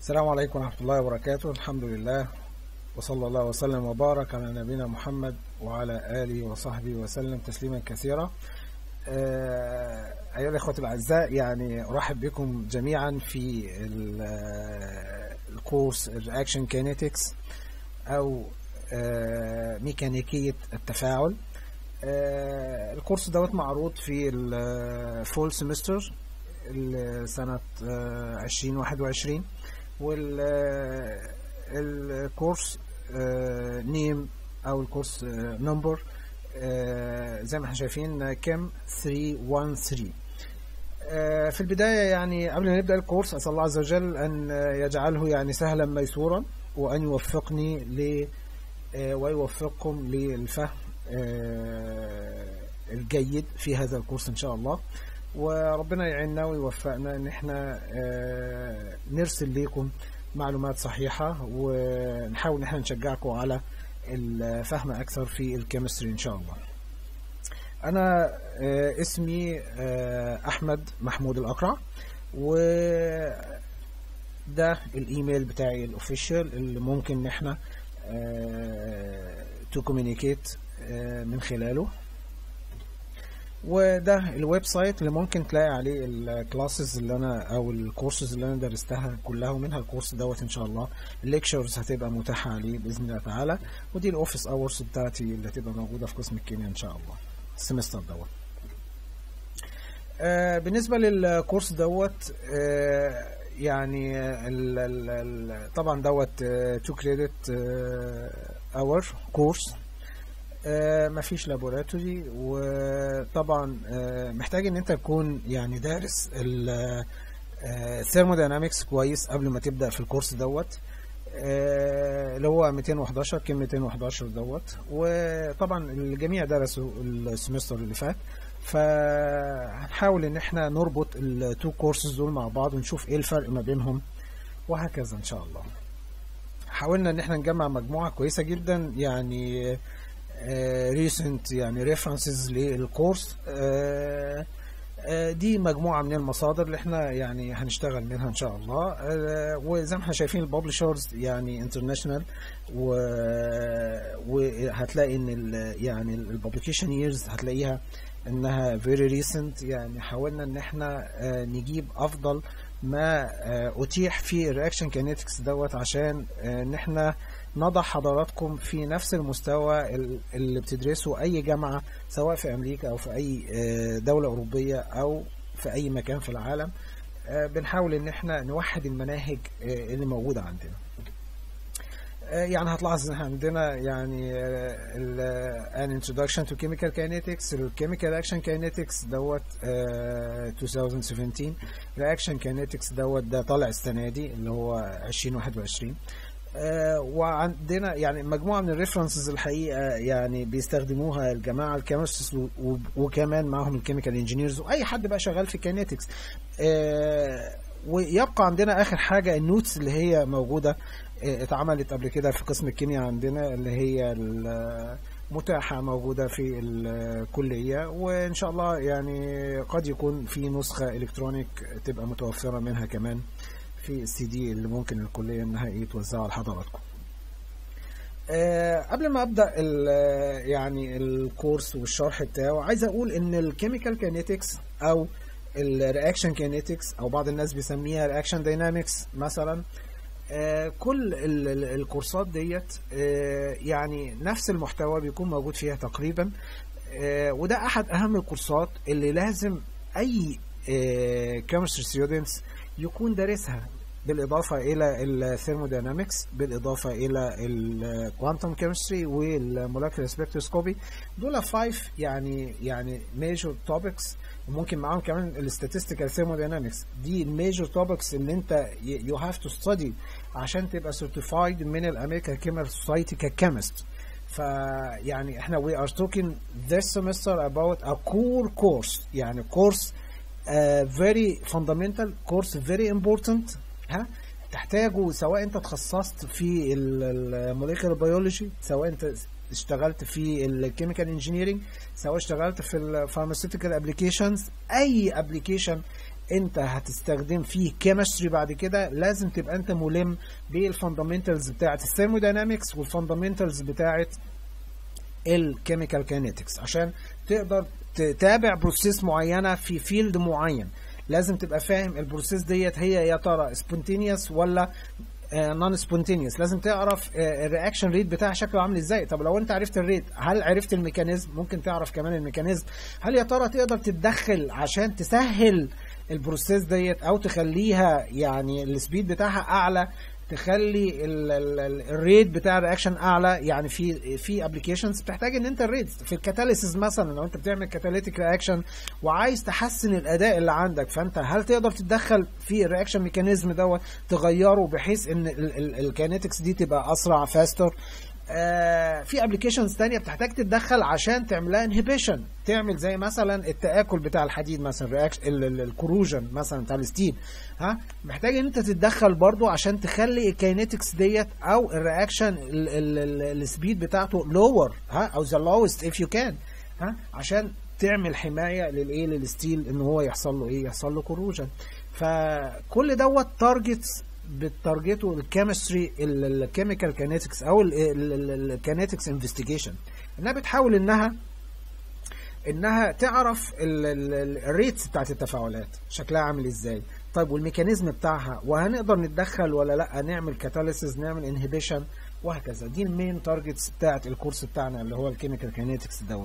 السلام عليكم ورحمة الله وبركاته الحمد لله وصلى الله وسلم وبارك على نبينا محمد وعلى آله وصحبه وسلم تسليما كثيرا آه، أيها الأخوة الأعزاء يعني أرحب بكم جميعا في ال- آه، الكورس الرياكشن كينيتكس أو آه، ميكانيكية التفاعل آه، الكورس دوت معروض في الفول سمستر سنة آه، 2021 والكورس نيم او الكورس نمبر زي ما احنا شايفين كم 313 آه، في البداية يعني قبل ما نبدأ الكورس أسأل الله عز وجل أن يجعله يعني سهلا ميسورا وأن يوفقني ل آه، ويوفقكم للفهم آه، الجيد في هذا الكورس إن شاء الله وربنا يعيننا ويوفقنا ان احنا آه، نرسل لكم معلومات صحيحة ونحاول ان احنا نشجعكم على الفهم اكثر في الكيمستري ان شاء الله انا آه، اسمي آه، احمد محمود الاقرع و ده الايميل بتاعي الاوفيشال اللي ممكن ان احنا تو كوميونيكيت من خلاله وده الويب سايت اللي ممكن تلاقي عليه الكلاسز اللي انا او الكورسز اللي انا درستها كلها ومنها الكورس دوت ان شاء الله الليكشرز هتبقى متاحه عليه باذن الله تعالى ودي الاوفيس اورز بتاعتي اللي هتبقى موجوده في قسم الكيمياء ان شاء الله السمستر دوت آه بالنسبه للكورس دوت آه يعني ال ال ال طبعا دوت 2 كريدت اور كورس آه، مفيش لابوراتوري وطبعا آه، محتاج ان انت تكون يعني دارس الثيرموداينامكس كويس قبل ما تبدا في الكورس دوت آه، اللي هو 211 كم 211 دوت وطبعا الجميع درسوا السمستر اللي فات فهنحاول ان احنا نربط التو كورسز دول مع بعض ونشوف ايه الفرق ما بينهم وهكذا ان شاء الله حاولنا ان احنا نجمع مجموعه كويسه جدا يعني ريسنت يعني ريفرنسز للكورس آه، آه، دي مجموعه من المصادر اللي احنا يعني هنشتغل منها ان شاء الله آه، وزي ما احنا شايفين الببلشرز يعني انترناشونال وهتلاقي ان ال يعني الببليكيشن ييرز هتلاقيها انها فيري ريسنت يعني حاولنا ان احنا آه، نجيب افضل ما آه، اتيح في الرياكشن كينيتكس دوت عشان آه، ان احنا نضع حضراتكم في نفس المستوى ال- اللي بتدرسه اي جامعه سواء في امريكا او في اي آه، دوله اوروبيه او في اي مكان في العالم آه، بنحاول ان احنا نوحد المناهج آه، اللي موجوده عندنا آه، يعني هتلاحظ ان احنا عندنا يعني آه، ال- آه، an introduction to chemical kinetics ال chemical action kinetics دوت آه، 2017 reaction kinetics دوت ده طالع السنه دي اللي هو 2021 آه، وعندنا يعني مجموعه من الريفرنسز الحقيقه يعني بيستخدموها الجماعه الكيمسترز وكمان معاهم الكيميكال انجينيرز واي حد بقى شغال في كينيتكس ويبقى عندنا اخر حاجه النوتس اللي هي موجوده آه، اتعملت قبل كده في قسم الكيمياء عندنا اللي هي ال- متاحة موجودة في الكلية وإن شاء الله يعني قد يكون في نسخة إلكترونيك تبقى متوفرة منها كمان في السي دي اللي ممكن الكلية إنها إيه توزعها لحضراتكم. آه، قبل ما ابدا ال- يعني الكورس والشرح بتاعه عايز اقول ان الكيميكال كينيتكس او الرياكشن كينيتكس او بعض الناس بيسميها رياكشن داينامكس مثلا آه، كل ال- ال- الكورسات ديت آه، يعني نفس المحتوى بيكون موجود فيها تقريبا آه، وده احد اهم الكورسات اللي لازم اي كيمستري ستودنتس يكون دارسها بالاضافه الى الثيرموداينامكس بالاضافه الى الكوانتم كيمستري والمولكيولر سبكتروسكوبي دول فايف يعني يعني ميجور توبكس وممكن معاهم كمان الاستاتستيكال ثيرموداينامكس دي الميجور توبكس اللي انت يو هاف تو ستدي عشان تبقى سيرتيفايد من الامريكان كيميكال سوسايتي ككيمست فيعني احنا we are talking this semester about a core course يعني course uh, very fundamental course very important ها تحتاجه سواء انت تخصصت في الموليكولر بيولوجي سواء انت اشتغلت في الكيميكال انجينيرنج سواء اشتغلت في الفارماسيوتيكال ابلكيشنز اي ابلكيشن انت هتستخدم فيه كيمستري بعد كده لازم تبقى انت ملم بالفاندامنتالز بتاعه الثيرموداينامكس والفاندامنتالز بتاعه الكيميكال كينيتكس عشان تقدر تتابع بروسيس معينه في فيلد معين لازم تبقى فاهم البروسيس ديت هي يا ترى سبونتينيوس ولا نون سبونتينيوس لازم تعرف الرياكشن ريت بتاعها شكله عامل ازاي طب لو انت عرفت الريت هل عرفت الميكانيزم ممكن تعرف كمان الميكانيزم هل يا ترى تقدر تتدخل عشان تسهل البروسيس ديت او تخليها يعني السبيد بتاعها اعلى تخلي الريت بتاع الرياكشن اعلى يعني في في ابلكيشنز بتحتاج ان انت الريت في الكاتاليسيس مثلا لو انت بتعمل كاتاليتيك رياكشن وعايز تحسن الاداء اللي عندك فانت هل تقدر تتدخل في الرياكشن ميكانيزم دوت تغيره بحيث ان الكينetics دي تبقى اسرع فاستر آه في ابلكيشنز تانية بتحتاج تتدخل عشان تعملها انهبيشن تعمل زي مثلا التاكل بتاع الحديد مثلا الكروجن مثلا بتاع الستيل ها محتاج ان انت تتدخل برضو عشان تخلي الكاينetics ديت او الرياكشن السبيد بتاعته لور ها او ذا lowest if you can ها عشان تعمل حمايه للايه للستيل ان هو يحصل له ايه يحصل له كروجن فكل دوت تارجتس بتارجته الكيمستري الكيميكال كينetics او الكينetics انفستيجيشن انها بتحاول انها انها تعرف الريتس بتاعت التفاعلات شكلها عامل ازاي طيب والميكانيزم بتاعها وهنقدر نتدخل ولا لا نعمل كاتاليسيس نعمل انهبيشن وهكذا دي المين تارجتس بتاعت الكورس بتاعنا اللي هو الكيميكال كينetics دوت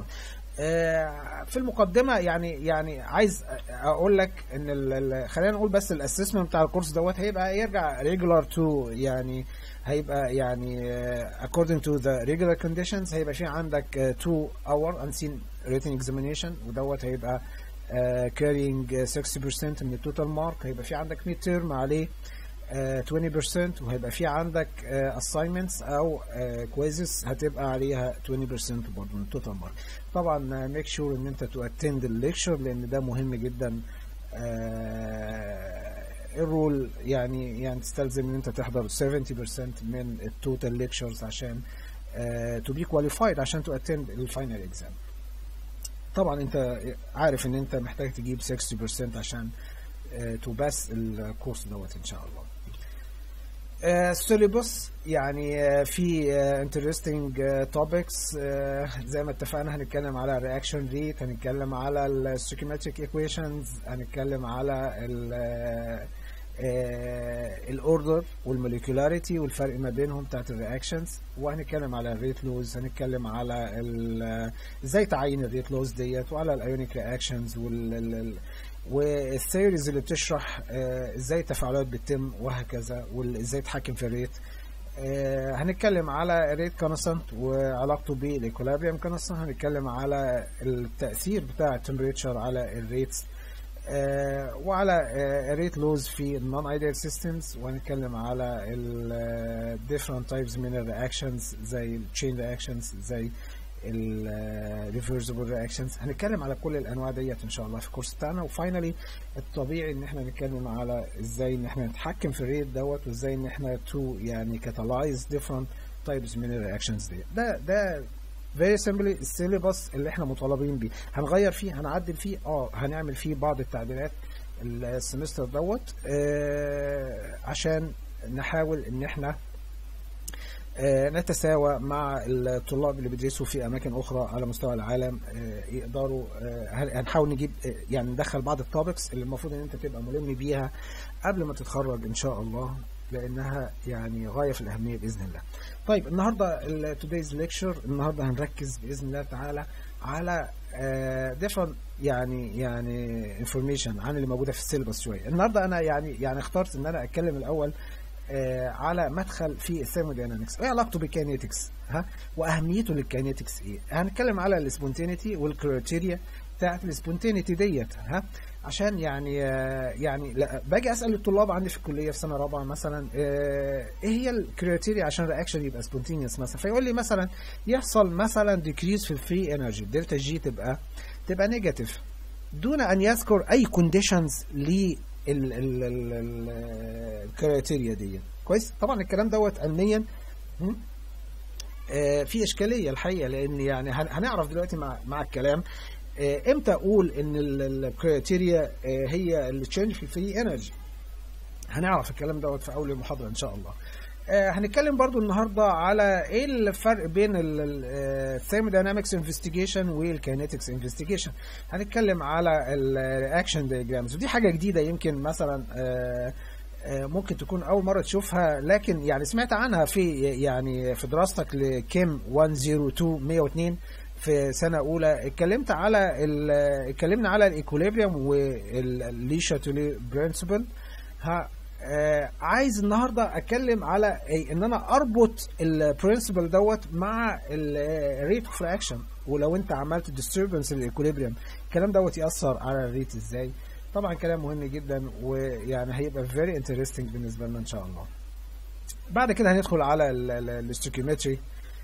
في المقدمه يعني يعني عايز اقول لك ان خلينا نقول بس الاسسمنت بتاع الكورس دوت هيبقى يرجع ريجولار تو يعني هيبقى يعني according to the regular conditions هيبقى في عندك 2 hour unseen written examination ودوت هيبقى carrying 60% من التوتال مارك هيبقى في عندك mid term عليه 20% وهيبقى في عندك assignments او quizzes هتبقى عليها 20% برضه من التوتال مارك طبعا ميك شور ان انت تو اتند الليكشر لان ده مهم جدا الرول يعني يعني تستلزم ان انت تحضر 70% من التوتال ليكشرز عشان تو بي كواليفايد عشان تو اتند الفاينل اكزام طبعا انت عارف ان انت محتاج تجيب 60% عشان تو باس الكورس دوت ان شاء الله السيلبس يعني في انترستنج توبكس زي ما اتفقنا هنتكلم على الرياكشن ريت هنتكلم على الستوكيمتريك ايكويشنز هنتكلم على الاوردر والموليكولاريتي والفرق ما بينهم بتاعت الرياكشنز وهنتكلم على الريت لوز هنتكلم على ازاي تعين الريت لوز ديت وعلى الايونيك رياكشنز وال والثيوريز اللي بتشرح ازاي التفاعلات بتتم وهكذا وازاي تتحكم في الريت هنتكلم على الريت كونستانت وعلاقته بالايكولابريم كونستانت هنتكلم على التاثير بتاع التمبريتشر على الريتس وعلى الريت لوز في النون ايديال سيستمز وهنتكلم على ال different types من الرياكشنز زي التشين رياكشنز زي الريفرسبل رياكشنز هنتكلم على كل الانواع ديت ان شاء الله في الكورس بتاعنا وفاينلي الطبيعي ان احنا نتكلم على ازاي ان احنا نتحكم في الريت دوت وازاي ان احنا تو يعني كاتالايز ديفرنت تايبس من الرياكشنز ديت ده ده فيري سيمبلي السيلبس اللي احنا مطالبين بيه هنغير فيه هنعدل فيه اه هنعمل فيه بعض التعديلات السمستر دوت آه عشان نحاول ان احنا نتساوى مع الطلاب اللي بيدرسوا في اماكن اخرى على مستوى العالم يقدروا هنحاول نجيب يعني ندخل بعض التوبكس اللي المفروض ان انت تبقى ملم بيها قبل ما تتخرج ان شاء الله لانها يعني غايه في الاهميه باذن الله. طيب النهارده today's lecture النهارده هنركز باذن الله تعالى على ديفرنت يعني يعني انفورميشن عن اللي موجوده في السيلبس شويه. النهارده انا يعني يعني اخترت ان انا اتكلم الاول آه على مدخل في الثيرموداينامكس ايه علاقته بالكاينيتكس ها واهميته للكاينيتكس ايه هنتكلم على السبونتينيتي والكريتيريا بتاعت السبونتينيتي ديت ها عشان يعني آه يعني لا باجي اسال الطلاب عندي في الكليه في سنه رابعه مثلا آه ايه هي الكريتيريا عشان الرياكشن يبقى سبونتينيوس مثلا فيقول لي مثلا يحصل مثلا ديكريز في الفري انرجي دلتا جي تبقى تبقى نيجاتيف دون ان يذكر اي كونديشنز ل الكريتيريا دي كويس طبعا الكلام دوت علميا آه في اشكاليه الحقيقه لان يعني هنعرف دلوقتي مع مع الكلام آه، امتى اقول ان الكريتيريا هي اللي تشينج في الفري انرجي هنعرف الكلام دوت في اول المحاضره ان شاء الله آه، هنتكلم برضو النهارده على ايه الفرق بين الثيرموداينامكس انفستيجيشن والكينetics انفستيجيشن هنتكلم على الرياكشن دايجرامز ودي حاجه جديده يمكن مثلا آه، آه، ممكن تكون اول مره تشوفها لكن يعني سمعت عنها في يعني في دراستك لكيم 102 102 في سنه اولى اتكلمت على ال- اتكلمنا على الايكوليبريم والليشاتولي برنسبل ها آه عايز النهارده اتكلم على إيه ان انا اربط البرنسبل دوت مع الريت اوف رياكشن ولو انت عملت ديستربنس للايكوليبريم الكلام دوت ياثر على الريت ازاي طبعا كلام مهم جدا ويعني هيبقى فيري انترستنج بالنسبه لنا ان شاء الله بعد كده هندخل على الاستوكيومتري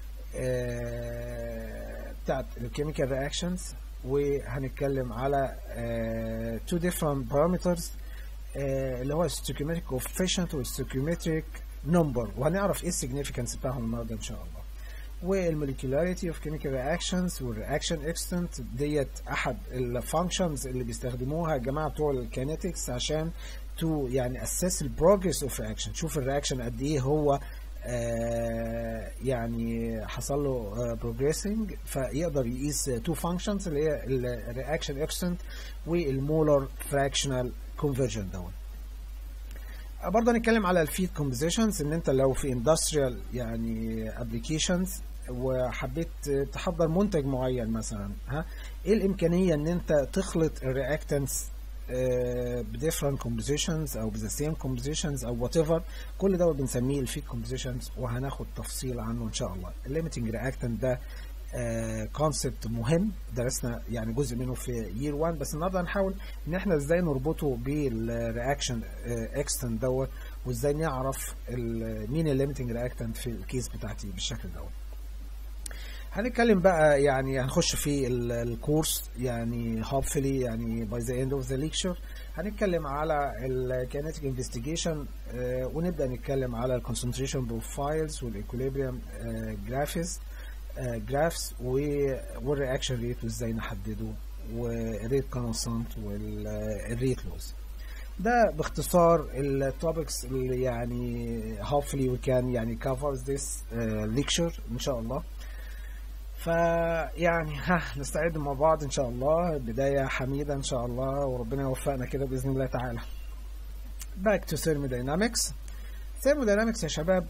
بتاعت الكيميكال رياكشنز وهنتكلم على تو ديفرنت بارامترز اللي هو الستوكيومتريك كوفيشنت والستوكيومتريك نمبر وهنعرف ايه السيجنيفيكانس بتاعهم النهارده ان شاء الله والموليكولاريتي اوف كيميكال رياكشنز والرياكشن اكستنت ديت احد الفانكشنز اللي بيستخدموها الجماعه بتوع الكينetics عشان تو يعني اسس البروجرس اوف رياكشن شوف الرياكشن قد ايه هو آه يعني حصل له بروجريسنج فيقدر يقيس تو فانكشنز اللي هي الرياكشن اكستنت والمولر فراكشنال كونفرجن دوت برضه هنتكلم على الفيد كومبوزيشنز ان انت لو في اندستريال يعني ابلكيشنز وحبيت تحضر منتج معين مثلا ها ايه الامكانيه ان انت تخلط الرياكتنتس بديفرنت كومبوزيشنز او بذا سيم كومبوزيشنز او وات ايفر كل ده بنسميه الفيد كومبوزيشنز وهناخد تفصيل عنه ان شاء الله الليميتنج رياكتنت ده كونسبت مهم درسنا يعني جزء منه في يير 1 بس النهارده هنحاول ان احنا ازاي نربطه بالرياكشن اكستنت دوت وازاي نعرف مين الليميتنج رياكتنت في الكيس بتاعتي بالشكل دوت هنتكلم بقى يعني هنخش في الكورس يعني هوبفلي يعني باي ذا اند اوف ذا ليكتشر هنتكلم على الكينيتيك انفستيجيشن ونبدا نتكلم على الكونسنتريشن بروفايلز والايكوليبريم جرافيز جرافس والرياكشن ريت وازاي نحدده والريت كونستانت والريت لوز ده باختصار التوبكس اللي يعني hopefully we can يعني covers this uh, lecture ان شاء الله فيعني ها نستعد مع بعض ان شاء الله بداية حميدة ان شاء الله وربنا يوفقنا كده باذن الله تعالى back to thermodynamics thermodynamics يا شباب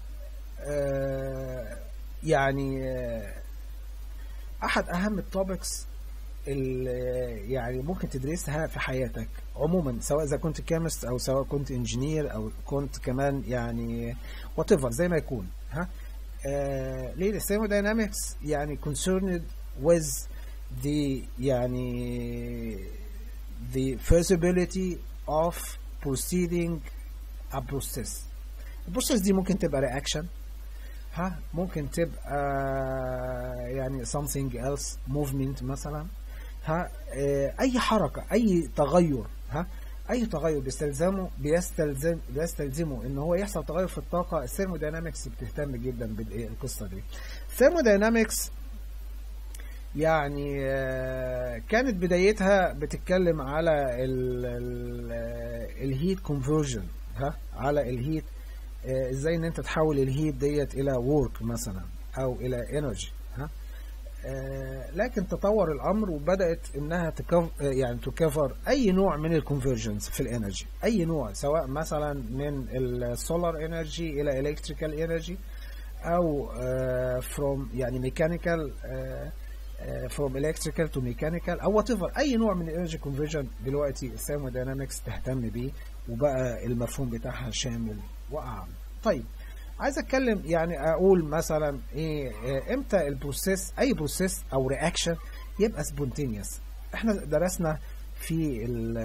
آه يعني احد اهم التوبكس اللي يعني ممكن تدرسها في حياتك عموما سواء اذا كنت كيمست او سواء كنت انجينير او كنت كمان يعني وات ايفر زي ما يكون ها آه ليه الثيرموداينامكس يعني concerned with the يعني the feasibility of proceeding a process البروسيس دي ممكن تبقى رياكشن ها ممكن تبقى يعني something else movement مثلا ها اي حركه اي تغير ها اي تغير بيستلزمه بيستلزم بيستلزمه ان هو يحصل تغير في الطاقه الثيرموداينامكس بتهتم جدا بالقصه دي الثيرموداينامكس يعني كانت بدايتها بتتكلم على الهيت كونفرجن ها على الهيت ازاي ان انت تحول الهيت ديت الى وورك مثلا او الى انرجي ها آه لكن تطور الامر وبدات انها تكف يعني تكفر اي نوع من الكونفرجنز في الانرجي اي نوع سواء مثلا من السولار انرجي الى الكتريكال انرجي او فروم uh, يعني ميكانيكال فروم الكتريكال تو ميكانيكال او وات ايفر اي نوع من الانرجي كونفرجن دلوقتي الثيرموداينامكس تهتم بيه وبقى المفهوم بتاعها شامل واعم طيب عايز اتكلم يعني اقول مثلا ايه امتى البروسيس اي بروسيس او رياكشن يبقى سبونتينيوس احنا درسنا في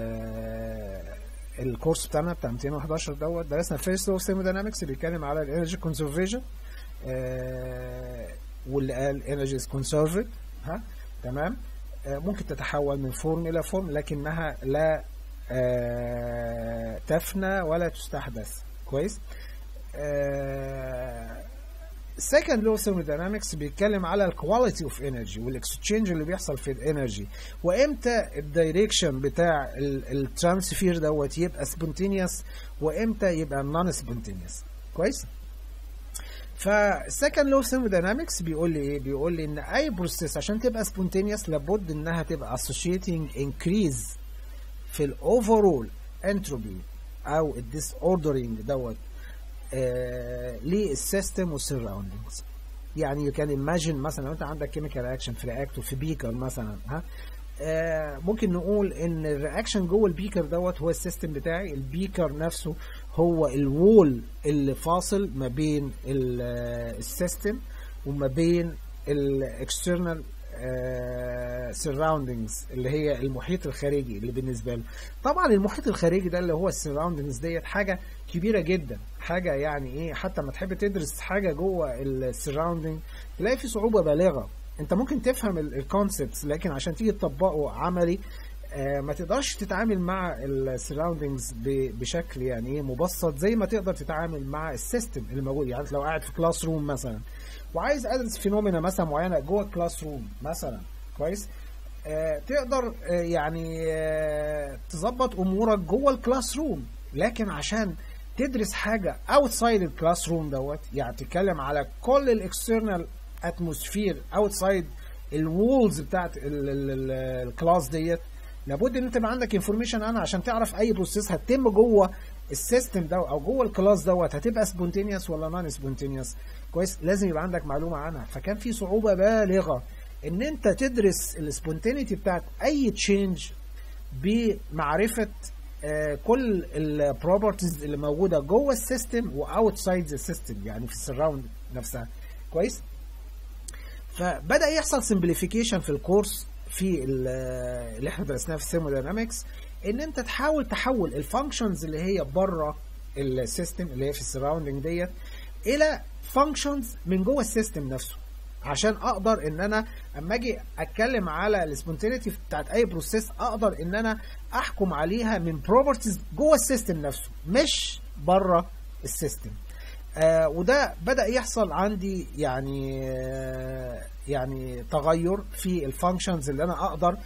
الكورس بتاعنا بتاع 211 دوت درسنا فيرست اوف ثيرموداينامكس بيتكلم على الانرجي كونسرفيشن واللي قال انرجي از كونسرفد ها تمام آه ممكن تتحول من فورم الى فورم لكنها لا آه تفنى ولا تستحدث كويس آه second law of thermodynamics بيتكلم على الكواليتي اوف انرجي والاكسشينج اللي بيحصل في الانرجي وامتى الدايركشن بتاع الترانسفير دوت يبقى سبونتينيوس وامتى يبقى نون سبونتينيوس كويس فالسكند لو ثيرموداينامكس بيقول لي ايه بيقول لي ان اي بروسيس عشان تبقى سبونتينيوس لابد انها تبقى associating increase في الاوفرول انتروبي او الديس اوردرنج دوت آه للسيستم والسراوندنجز يعني يو كان ايماجين مثلا لو انت عندك كيميكال رياكشن في رياكتور في بيكر مثلا ها آه ممكن نقول ان الرياكشن جوه البيكر دوت هو السيستم بتاعي البيكر نفسه هو الوول اللي فاصل ما بين السيستم وما بين الاكسترنال سراوندنجز اللي هي المحيط الخارجي اللي بالنسبه له طبعا المحيط الخارجي ده اللي هو السراوندنجز ديت حاجه كبيره جدا حاجه يعني ايه حتى ما تحب تدرس حاجه جوه السراوندنج تلاقي في صعوبه بالغه انت ممكن تفهم الكونسبتس لكن عشان تيجي تطبقه عملي آه ما تقدرش تتعامل مع السراوندنجز بشكل يعني ايه مبسط زي ما تقدر تتعامل مع السيستم اللي موجود يعني لو قاعد في كلاس روم مثلا وعايز ادرس فينومينا مثلا معينه جوه الكلاس روم مثلا كويس آه تقدر آه يعني آه تظبط امورك جوه الكلاس روم لكن عشان تدرس حاجه اوتسايد الكلاس روم دوت يعني تتكلم على كل الاكسترنال اتموسفير اوتسايد الوولز بتاعت الكلاس ديت لابد ان انت يبقى عندك انفورميشن عنها عشان تعرف اي بروسيس هتتم جوه السيستم ده او جوه الكلاس دوت هتبقى سبونتينيوس ولا نون سبونتينيوس كويس لازم يبقى عندك معلومه عنها فكان في صعوبه بالغه ان انت تدرس السبونتينيتي بتاعت اي تشينج بمعرفه آه كل البروبرتيز اللي موجوده جوه السيستم واوتسايد السيستم يعني في السراوند نفسها كويس فبدا يحصل سمبليفيكيشن في الكورس في اللي احنا درسناه في الثيرموداينامكس ان انت تحاول تحول الفانكشنز اللي هي بره السيستم اللي هي في السراوندنج ديت الى فانكشنز من جوه السيستم نفسه عشان اقدر ان انا اما اجي اتكلم على السبونتينيتي بتاعت اي بروسيس اقدر ان انا احكم عليها من بروبرتيز جوه السيستم نفسه مش بره السيستم آه وده بدا يحصل عندي يعني آه يعني تغير في الفانكشنز اللي انا اقدر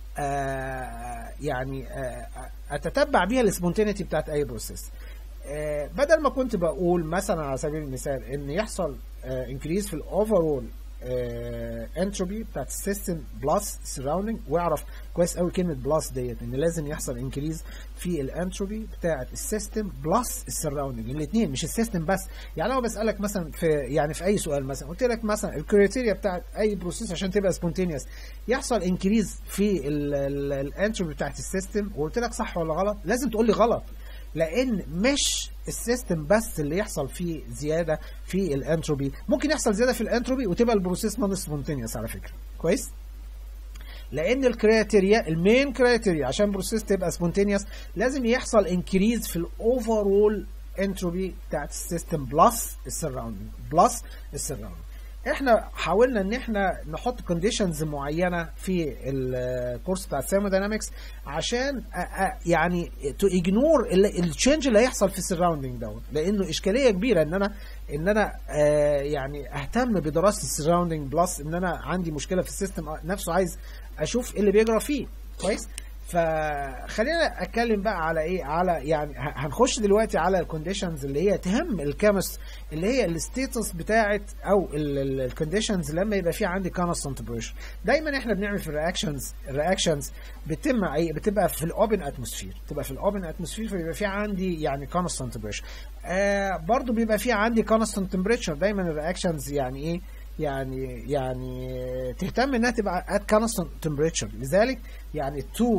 آه يعني آه اتتبع بيها السبونتينيتي بتاعت اي بروسيس آه بدل ما كنت بقول مثلا على سبيل المثال ان يحصل انكريز في الاوفرول انتروبي بتاعت السيستم بلس سراوندنج واعرف كويس قوي كلمه بلس ديت ان لازم يحصل انكريز في الانتروبي بتاعت السيستم بلس السراوندنج الاثنين مش السيستم بس يعني لو بسالك مثلا في يعني في اي سؤال مثلا قلت لك مثلا الكريتيريا بتاعت اي بروسيس عشان تبقى سبونتينيوس يحصل انكريز في الانتروبي بتاعت السيستم وقلت لك صح ولا غلط لازم تقول لي غلط لان مش السيستم بس اللي يحصل فيه زياده في الانتروبي ممكن يحصل زياده في الانتروبي وتبقى البروسيس نون سبونتينيوس على فكره كويس لان الكريتيريا المين كريتيريا عشان بروسيس تبقى سبونتينيوس لازم يحصل انكريز في الاوفرول انتروبي بتاعت السيستم بلس السراوندنج بلس السراوندنج احنا حاولنا ان احنا نحط كونديشنز معينه في الكورس بتاع الثيرموداينامكس عشان يعني تو اجنور التشينج اللي هيحصل في السراوندنج دوت لانه اشكاليه كبيره ان انا ان انا آه يعني اهتم بدراسه السراوندنج بلس ان انا عندي مشكله في السيستم نفسه عايز اشوف ايه اللي بيجرى فيه كويس فخلينا اتكلم بقى على ايه على يعني هنخش دلوقتي على الكونديشنز اللي هي تهم الكيمست اللي هي الستيتس بتاعت او الكونديشنز لما يبقى في عندي كونستانت بريشر دايما احنا بنعمل في الرياكشنز الرياكشنز بتتم ايه بتبقى في الاوبن اتموسفير تبقى في الاوبن اتموسفير فبيبقى في عندي يعني كونستانت بريشر آه برضو بيبقى في عندي كونستانت تمبريتشر دايما الرياكشنز يعني ايه يعني يعني تهتم انها تبقى at constant temperature لذلك يعني التو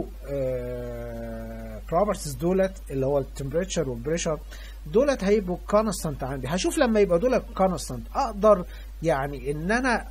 بروبرتيز دولت اللي هو التمبريتشر والبريشر دولت هيبقوا كونستانت عندي هشوف لما يبقى دولت كونستانت اقدر يعني ان انا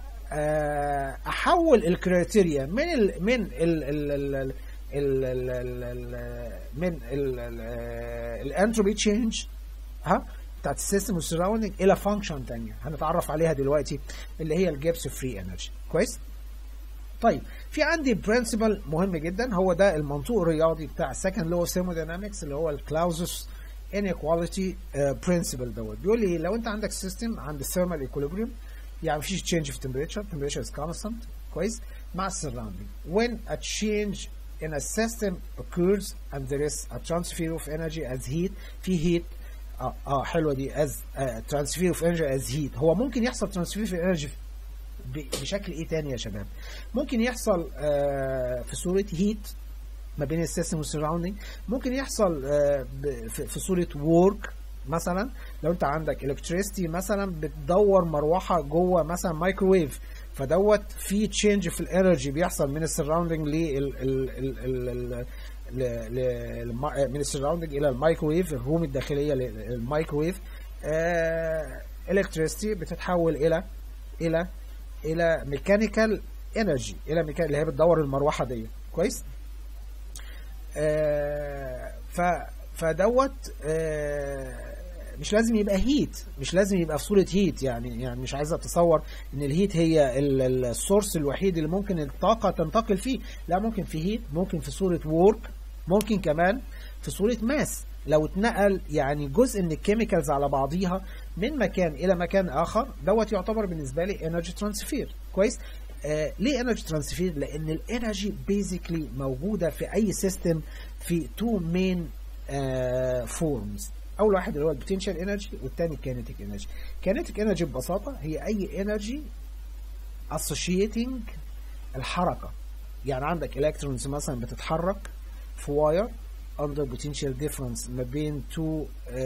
احول الكريتيريا من ال من ال ال ال ال ال من الانتروبي تشينج ها بتاعت السيستم والسراوندنج الى فانكشن ثانيه هنتعرف عليها دلوقتي اللي هي الجيبس فري انرجي كويس طيب في عندي برنسبل مهم جدا هو ده المنطوق الرياضي بتاع السكند لو ثيرموداينامكس اللي هو الكلاوزس inequality برنسبل دوت بيقول لي لو انت عندك سيستم عند الثيرمال ايكوليبريم يعني مفيش تشينج في temperature temperature is constant كويس مع السراوندينج when a change in a system occurs and there is a transfer of energy as heat في heat اه اه حلوه دي as uh, transfer of energy as heat هو ممكن يحصل transfer of energy بشكل ايه تاني يا شباب ممكن يحصل آه في صوره هيت ما بين السيستم والسراوندينج ممكن يحصل آه في صوره وورك مثلا لو انت عندك الكتريستي مثلا بتدور مروحه جوه مثلا مايكروويف فدوت في تشينج في الانرجي بيحصل من السراوندينج لل من السراوندينج الى المايكروويف الروم الداخليه للمايكروويف الكتريستي بتتحول الى الى الى ميكانيكال انرجي الى ميكان اللي هي بتدور المروحه دي كويس آه ف فدوت آه مش لازم يبقى هيت مش لازم يبقى في صوره هيت يعني يعني مش عايز اتصور ان الهيت هي السورس الوحيد اللي ممكن الطاقه تنتقل فيه لا ممكن في هيت ممكن في صوره وورك ممكن كمان في صوره ماس لو اتنقل يعني جزء من الكيميكالز على بعضيها من مكان الى مكان اخر دوت يعتبر بالنسبه لي انرجي ترانسفير كويس آه ليه انرجي ترانسفير لان الانرجي بيزيكلي موجوده في اي سيستم في تو مين فورمز اول واحد اللي هو البوتنشال انرجي والثاني الكينيتيك انرجي كينيتيك انرجي ببساطه هي اي انرجي اسوشيتنج الحركه يعني عندك الكترونز مثلا بتتحرك في واير under potential difference ما بين two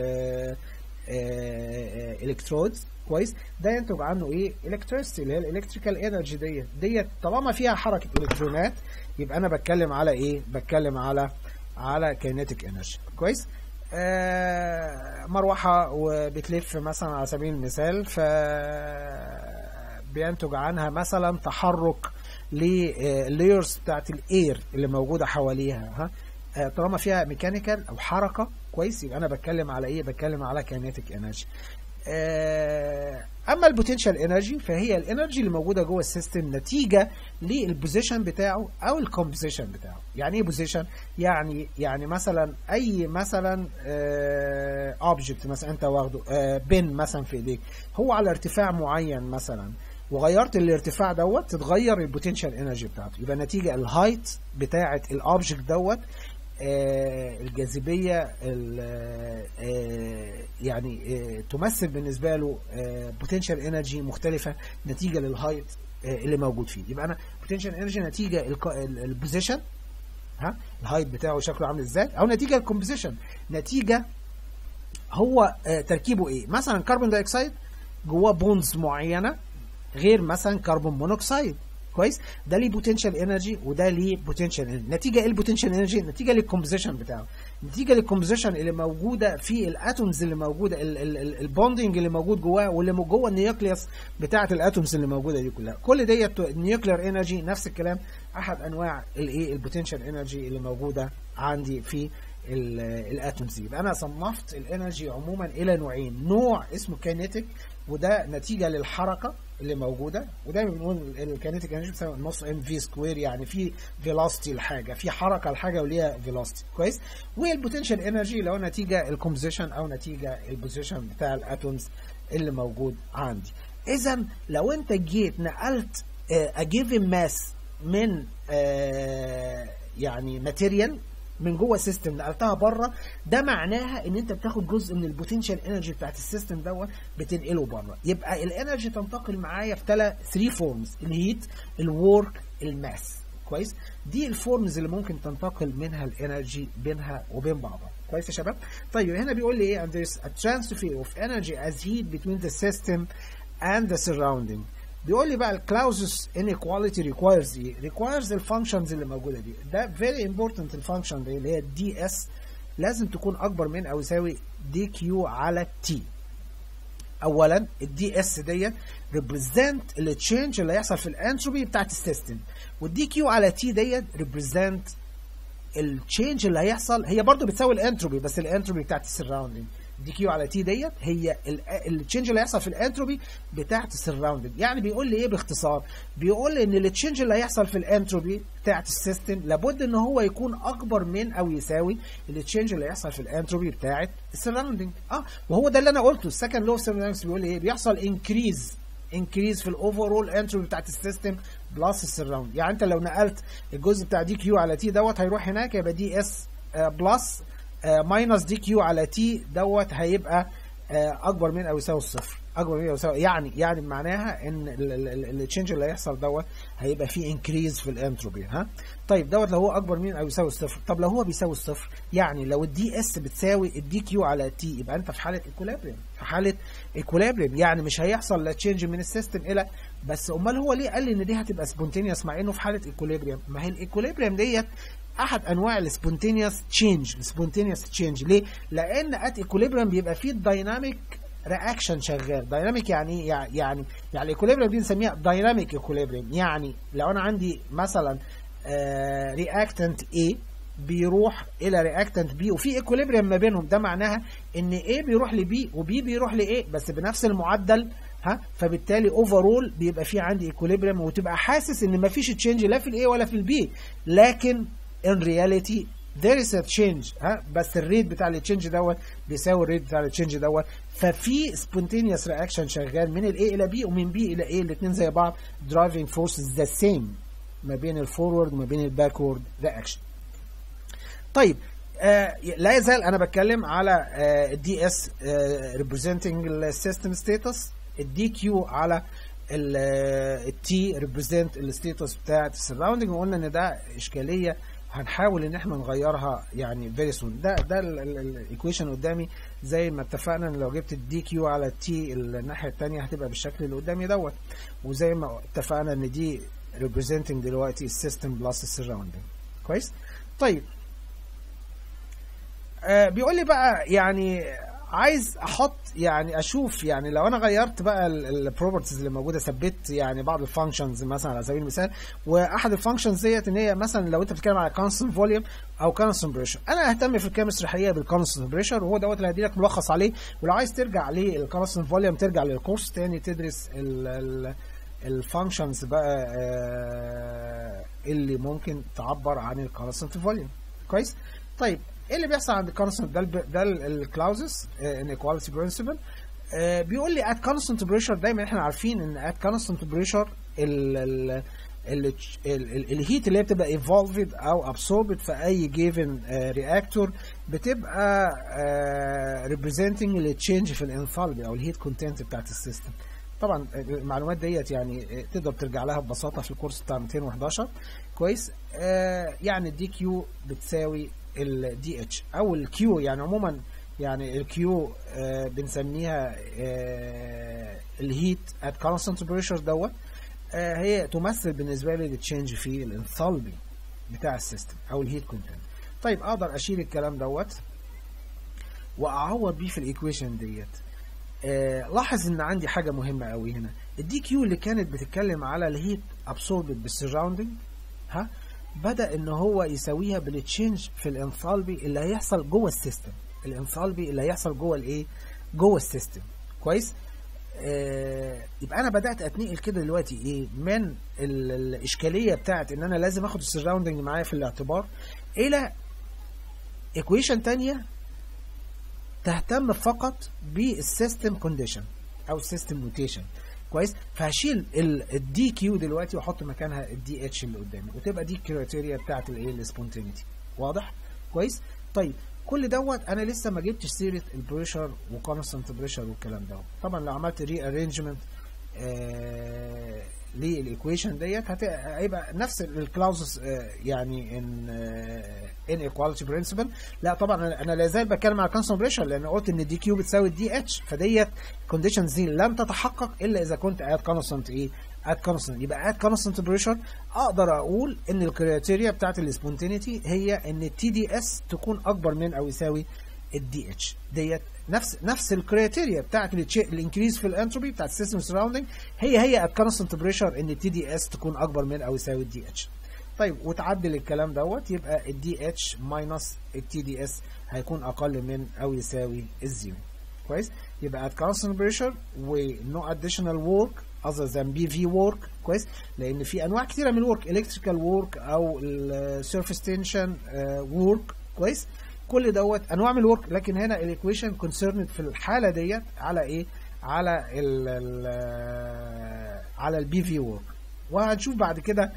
الكترودز كويس ده ينتج عنه ايه الكتريستي اللي هي الالكتريكال انرجي ديت ديت طالما فيها حركه الكترونات يبقى انا بتكلم على ايه بتكلم على على كينيتيك انرجي كويس آه مروحه وبتلف مثلا على سبيل المثال ف بينتج عنها مثلا تحرك لللايرز بتاعت الاير اللي موجوده حواليها ها طالما فيها ميكانيكال او حركه كويس يبقى انا بتكلم على ايه بتكلم على كينيتيك انرجي اما البوتنشال انرجي فهي الانرجي اللي موجوده جوه السيستم نتيجه للبوزيشن بتاعه او الكومبوزيشن بتاعه يعني ايه بوزيشن يعني يعني مثلا اي مثلا اوبجكت مثلا انت واخده بن مثلا في ايديك هو على ارتفاع معين مثلا وغيرت الارتفاع دوت تتغير البوتنشال انرجي بتاعته يبقى نتيجه الهايت بتاعه الاوبجكت دوت آه الجاذبيه آه يعني آه تمثل بالنسبه له بوتنشال انرجي مختلفه نتيجه للهايت اللي موجود فيه يبقى انا بوتنشال انرجي نتيجه البوزيشن ها الهايت بتاعه شكله عامل ازاي او نتيجه الكومبوزيشن نتيجه هو تركيبه ايه مثلا كربون دايوكسيد جواه بونز معينه غير مثلا كربون مونوكسيد كويس ده ليه بوتنشال انرجي وده ليه بوتنشال انرجي نتيجه ايه البوتنشال انرجي نتيجه للكومبوزيشن بتاعه نتيجه للكومبوزيشن اللي موجوده في الاتومز اللي موجوده البوندنج اللي موجود جواه واللي جوه النيوكليوس بتاعه الاتومز اللي موجوده دي كلها كل ديت النيوكلير انرجي نفس الكلام احد انواع الايه البوتنشال انرجي اللي موجوده عندي في الاتومز دي يبقى انا صنفت الانرجي عموما الى نوعين نوع اسمه كينيتيك وده نتيجه للحركه اللي موجوده ودايما بنقول الكينيتيك انرجي بتساوي نص ام في سكوير يعني في فيلوسيتي الحاجه في حركه الحاجه وليها فيلوسيتي كويس والبوتنشال انرجي لو نتيجه الكومبوزيشن او نتيجه البوزيشن بتاع الاتومز اللي موجود عندي اذا لو انت جيت نقلت اجيفن ماس من يعني ماتيريال من جوه السيستم نقلتها بره ده معناها ان انت بتاخد جزء من البوتنشال انرجي بتاعت السيستم دوت بتنقله بره يبقى الانرجي تنتقل معايا في 3 فورمز الهيت الورك الماس كويس دي الفورمز اللي ممكن تنتقل منها الانرجي بينها وبين بعضها كويس يا شباب طيب هنا بيقول لي ايه and there's a transfer of energy as heat between the system and the surrounding بيقول لي بقى الكلاوزس inequality requires ايه؟ requires الفانكشنز اللي موجوده دي ده very important الفانكشن دي اللي هي دي اس لازم تكون اكبر من او يساوي دي كيو على تي اولا الدي اس ديت ريبريزنت التشينج اللي هيحصل في الانتروبي بتاعت السيستم والدي كيو على تي ديت ريبريزنت التشينج اللي هيحصل هي برضو بتساوي الانتروبي بس الانتروبي بتاعت السراوندينج دي كيو على تي ديت هي التشنج اللي هيحصل في الانتروبي بتاعت السراوندنج يعني بيقول لي ايه باختصار بيقول لي ان التشنج اللي هيحصل في الانتروبي بتاعت السيستم لابد ان هو يكون اكبر من او يساوي التشنج اللي هيحصل في الانتروبي بتاعت السراوندنج اه وهو ده اللي انا قلته السكند لو ثيرموداينامكس بيقول لي ايه بيحصل انكريز انكريز في الاوفرول انتروبي بتاعت السيستم بلس السراوند يعني انت لو نقلت الجزء بتاع دي كيو على تي دوت هيروح هناك يبقى دي اس بلس ماينس دي كيو على تي دوت هيبقى اكبر من او يساوي الصفر اكبر من او يساوي يعني يعني معناها ان التشنج اللي هيحصل دوت هيبقى فيه انكريز في الانتروبي ها طيب دوت لو هو اكبر من او يساوي الصفر طب لو هو بيساوي الصفر يعني لو الدي اس بتساوي الدي كيو على تي يبقى انت في حاله ايكولابريم في حاله ايكولابريم يعني مش هيحصل لا تشينج من السيستم الى بس امال هو ليه قال لي ان دي هتبقى سبونتينيوس مع انه في حاله ايكولابريم ما هي الايكولابريم ديت احد انواع السبونتينيوس تشينج السبونتينيوس تشينج ليه لان ات ايكوليبريم بيبقى فيه الدايناميك رياكشن شغال دايناميك يعني ايه يعني يعني الايكوليبريم دي بنسميها دايناميك ايكوليبريم يعني لو انا عندي مثلا رياكتنت A بيروح الى رياكتنت B وفي ايكوليبريم ما بينهم ده معناها ان A بيروح ل B و B بيروح ل A بس بنفس المعدل ها فبالتالي اوفرول بيبقى في عندي ايكوليبريم وتبقى حاسس ان مفيش تشينج لا في الاي ولا في البي لكن ان رياليتي there is a change ها بس الريت بتاع التشينج دوت بيساوي الريت بتاع التشينج دوت ففي spontaneous reaction شغال من الاي الى بي ومن بي الى اي الاثنين زي بعض driving forces the same ما بين الفورورد وما بين الباكورد رياكشن طيب آه لا يزال انا بتكلم على الدي اس ريبريزنتنج السيستم ستاتس الدي كيو على التي ريبريزنت الستاتس بتاعت السراوندنج وقلنا ان ده اشكاليه هنحاول ان احنا نغيرها يعني فيري سون ده ده الايكويشن قدامي زي ما اتفقنا ان لو جبت الدي كيو على التي الناحيه الثانيه هتبقى بالشكل اللي قدامي دوت وزي ما اتفقنا ان دي representing دلوقتي السيستم بلس السراوندنج كويس طيب آه بيقول لي بقى يعني عايز احط يعني اشوف يعني لو انا غيرت بقى البروبرتيز اللي موجوده ثبت يعني بعض الفانكشنز مثلا على سبيل المثال واحد الفانكشنز ديت ان هي مثلا لو انت بتتكلم على كونستنت فوليوم او كونستنت بريشر انا اهتم في الكيمستري الحقيقه بالكونستنت بريشر وهو دوت اللي هدي لك ملخص عليه ولو عايز ترجع للكونستنت فوليوم ترجع للكورس تاني تدرس الفانكشنز بقى آه اللي ممكن تعبر عن الكونستنت فوليوم كويس طيب ايه اللي بيحصل عند الكونستنت ده ده الكلاوزز انيكواليتي برنسبل بيقول لي ات كونستنت بريشر دايما احنا عارفين ان ات كونستنت بريشر الهيت اللي هي بتبقى ايفولفد او ابسوربد في اي جيفن رياكتور بتبقى ريبريزنتنج التشينج في الانثالبي او الهيت كونتنت بتاعت السيستم طبعا المعلومات ديت يعني تقدر ترجع لها ببساطه في الكورس بتاع 211 كويس آه يعني الدي كيو بتساوي الدي اتش او الكيو يعني عموما يعني الكيو آه بنسميها آه الهيت ات كونستنت بريشر دوت آه هي تمثل بالنسبه لي التشينج في الانثالبي بتاع السيستم او الهيت كونتنت طيب اقدر اشيل الكلام دوت واعوض بيه في الايكويشن ديت آه لاحظ ان عندي حاجه مهمه قوي هنا الدي كيو اللي كانت بتتكلم على الهيت ابسوربد بالسراوندنج ها بدا ان هو يساويها بالتشينج في الانثالبي اللي هيحصل جوه السيستم الانثالبي اللي هيحصل جوه الايه جوه السيستم كويس آه يبقى انا بدات اتنقل كده دلوقتي ايه من الاشكاليه بتاعت ان انا لازم اخد السراوندنج معايا في الاعتبار الى ايكويشن تانية تهتم فقط بالسيستم كونديشن او السيستم نوتيشن كويس فهشيل الدي كيو دلوقتي واحط مكانها الدي اتش اللي قدامي وتبقى دي الكريتيريا بتاعت الايه السبونتينيتي واضح كويس طيب كل دوت انا لسه ما جبتش سيره البريشر وكونستنت بريشر والكلام دوت طبعا لو عملت ري ارينجمنت آه للايكويشن ديت هيبقى نفس الكلاوزز آه يعني ان ان ايكواليتي برنسبل لا طبعا انا لا زال بتكلم على كونستنت بريشر لان قلت ان دي كيو بتساوي الدي اتش فديت الكونديشنز دي لن تتحقق الا اذا كنت ات كونستنت ايه ات كونستنت يبقى ات كونستنت بريشر اقدر اقول ان الكريتيريا بتاعت السبونتينيتي هي ان التي دي اس تكون اكبر من او يساوي الدي اتش ديت نفس نفس الكريتيريا بتاعت الانكريز في الانتروبي بتاعت السيستم سراوندنج هي هي ات كونستنت بريشر ان التي دي اس تكون اكبر من او يساوي الدي اتش طيب وتعدل الكلام دوت يبقى الدي اتش ماينس التي دي اس هيكون اقل من او يساوي الزيرو كويس يبقى at constant pressure و no additional work other than BV work كويس لان في انواع كثيره من الورك electrical work او السيرفيس تنشن work كويس كل دوت انواع من الورك لكن هنا الايكويشن كونسيرند في الحاله ديت على ايه على ال ال على البي في ورك وهنشوف بعد كده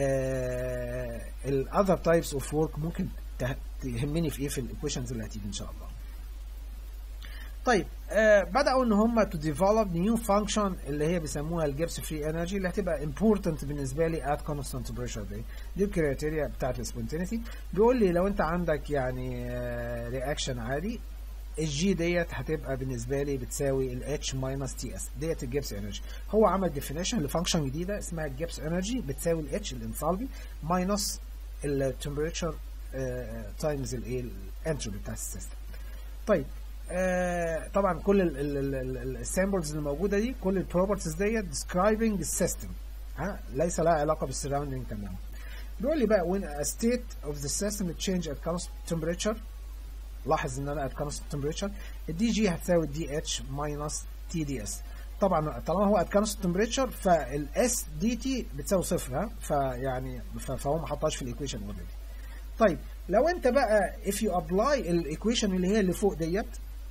الاذر تايبس اوف ورك ممكن تهمني في ايه في الايكويشنز اللي هتيجي ان شاء الله طيب آه بداوا ان هم تو ديفلوب نيو فانكشن اللي هي بيسموها الجيبس فري انرجي اللي هتبقى امبورتنت بالنسبه لي ات كونستانت بريشر دي دي الكريتيريا بتاعت السبونتينيتي بيقول لي لو انت عندك يعني آه رياكشن عادي الجي ديت هتبقى بالنسبه لي بتساوي الاتش ماينس تي اس ديت الجيبس انرجي هو عمل ديفينيشن لفانكشن جديده اسمها الجيبس انرجي بتساوي الاتش الانثالبي ماينس التمبريتشر تايمز الايه الانتروبي بتاع السيستم طيب آه طبعا كل السامبلز اللي موجوده دي كل البروبرتيز ديت describing السيستم ها ليس لها علاقه بالسراوندينج تماما بيقول لي بقى when a state of the system change at constant temperature لاحظ ان انا at constant temperature الدي جي هتساوي الدي اتش ماينس تي دي اس طبعا طالما هو at constant temperature فالاس دي تي بتساوي صفر ها فيعني فهو ما حطهاش في الايكويشن اوريدي طيب لو انت بقى if you apply الايكويشن اللي هي اللي فوق ديت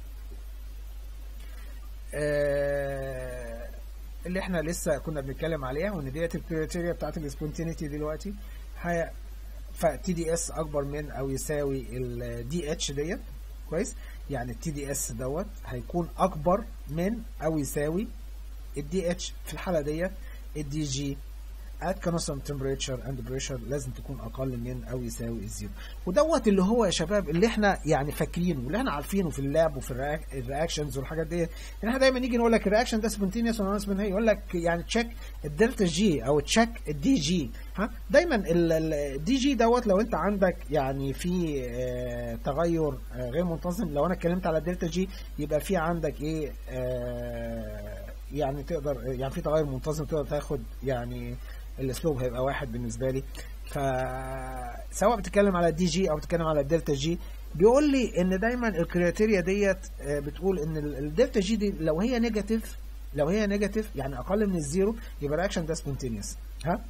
آه اللي احنا لسه كنا بنتكلم عليها وان ديت الكريتيريا بتاعت السبونتينيتي دلوقتي هي فتي دي اس اكبر من او يساوي الدي اتش ديت كويس يعني التي دي اس دوت هيكون اكبر من او يساوي الدي اتش في الحاله ديت الدي جي at constant temperature and pressure لازم تكون اقل من او يساوي الزيرو ودوت اللي هو يا شباب اللي احنا يعني فاكرينه واللي احنا عارفينه في اللاب وفي الرياكشنز والحاجات دي ان احنا دايما نيجي نقول لك الرياكشن ده سبونتينيوس ولا سبونتينيوس يقول لك يعني تشيك الدلتا جي او تشيك الدي جي ها دايما الدي جي دوت لو انت عندك يعني في اه تغير اه غير منتظم لو انا اتكلمت على الدلتا جي يبقى في عندك ايه اه يعني تقدر يعني في تغير منتظم تقدر تاخد يعني الاسلوب هيبقى واحد بالنسبه لي فسواء بتتكلم على الدي جي او بتتكلم على الدلتا جي بيقول لي ان دايما الكريتيريا ديت بتقول ان الدلتا جي دي لو هي نيجاتيف لو هي نيجاتيف يعني اقل من الزيرو يبقى الرياكشن ده سبونتينيوس ها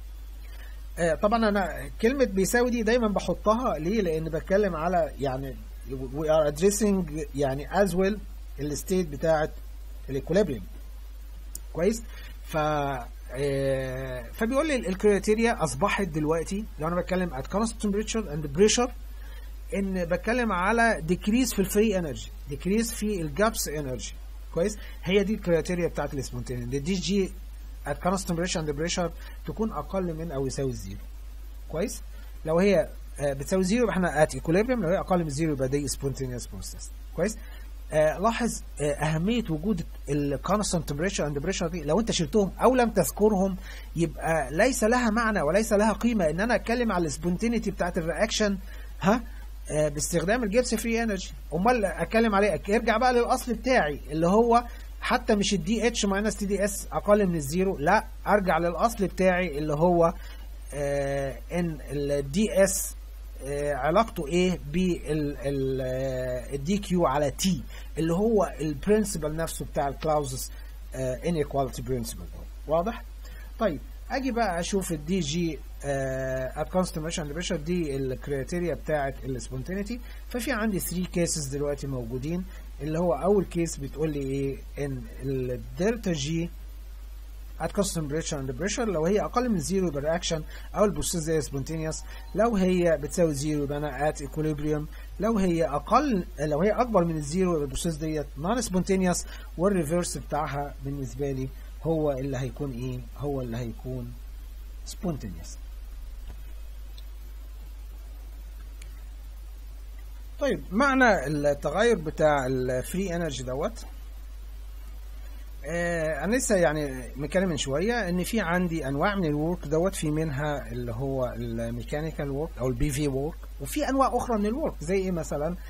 طبعا انا كلمه بيساوي دي دايما بحطها ليه لان بتكلم على يعني we are addressing يعني as well الستيت بتاعه الايكوليبريم كويس ف فبيقول لي الكريتيريا اصبحت دلوقتي لو انا بتكلم at constant temperature and pressure ان بتكلم على decrease في الفري انرجي decrease في الجابس انرجي كويس هي دي الكريتيريا بتاعت السبونتينيوس دي جي at constant temperature and pressure تكون اقل من او يساوي الزيرو كويس لو هي بتساوي زيرو يبقى احنا at equilibrium لو هي اقل من زيرو يبقى دي spontaneous process كويس آه لاحظ آه اهميه وجود الكونستانت تمبريتشر اند بريشر دي لو انت شلتهم او لم تذكرهم يبقى ليس لها معنى وليس لها قيمه ان انا اتكلم على السبونتينيتي بتاعت الرياكشن ها آه باستخدام الجيبس فري انرجي امال اتكلم عليه ارجع بقى للاصل بتاعي اللي هو حتى مش الدي اتش ماينس تي دي اس اقل من الزيرو لا ارجع للاصل بتاعي اللي هو ان الدي اس علاقته ايه بالدي كيو على تي اللي هو البرنسبل نفسه بتاع الكلاوزز انيكواليتي برنسبل واضح طيب اجي بقى اشوف الدي جي ات كونستنت بريشر دي الكريتيريا بتاعه السبونتينيتي ففي عندي 3 كيسز دلوقتي موجودين اللي هو اول كيس بتقول لي ايه ان الدلتا جي at constant pressure and pressure لو هي اقل من زيرو يبقى رياكشن او البروسيس زي سبونتينيوس لو هي بتساوي زيرو يبقى انا at equilibrium لو هي اقل لو هي اكبر من الزيرو يبقى البروسيس ديت نون سبونتينيوس والريفرس بتاعها بالنسبه لي هو اللي هيكون ايه هو اللي هيكون سبونتينيوس طيب معنى التغير بتاع الفري انرجي دوت آه انا لسه يعني متكلم من شويه ان في عندي انواع من الورك دوت في منها اللي هو الميكانيكال ورك او البي في ورك وفي انواع اخرى من الورك زي ايه مثلا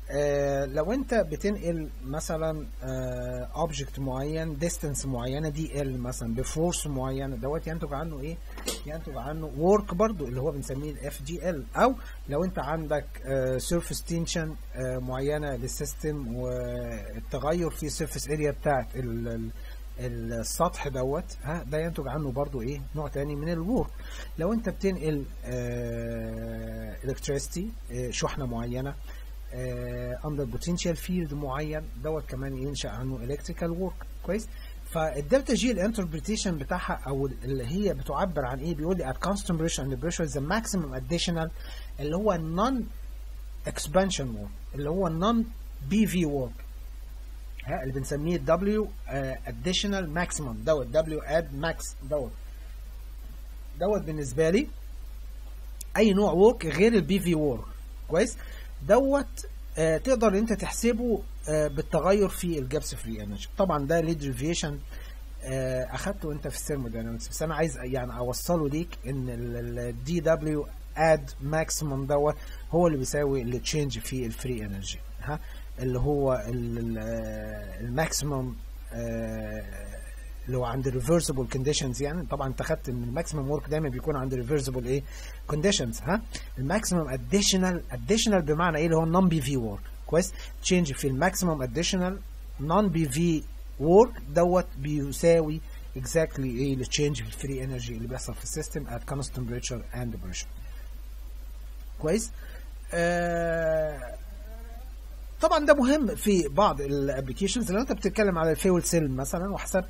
آه لو انت بتنقل مثلا اوبجكت آه معين ديستانس معينه دي ال مثلا بفورس معينه دوت ينتج عنه ايه ينتج عنه ورك برضو اللي هو بنسميه الاف جي ال او لو انت عندك سيرفيس تنشن معينه للسيستم والتغير في السيرفيس اريا بتاعت السطح دوت ها ده ينتج عنه برضو ايه نوع تاني من الورك لو انت بتنقل الكتريستي شحنه معينه اندر بوتنشال فيلد معين دوت كمان ينشا عنه الكتريكال ورك كويس فالدلتا جي الانتربريتيشن بتاعها او اللي هي بتعبر عن ايه بيقول لي at constant pressure and pressure the maximum additional اللي هو non expansion work اللي هو non BV work ها اللي بنسميه W uh, additional maximum دوت W add max دوت دوت بالنسبه لي اي نوع ورك غير البي في وورك كويس دوت آه تقدر انت تحسبه آه بالتغير في الجابس فري انرجي طبعا ده ليه ديفيشن آه اخدته انت في الثيرموداينامكس بس انا عايز يعني اوصله ليك ان الدي دبليو اد ماكسيمم دوت هو اللي بيساوي التشينج في الفري انرجي ها اللي هو الماكسيمم اللي هو عند الريفرسبل كونديشنز يعني طبعا انت خدت ان الماكسيمم ورك دايما بيكون عند الريفرسبل ايه كونديشنز ها الماكسيمم اديشنال اديشنال بمعنى ايه اللي هو النون بي في ورك كويس تشينج في الماكسيمم اديشنال نون بي في ورك دوت بيساوي exactly ايه التشينج في الفري انرجي اللي بيحصل في السيستم at constant temperature and pressure كويس آه طبعا ده مهم في بعض الابلكيشنز لو انت بتتكلم على الفيول سيل مثلا وحسبت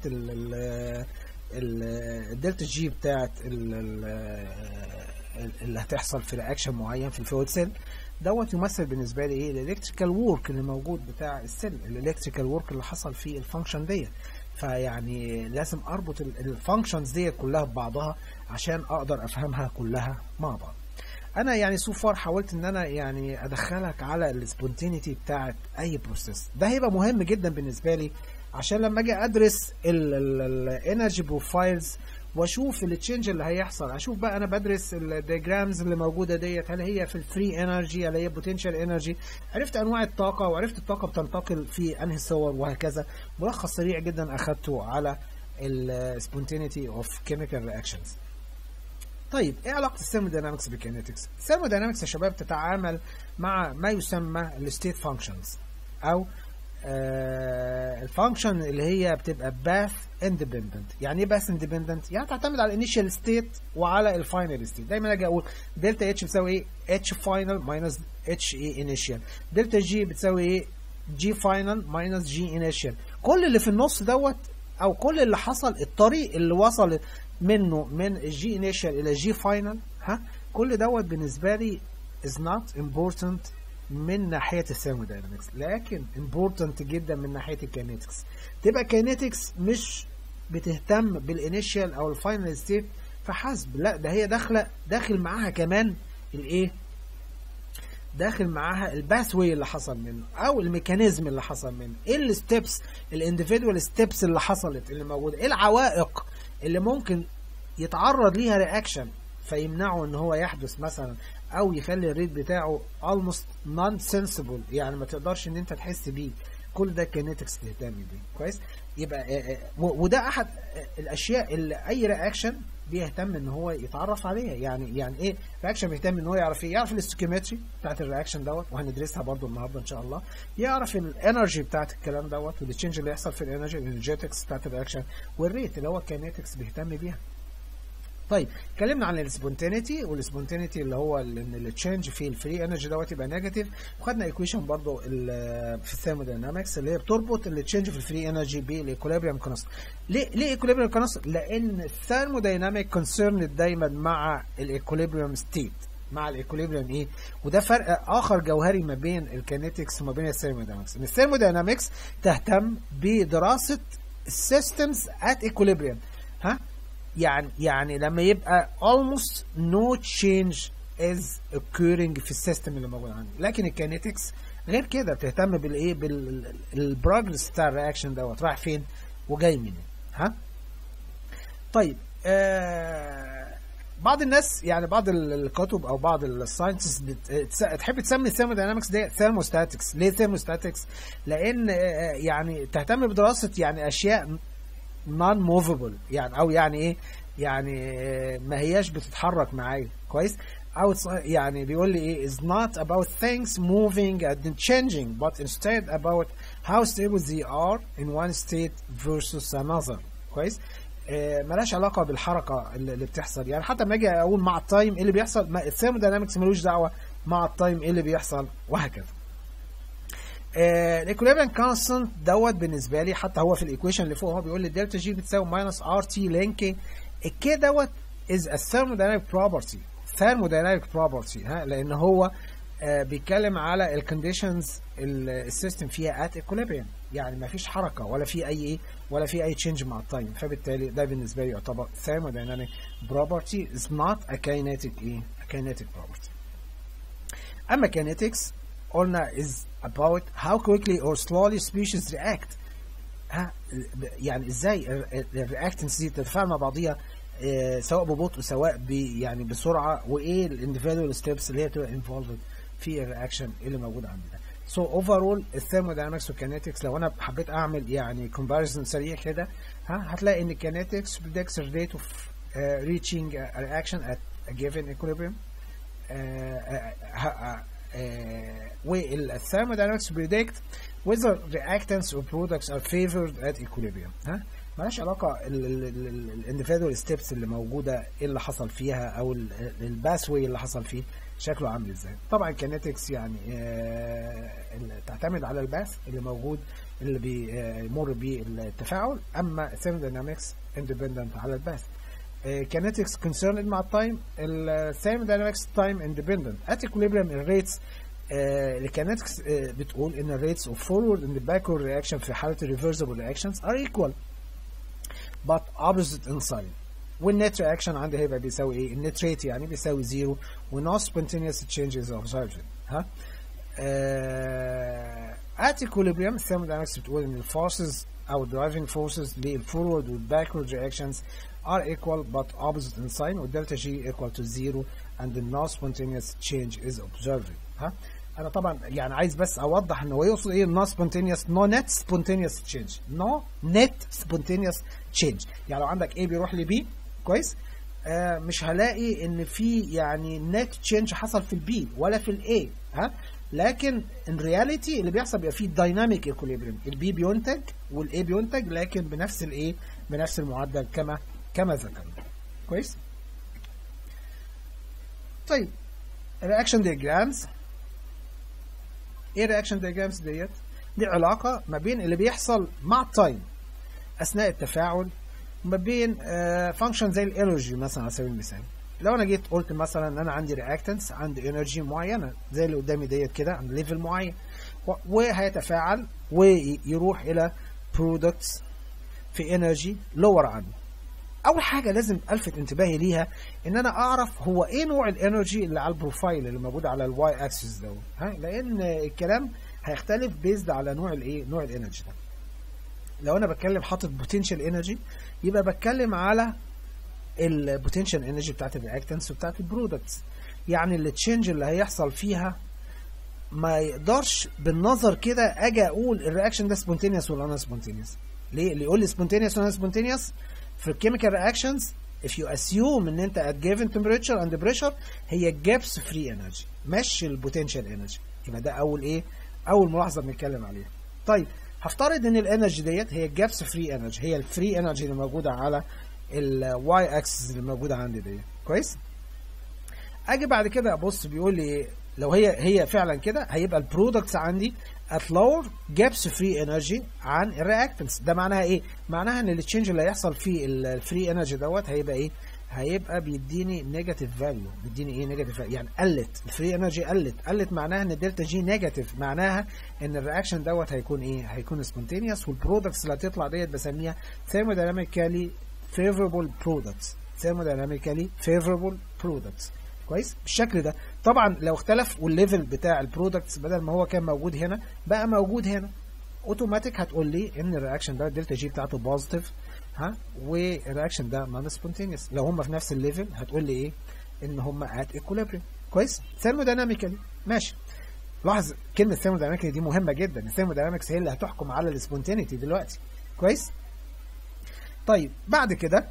الدلتا جي بتاعت اللي هتحصل في رياكشن معين في الفيول سيل دوت يمثل بالنسبه لي ايه الالكتريكال وورك اللي موجود بتاع السيل الالكتريكال وورك اللي حصل في الفانكشن ديت فيعني لازم اربط الفانكشنز ديت كلها ببعضها عشان اقدر افهمها كلها مع بعض انا يعني سو فار حاولت ان انا يعني ادخلك على السبونتينيتي بتاعت اي بروسيس ده هيبقى مهم جدا بالنسبه لي عشان لما اجي ادرس الانرجي بروفايلز واشوف التشينج اللي هيحصل اشوف بقى انا بدرس الدياجرامز اللي موجوده ديت هل هي في الفري انرجي هل هي بوتنشال انرجي عرفت انواع الطاقه وعرفت الطاقه بتنتقل في انهي صور وهكذا ملخص سريع جدا اخدته على السبونتينيتي اوف كيميكال رياكشنز طيب ايه علاقه الثيرموداينامكس بالكينetics الثيرموداينامكس يا شباب تتعامل مع ما يسمى الستيت فانكشنز او آه الفانكشن اللي هي بتبقى باث اندبندنت يعني ايه باث اندبندنت يعني تعتمد على الانيشال ستيت وعلى الفاينل ستيت دايما اجي اقول دلتا اتش بتساوي ايه اتش فاينل ماينس اتش اي انيشال دلتا جي بتساوي ايه جي فاينل ماينس جي انيشال كل اللي في النص دوت او كل اللي حصل الطريق اللي وصل منه من الجي انيشال الى جي فاينل ها كل دوت بالنسبه لي is not important من ناحيه الثيرموداينامكس لكن important جدا من ناحيه الكينetics تبقى كينetics مش بتهتم بالانيشال او الفاينل ستيت فحسب لا ده هي داخله داخل معاها كمان الايه داخل معاها الباث واي اللي حصل منه او الميكانيزم اللي حصل منه ايه الستبس الانديفيدوال ستبس اللي حصلت اللي موجوده ايه العوائق اللي ممكن يتعرض ليها رياكشن فيمنعه ان هو يحدث مثلا او يخلي الريت بتاعه almost non-sensible يعني ما تقدرش ان انت تحس بيه كل ده كينيتكس تهتم بيه كويس يبقى وده احد الاشياء اللي اي رياكشن بيهتم ان هو يتعرف عليها يعني يعني ايه رياكشن بيهتم ان هو يعرف ايه يعرف الاستوكيومتري بتاعت الرياكشن دوت وهندرسها برضو النهارده ان شاء الله يعرف الانرجي بتاعت الكلام دوت والتشينج اللي يحصل في الانرجي الانرجيتكس بتاعت الرياكشن والريت اللي هو الكينيتكس بيهتم بيها طيب اتكلمنا عن السبونتينيتي والسبونتينيتي اللي هو ان التشينج في الفري انرجي دوت يبقى نيجاتيف وخدنا ايكويشن برضو في الثيرموداينامكس اللي هي بتربط التشينج في الفري انرجي بالايكوليبريم كونست ليه ليه ايكوليبريم كونست لان الثيرمودايناميك كونسيرن دايما مع الايكوليبريم ستيت مع الايكوليبريم ايه وده فرق اخر جوهري ما بين الكينيتكس وما بين الثيرموداينامكس ان الثيرموداينامكس تهتم بدراسه السيستمز ات ايكوليبريم ها يعني يعني لما يبقى almost no change is occurring في السيستم اللي موجود عندي لكن الكينيتكس غير كده بتهتم بالايه بالبروجرس بتاع الرياكشن دوت رايح فين وجاي منين ها طيب آه بعض الناس يعني بعض ال- الكتب او بعض الساينتست تحب تسمي الثيرموداينامكس دي ثيرموستاتكس ليه ثيرموستاتكس لان آه، يعني تهتم بدراسه يعني اشياء نون موفبل يعني او يعني ايه يعني آه، ما هياش بتتحرك معايا كويس او it's- يعني بيقول لي ايه is not about things moving and changing but instead about how stable they are in one state versus another كويس آه، ملهاش علاقه بالحركه اللي اللي بتحصل يعني حتى لما اجي اقول مع التايم ايه اللي بيحصل ما الثيرموداينامكس ملوش دعوه مع التايم ايه اللي بيحصل وهكذا الايكوليبريم كونستنت دوت بالنسبه لي حتى هو في الايكويشن اللي فوق هو بيقول لي دلتا جي بتساوي ماينس ار تي لين كي الكي دوت از ا thermodynamic property thermodynamic property ها لان هو آه، بيتكلم على الكونديشنز السيستم فيها ات equilibrium يعني ما فيش حركه ولا في اي ايه ولا في اي تشينج مع التايم فبالتالي ده بالنسبه لي يعتبر thermodynamic property is not a kinetic ايه a kinetic property اما kinetics قلنا is about how quickly or slowly species react ها يعني ازاي الرياكتنس دي بتتفاعل مع بعضيها آه، سواء ببطء سواء ب يعني بسرعه وايه الانديفيدوال ستيبس اللي هي بتبقى انفولفد في الرياكشن اللي موجود عندنا سو اوفرول الثيرموداينامكس والكينetics لو انا حبيت اعمل يعني كومباريزون سريع كده ها هتلاقي ان الكينetics predicts the rate of uh, reaching a reaction at a given equilibrium والثيرموداينامكس predict whether reactants or products are favored at equilibrium ها مالهاش علاقه الانديفيدوال ستيبس اللي موجوده ايه اللي حصل فيها او الباس واي اللي حصل فيه شكله عامل ازاي طبعا كينetics يعني آه، ال- تعتمد على الباث اللي موجود اللي بيمر بيه التفاعل اما thermodynamics independent على الباث كينetics concerned مع التايم الثيرموداينامكس تايم اندبندنت at equilibrium الريتس الكينetics بتقول ان الريتس of forward and backward reaction في حاله reversible reactions are equal but opposite in sign والنت رياكشن عندي هيبقى بيساوي ايه؟ النت ريت يعني بيساوي زيرو ونو spontaneous changes of observed ها آه at equilibrium thermodynamics بتقول ان الفورسز او driving forces للفورورد والباكورد reactions are equal but opposite in sign والدلتا جي equal to zero and the no spontaneous change is observed ها انا طبعا يعني عايز بس اوضح ان هو يقصد ايه no spontaneous no net spontaneous change no net spontaneous change يعني لو عندك A بيروح ل B كويس آه مش هلاقي ان في يعني نت تشينج حصل في البي ولا في الاي ها لكن ان رياليتي اللي بيحصل بيبقى فيه دايناميك ايكوليبريم البي بينتج والاي بينتج لكن بنفس الايه بنفس المعدل كما كما ذكرنا كويس طيب الرياكشن ديجرامز ايه الرياكشن ديجرامز ديت دي علاقه ما بين اللي بيحصل مع التايم اثناء التفاعل ما بين فانكشن زي الانرجي مثلا على سبيل المثال لو انا جيت قلت مثلا ان انا عندي رياكتنس عندي انرجي معينه زي اللي قدامي ديت كده عند ليفل معين و- وهيتفاعل ويروح الى برودكتس في انرجي لور عنه اول حاجه لازم الفت انتباهي ليها ان انا اعرف هو ايه نوع الانرجي اللي على البروفايل اللي موجود على الواي اكسس دوت ها لان الكلام هيختلف بيزد على نوع الايه نوع الانرجي ده لو انا بتكلم حاطط بوتنشال انرجي يبقى بتكلم على البوتنشال انرجي بتاعت الرياكتنس وبتاعت البرودكتس يعني التشينج اللي هيحصل فيها ما يقدرش بالنظر كده اجي اقول الرياكشن ده سبونتينيوس ولا انا سبونتينيوس ليه اللي يقول لي سبونتينيوس ولا سبونتينيوس في الكيميكال رياكشنز if you assume ان انت at given temperature and pressure هي gaps free energy مش البوتنشال انرجي يبقى ده اول ايه اول ملاحظه بنتكلم عليها طيب هفترض ان الانرجي ديت هي الجابس فري انرجي هي الفري انرجي اللي موجوده على الواي اكسس اللي موجوده عندي ديت كويس اجي بعد كده ابص بيقول لي إيه؟ لو هي هي فعلا كده هيبقى البرودكتس عندي at lower gaps free energy عن الرياكتنس ده معناها ايه معناها ان التشينج اللي هيحصل في الفري انرجي دوت هيبقى ايه هيبقى بيديني نيجاتيف فاليو بيديني ايه نيجاتيف يعني قلت الفري انرجي قلت قلت معناها ان الدلتا جي نيجاتيف معناها ان الرياكشن دوت هيكون ايه هيكون سبونتينيوس والبرودكتس اللي هتطلع ديت بسميها thermodynamically favorable products thermodynamically favorable products كويس بالشكل ده طبعا لو اختلف والليفل بتاع البرودكتس بدل ما هو كان موجود هنا بقى موجود هنا اوتوماتيك هتقول لي ان الرياكشن ده الدلتا جي بتاعته بوزيتيف ها والرياكشن ده نون سبونتينيوس لو هم في نفس الليفل هتقول لي ايه ان هم ات ايكوليبريم كويس ثيرمودايناميكالي ماشي لاحظ كلمه ثيرمودايناميكالي دي مهمه جدا الثيرموداينامكس هي اللي هتحكم على السبونتينيتي دلوقتي كويس طيب بعد كده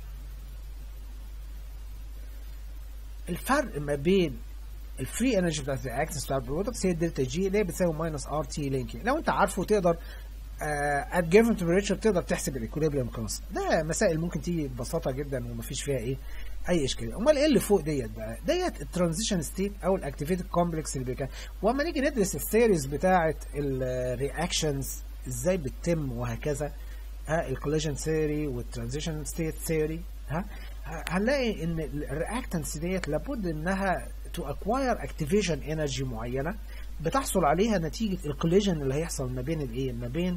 الفرق ما بين الفري انرجي بتاعت الرياكتنس بتاع البرودكتس هي الدلتا جي اللي هي بتساوي ماينس ار تي لينكينج لو انت عارفه تقدر ات جيفن تمبريتشر تقدر تحسب الاكوليبريم كونست ده مسائل ممكن تيجي ببساطه جدا ومفيش فيها ايه اي اشكاليه امال ايه اللي فوق ديت بقى ديت الترانزيشن ستيت او الاكتيفيتد كومبلكس اللي بيكون واما نيجي ندرس السيريز بتاعه الرياكشنز ازاي بتتم وهكذا ها الكوليجن ثيوري والترانزيشن ستيت ثيوري ها هنلاقي ان الرياكتنس ديت لابد انها تو اكواير اكتيفيشن انرجي معينه بتحصل عليها نتيجه الكوليجن اللي هيحصل ما بين الايه ما بين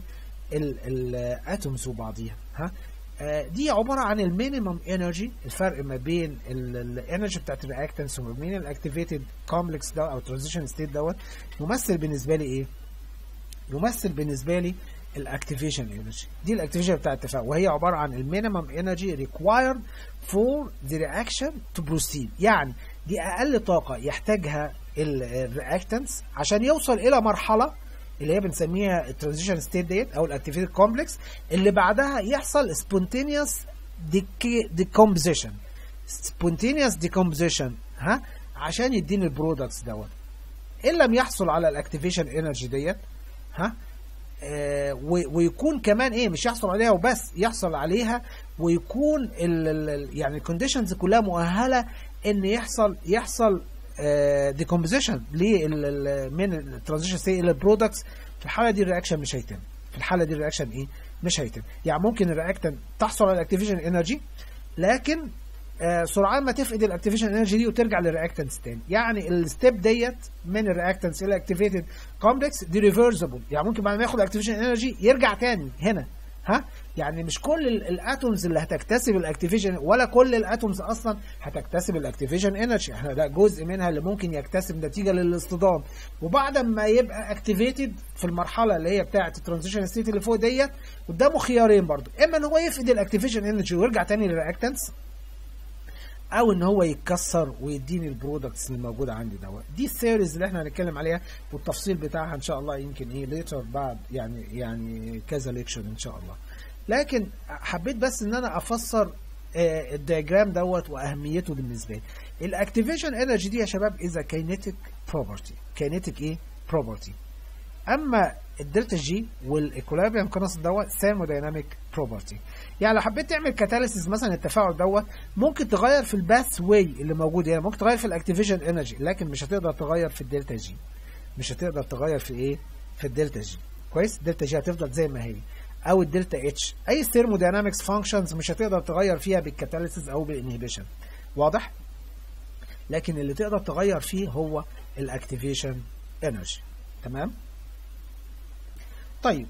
الاتومز وبعضيها ها دي عباره عن المينيمم انرجي الفرق ما بين الانرجي بتاعت الرياكتنس وما بين الاكتيفيتد كومبلكس ده او ترانزيشن ستيت دوت يمثل بالنسبه لي ايه؟ يمثل بالنسبه لي الاكتيفيشن انرجي دي الاكتيفيشن بتاع التفاعل وهي عباره عن المينيمم انرجي ريكوايرد فور ذا رياكشن تو بروسيد يعني دي اقل طاقه يحتاجها الرياكتنس عشان يوصل الى مرحله اللي هي بنسميها الترانزيشن ستيت ديت او الاكتيفيتد كومبلكس اللي بعدها يحصل سبونتينيوس ديكومبوزيشن سبونتينيوس ديكومبوزيشن ها عشان يديني البرودكتس دوت ان لم يحصل على الاكتيفيشن انرجي ديت ها آه ويكون كمان ايه مش يحصل عليها وبس يحصل عليها ويكون ال ال يعني الكونديشنز كلها مؤهله ان يحصل يحصل ديكومبوزيشن من الترانزيشن ستيت الى البرودكتس في الحاله دي الرياكشن مش هيتم في الحاله دي الرياكشن ايه مش هيتم يعني ممكن الرياكتن تحصل على الاكتيفيشن انرجي لكن آه سرعان ما تفقد الاكتيفيشن انرجي دي وترجع للرياكتنس تاني يعني الستيب ديت من الرياكتنس الى اكتيفيتد كومبلكس دي ريفرسبل يعني ممكن بعد ما ياخد الاكتيفيشن انرجي يرجع تاني هنا ها يعني مش كل الاتومز اللي هتكتسب الاكتيفيشن ولا كل الاتومز اصلا هتكتسب الاكتيفيشن انرجي احنا ده جزء منها اللي ممكن يكتسب نتيجه للاصطدام وبعد ما يبقى اكتيفيتد في المرحله اللي هي بتاعه الترانزيشن ستيت اللي فوق ديت قدامه خيارين برضو اما ان هو يفقد الاكتيفيشن انرجي ويرجع تاني للرياكتنس او ان هو يتكسر ويديني البرودكتس اللي موجوده عندي دوت دي السيريز اللي احنا هنتكلم عليها والتفصيل بتاعها ان شاء الله يمكن ايه ليتر بعد يعني يعني كذا ليكشن ان شاء الله لكن حبيت بس ان انا افسر آه الدياجرام دوت واهميته بالنسبه لي الاكتيفيشن انرجي دي يا شباب اذا كاينيتيك بروبرتي كاينيتيك ايه بروبرتي اما الدلتا جي والايكولابريم كونست دوت ثيرمودايناميك بروبرتي يعني لو حبيت تعمل كاتاليسيس مثلا التفاعل دوت ممكن تغير في الباث واي اللي موجود هنا ممكن تغير في الاكتيفيشن انرجي لكن مش هتقدر تغير في الدلتا جي مش هتقدر تغير في ايه في الدلتا جي كويس الدلتا جي هتفضل زي ما هي او الدلتا اتش اي ثيرموداينامكس فانكشنز مش هتقدر تغير فيها بالكاتاليسيس او بالانهبيشن واضح لكن اللي تقدر تغير فيه هو الاكتيفيشن انرجي تمام طيب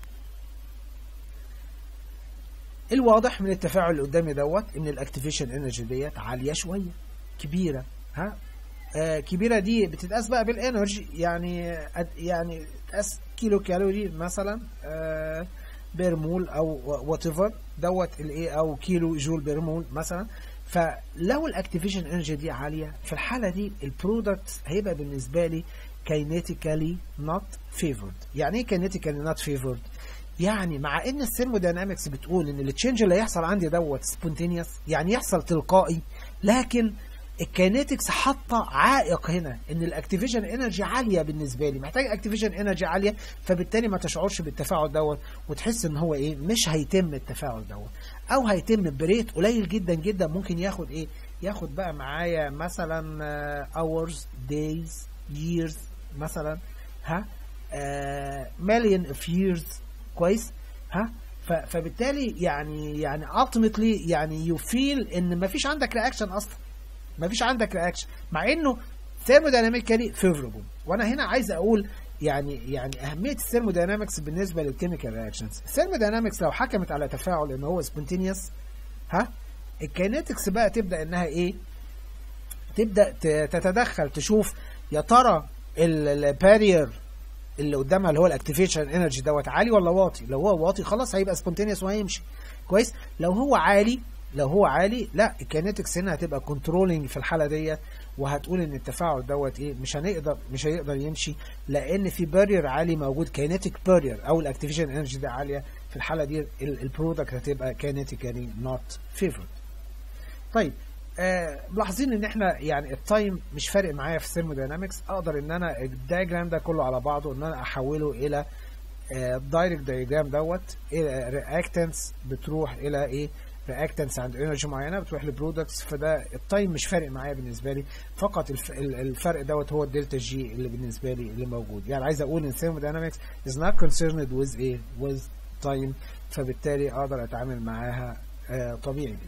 الواضح من التفاعل اللي قدامي دوت ان الاكتيفيشن انرجي ديت عاليه شويه كبيره ها آه كبيره دي بتتقاس بقى بالانرجي يعني يعني تقاس كيلو كالوري مثلا آه بير مول او وات ايفر دوت الايه او كيلو جول بير مول مثلا فلو الاكتيفيشن انرجي دي عاليه في الحاله دي البرودكت هيبقى بالنسبه لي كاينيتيكالي نوت فيفورد يعني ايه كاينيتيكالي نوت فيفورد يعني مع ان الثيرموداينامكس بتقول ان التشينج اللي هيحصل عندي دوت سبونتينيوس يعني يحصل تلقائي لكن الكينيتكس حاطه عائق هنا ان الاكتيفيشن انرجي عاليه بالنسبه لي محتاج اكتيفيشن انرجي عاليه فبالتالي ما تشعرش بالتفاعل دوت وتحس ان هو ايه مش هيتم التفاعل دوت او هيتم بريت قليل جدا جدا ممكن ياخد ايه ياخد بقى معايا مثلا hours days years مثلا ها مليون اوف years كويس ها فبالتالي يعني يعني ultimately يعني يو فيل ان ما فيش عندك رياكشن اصلا ما فيش عندك رياكشن مع انه ثيرمودايناميكالي فيفوربل وانا هنا عايز اقول يعني يعني اهميه الثيرموداينامكس بالنسبه للكيميكال رياكشنز الثيرموداينامكس لو حكمت على تفاعل ان هو سبونتينيوس ها الكينيتكس بقى تبدا انها ايه تبدا تتدخل تشوف يا ترى البارير اللي قدامها اللي هو الاكتيفيشن انرجي دوت عالي ولا واطي لو هو واطي خلاص هيبقى سبونتينيوس وهيمشي كويس لو هو عالي لو هو عالي لا الكينيتكس هنا هتبقى كنترولنج في الحاله ديت وهتقول ان التفاعل دوت ايه مش هنقدر مش هيقدر يمشي لان في بارير عالي موجود كينيتيك بارير او الاكتيفيشن انرجي ده عاليه في الحاله دي البرودكت هتبقى كينيتيكالي نوت فيفورد طيب آه ملاحظين ان احنا يعني التايم مش فارق معايا في الثيرموداينامكس اقدر ان انا الدايجرام ده كله على بعضه ان انا احوله الى الدايركت آه دايجرام دوت الى رياكتنس بتروح الى ايه رياكتنس عند انرجي معينه بتروح لبرودكتس فده التايم مش فارق معايا بالنسبه لي فقط الف... الفرق دوت هو الدلتا جي اللي بالنسبه لي اللي موجود يعني عايز اقول ان thermodynamics is not concerned with ايه with time فبالتالي اقدر اتعامل معاها آه طبيعي جدا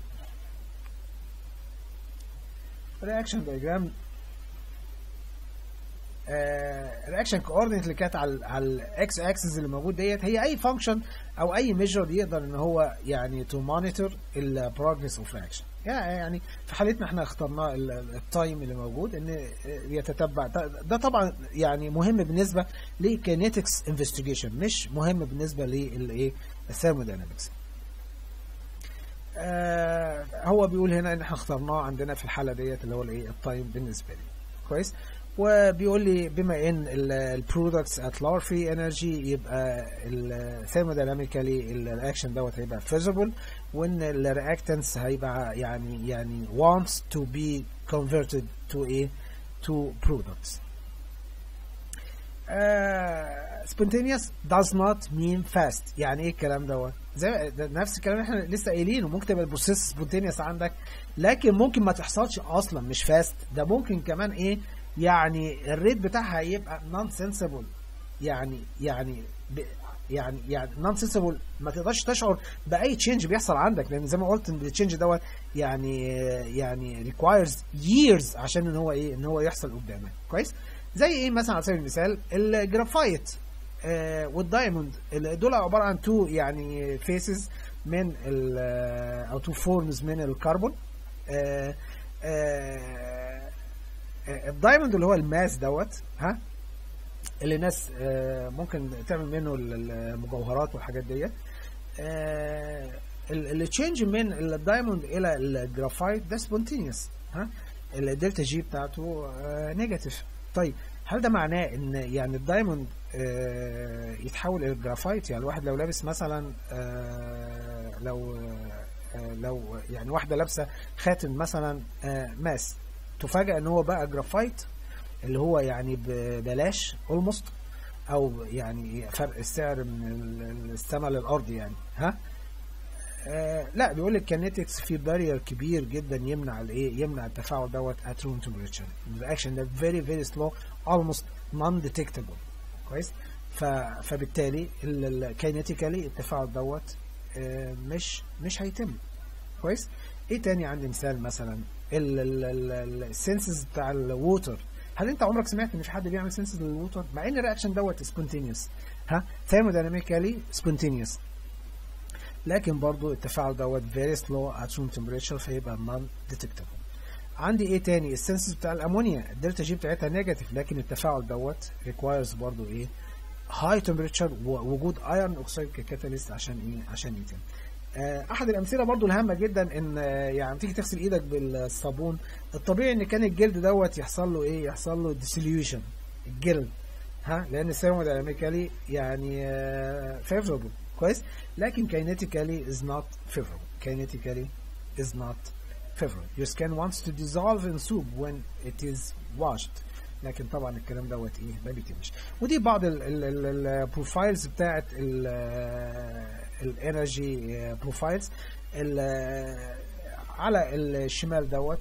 رياكشن دايجرام رياكشن كوردينيت اللي كانت على على الاكس اكسس اللي موجود ديت هي اي فانكشن او اي ميجر يقدر ان هو يعني تو مونيتور البروجريس اوف رياكشن يعني في حالتنا احنا اخترنا التايم اللي موجود ان يتتبع ده طبعا يعني مهم بالنسبه لكينيتكس انفستيجيشن مش مهم بالنسبه للايه الثيرموداينامكس آه هو بيقول هنا ان احنا اخترناه عندنا في الحاله ديت اللي هو الايه التايم بالنسبه لي كويس وبيقول لي بما ان البرودكتس ات لار فري انرجي يبقى الثيرمودايناميكالي الاكشن دوت هيبقى فيزبل وان الرياكتنس هيبقى يعني يعني wants to be converted to a to products. Uh, spontaneous does not mean fast يعني ايه الكلام دوت زي نفس الكلام اللي احنا لسه قايلينه ممكن تبقى البروسيس سبونتينيوس عندك لكن ممكن ما تحصلش اصلا مش فاست ده ممكن كمان ايه يعني الريت بتاعها يبقى نون سنسبل يعني يعني ب يعني يعني نون سنسبل ما تقدرش تشعر باي تشينج بيحصل عندك لان زي ما قلت ان التشينج دوت يعني يعني ريكوايرز ييرز عشان ان هو ايه ان هو يحصل قدامك كويس زي ايه مثلا على سبيل المثال الجرافايت آه والدايموند دول عباره عن تو يعني فيسز من او تو فورمز من الكربون آه آه الدايموند اللي هو الماس دوت ها اللي الناس ممكن تعمل منه المجوهرات والحاجات ديت اللي تشينج من الدايموند الى الجرافايت ده سبونتينيوس ها الدلتا جي بتاعته نيجاتيف طيب هل ده معناه ان يعني الدايموند يتحول الى الجرافايت يعني الواحد لو لابس مثلا لو لو يعني واحده لابسه خاتم مثلا ماس تفاجأ ان هو بقى جرافايت اللي هو يعني ببلاش اولموست او يعني فرق السعر من السماء للارض يعني ها آه لا بيقول لك كينيتكس في بارير كبير جدا يمنع الايه يمنع التفاعل دوت at room temperature الرياكشن ده very very slow almost non detectable كويس ف فبالتالي الكينيتيكالي التفاعل دوت آه مش مش هيتم كويس ايه تاني عندي مثال مثلا السنسز بتاع الووتر هل انت عمرك سمعت ان في حد بيعمل سنسز للووتر مع ان الرياكشن دوت سبونتينيوس ها ثيرمودايناميكالي سبونتينيوس لكن برضو التفاعل دوت very slow at room temperature فيبقى non detectable عندي ايه تاني السنسز بتاع الامونيا الدلتا جي بتاعتها نيجاتيف لكن التفاعل دوت requires برضو ايه high temperature ووجود ايرون اوكسيد ككاتاليست عشان ايه عشان يتم احد الامثله برضو الهامه جدا ان يعني تيجي تغسل ايدك بالصابون الطبيعي ان كان الجلد دوت يحصل له ايه يحصل له ديسوليوشن الجلد ها لان الثيرمودايناميكالي يعني فيفوربل كويس لكن كاينيتيكالي is not favorable kinetically is not favorable your skin wants to dissolve in soup when it is washed لكن طبعا الكلام دوت ايه ما بيتمش ودي بعض البروفايلز بتاعت الانرجي بروفايلز على الشمال دوت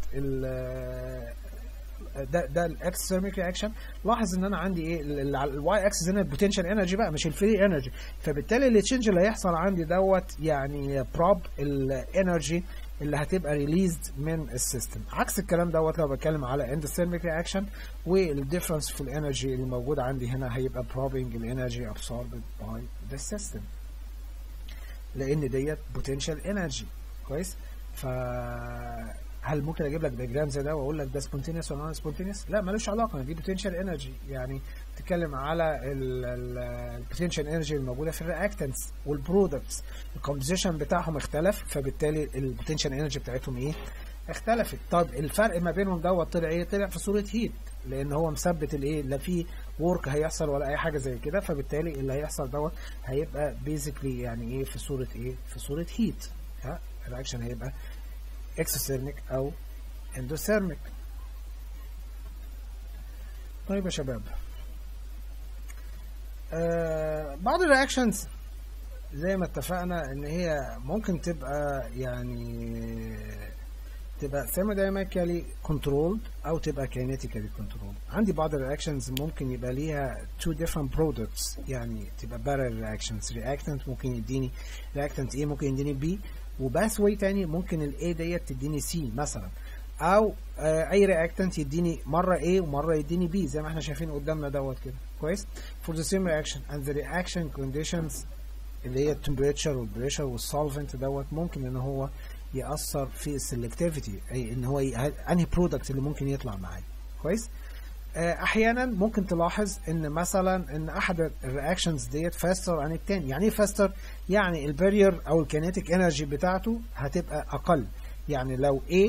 ده ده الاكس ثيرميك رياكشن لاحظ ان انا عندي ايه الواي اكسس هنا البوتنشال انرجي بقى مش الفري انرجي فبالتالي التشنج اللي هيحصل عندي دوت يعني بروب الانرجي اللي هتبقى ريليزد من السيستم عكس الكلام دوت لو بتكلم على اندوثيرميك رياكشن والديفرنس في الانرجي اللي موجود عندي هنا هيبقى بروبنج الانرجي ابسوربد باي ذا سيستم لان ديت بوتنشال انرجي كويس ف هل ممكن اجيب لك دياجرام زي ده واقول لك ده سبونتينيوس ولا نون سبونتينيوس لا ملوش علاقه دي بوتنشال انرجي يعني بتتكلم على البوتنشال انرجي الموجوده في الرياكتنتس والبرودكتس الكومبوزيشن بتاعهم اختلف فبالتالي البوتنشال انرجي بتاعتهم ايه اختلفت طب الفرق ما بينهم دوت طلع ايه طلع في صوره هيت لان هو مثبت الايه لا في ورك هيحصل ولا اي حاجه زي كده فبالتالي اللي هيحصل دوت هيبقى بيزيكلي يعني ايه في صوره ايه في صوره هيت ها الرياكشن هيبقى اكسوثيرميك او اندوثيرميك طيب يا شباب آه بعض الرياكشنز زي ما اتفقنا ان هي ممكن تبقى يعني تبقى thermodynamically controlled او تبقى kinetically controlled عندي بعض الرياكشنز ممكن يبقى ليها two different products يعني تبقى parallel reactions reactant ممكن يديني reactant A ممكن يديني B وباث واي تاني ممكن ال A ديت تديني C مثلا او آه اي reactant يديني مره A ومره يديني B زي ما احنا شايفين قدامنا دوت كده كويس for the same reaction and the reaction conditions اللي هي التمبريتشر والبريشر والسولفنت دوت ممكن ان هو يأثر في السلكتيفيتي اي ان هو ي... انهي برودكت اللي ممكن يطلع معايا كويس احيانا ممكن تلاحظ ان مثلا ان احد الرياكشنز ديت فاستر عن التاني يعني ايه فاستر يعني البارير او الكينيتيك انرجي بتاعته هتبقى اقل يعني لو A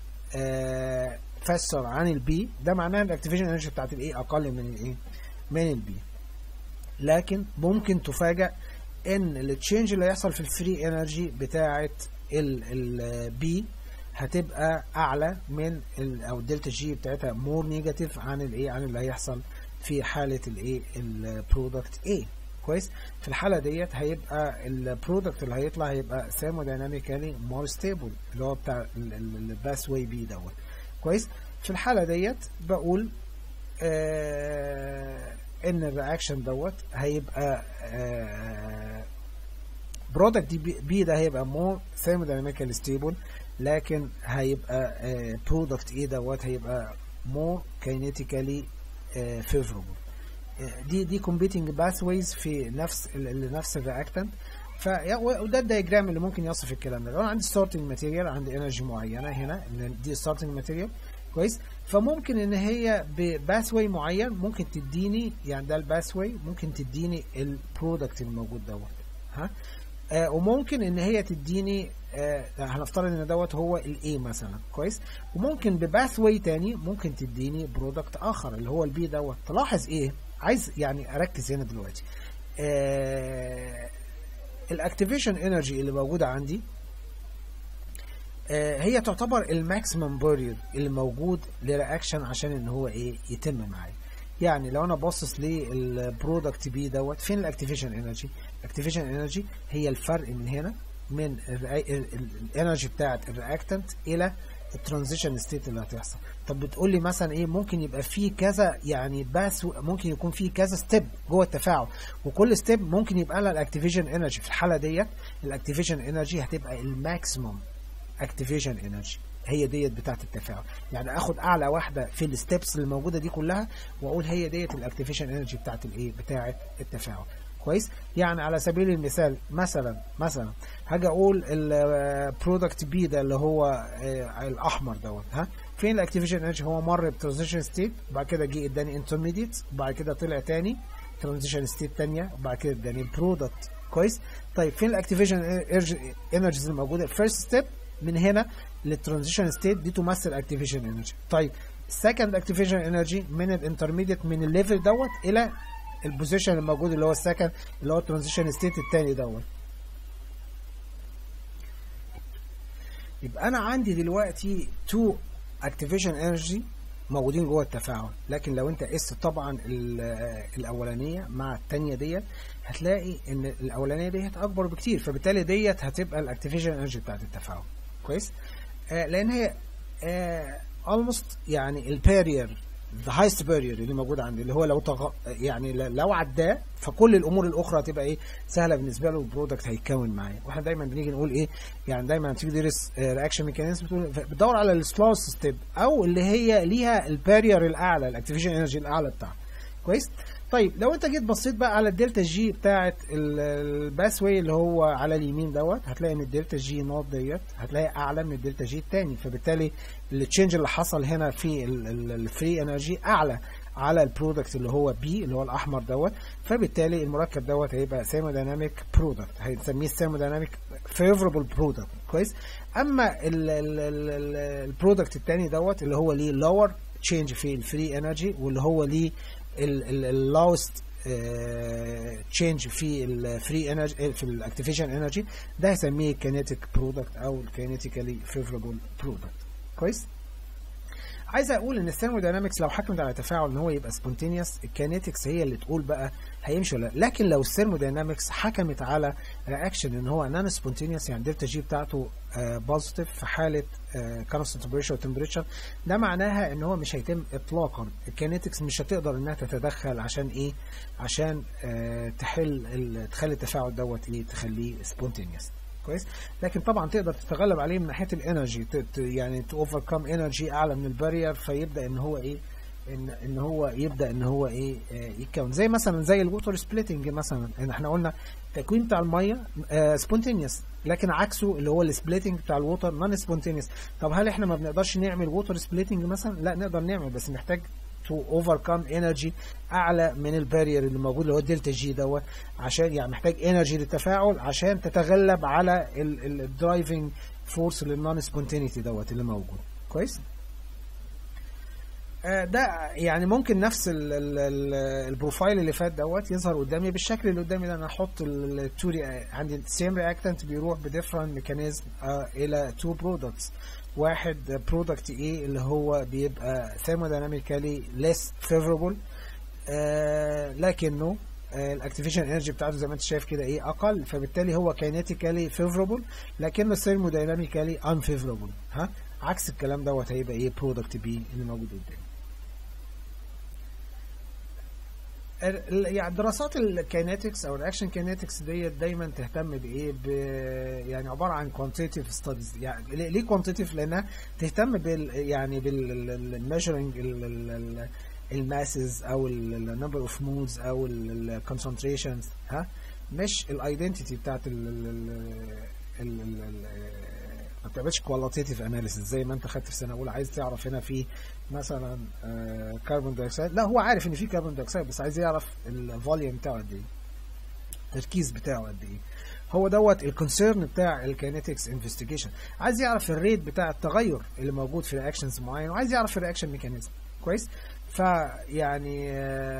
فاستر عن البي ده معناه الاكتيفيشن انرجي بتاعت الاي اقل من الايه من البي لكن ممكن تفاجأ ان التشينج اللي هيحصل في الفري انرجي بتاعت البي هتبقى اعلى من ال او الدلتا جي بتاعتها مور نيجاتيف عن الايه عن اللي هيحصل في حاله الايه البرودكت A كويس في الحاله ديت هيبقى البرودكت اللي هيطلع هيبقى ثيرمودايناميكالي مور ستيبل اللي هو بتاع الباس واي بي دوت كويس في الحاله ديت بقول آه ان الرياكشن دوت هيبقى آه برودكت بي ده هيبقى مور ثيرمودايناميكالي ستيبل لكن هيبقى برودكت ايه دوت هيبقى مور كاينيتيكالي فيفوربل دي دي كومبيتنج باثويز في نفس نفس الرياكتنت ف وده الدايجرام اللي ممكن يوصف الكلام ده لو انا عندي ستارتنج ماتيريال عندي انرجي معينه هنا دي ستارتنج ماتيريال كويس فممكن ان هي بباثوي معين ممكن تديني يعني ده الباثوي ممكن تديني البرودكت الموجود دوت ها آه وممكن ان هي تديني آه هنفترض ان دوت هو الاي مثلا كويس وممكن بباث واي تاني ممكن تديني برودكت اخر اللي هو البي دوت تلاحظ ايه عايز يعني اركز هنا دلوقتي آه الاكتيفيشن انرجي اللي موجوده عندي آه هي تعتبر الماكسيمم بيريود اللي موجود لرياكشن عشان ان هو ايه يتم معايا يعني لو انا باصص للبرودكت بي دوت فين الاكتيفيشن انرجي الاكتيفيشن انرجي هي الفرق من هنا من الانرجي بتاعت الرياكتنت الى الترانزيشن ستيت اللي هتحصل طب بتقول لي مثلا ايه ممكن يبقى في كذا يعني بس ممكن يكون في كذا ستيب جوه التفاعل وكل ستيب ممكن يبقى لها الاكتيفيشن انرجي في الحاله ديت الاكتيفيشن انرجي هتبقى الماكسيموم اكتيفيشن انرجي هي ديت بتاعت التفاعل يعني اخد اعلى واحده في الستبس اللي موجوده دي كلها واقول هي ديت الاكتيفيشن انرجي بتاعت الايه بتاعت التفاعل كويس يعني على سبيل المثال مثلا مثلا هاجي اقول البرودكت بي ده اللي هو الاحمر دوت ها فين الاكتيفيشن انرجي هو مر بترانزيشن ستيت وبعد كده جه اداني انترميديت وبعد كده طلع تاني ترانزيشن ستيت ثانيه وبعد كده اداني البرودكت كويس طيب فين الاكتيفيشن انرجيز الموجوده الفيرست ستيب من هنا للترانزيشن ستيت دي تمثل اكتيفيشن انرجي طيب السكند اكتيفيشن انرجي من الانترميديت من الليفل دوت الى البوزيشن الموجود اللي هو السكند اللي هو الترانزيشن ستيت الثاني دوت يبقى انا عندي دلوقتي تو اكتيفيشن انرجي موجودين جوه التفاعل لكن لو انت قست طبعا الاولانيه مع الثانيه ديت هتلاقي ان الاولانيه ديت اكبر بكتير فبالتالي ديت هتبقى الاكتيفيشن انرجي بتاعت التفاعل كويس آه لان هي آه almost يعني البارير ذا هايست بارير اللي موجود عندي اللي هو لو تغ... يعني لو عداه فكل الامور الاخرى هتبقى ايه سهله بالنسبه له البرودكت هيتكون معايا واحنا دايما بنيجي نقول ايه يعني دايما تيجي تدرس رياكشن ميكانيزم بتدور على السلوث ستيب او اللي هي ليها البارير الاعلى الاكتيفيشن انرجي الاعلى بتاعها كويس طيب لو انت جيت بصيت بقى على الدلتا جي بتاعه الباس واي اللي هو على اليمين دوت هتلاقي ان الدلتا جي نوت ديت هتلاقي اعلى من الدلتا جي الثاني فبالتالي التشينج اللي حصل هنا في الفري انرجي اعلى على البرودكت اللي هو بي اللي هو الاحمر دوت فبالتالي المركب دوت هيبقى ثيرمودايناميك برودكت هنسميه ثيرمودايناميك فيفربل برودكت كويس اما البرودكت الثاني دوت اللي هو ليه لور تشينج في الفري انرجي واللي هو ليه اللوست تشينج في الفري انرجي في الاكتيفيشن انرجي ده هسميه كينيتيك برودكت او الكينيتيكالي فيفربل برودكت كويس عايز اقول ان الثيرموداينامكس لو حكمت على تفاعل ان هو يبقى سبونتينيوس الكينيتكس هي اللي تقول بقى هيمشي ولا لكن لو الثيرموداينامكس حكمت على رياكشن ان هو نون سبونتينيوس يعني الدلتا جي بتاعته بوزيتيف في حاله كونستنت بريشر وتمبريتشر ده معناها ان هو مش هيتم اطلاقا الكينيتكس مش هتقدر انها تتدخل عشان ايه عشان آه تحل تخلي التفاعل دوت ايه تخليه سبونتينيوس كويس لكن طبعا تقدر تتغلب عليه من ناحيه الانرجي يعني تو اوفركم انرجي اعلى من البارير فيبدا ان هو ايه ان ان هو يبدا ان هو ايه يتكون زي مثلا زي الووتر سبليتنج مثلا ان احنا قلنا التكوين بتاع الميه سبونتينيوس لكن عكسه اللي هو السبليتنج بتاع الووتر نون سبونتينيوس طب هل احنا ما بنقدرش نعمل ووتر سبليتنج مثلا لا نقدر نعمل بس محتاج تو اوفركم انرجي اعلى من البارير اللي موجود اللي هو الدلتا جي دوت عشان يعني محتاج انرجي للتفاعل عشان تتغلب على الدرايفنج فورس للنون سبونتينيتي دوت اللي موجود كويس ده يعني ممكن نفس ال ال ال البروفايل اللي فات دوت يظهر قدامي بالشكل اللي قدامي ده انا احط التو عندي السيم رياكتنت بيروح بديفرنت ميكانيزم الى تو برودكتس واحد برودكت ايه اللي هو بيبقى thermodynamically less favorable آه لكنه آه الاكتيفيشن انرجي بتاعته زي ما انت شايف كده ايه اقل فبالتالي هو kinetically favorable لكنه thermodynamically unfavorable ها عكس الكلام دوت هيبقى ايه برودكت بي اللي موجود قدامي يعني دراسات الكينetics او الاكشن كينetics ديت دايما تهتم بايه ب يعني عباره عن كوانتيتيف ستاديز يعني ليه كوانتيتيف لانها تهتم بال يعني بالميجرنج الماسز او النمبر اوف مودز او الكونسنتريشنز ها مش الايدنتيتي بتاعت ال ما بتعملش كواليتيف اناليسيس زي ما انت خدت في سنه اولى عايز تعرف هنا في مثلا كربون دايوكسيد لا هو عارف ان في كربون دايوكسيد بس عايز يعرف الفوليوم بتاعه قد ايه التركيز بتاعه قد ايه هو دوت الكونسيرن بتاع الكينetics انفستيجيشن عايز يعرف الريت بتاع التغير اللي موجود في رياكشنز معين وعايز يعرف الرياكشن ميكانيزم كويس فيعني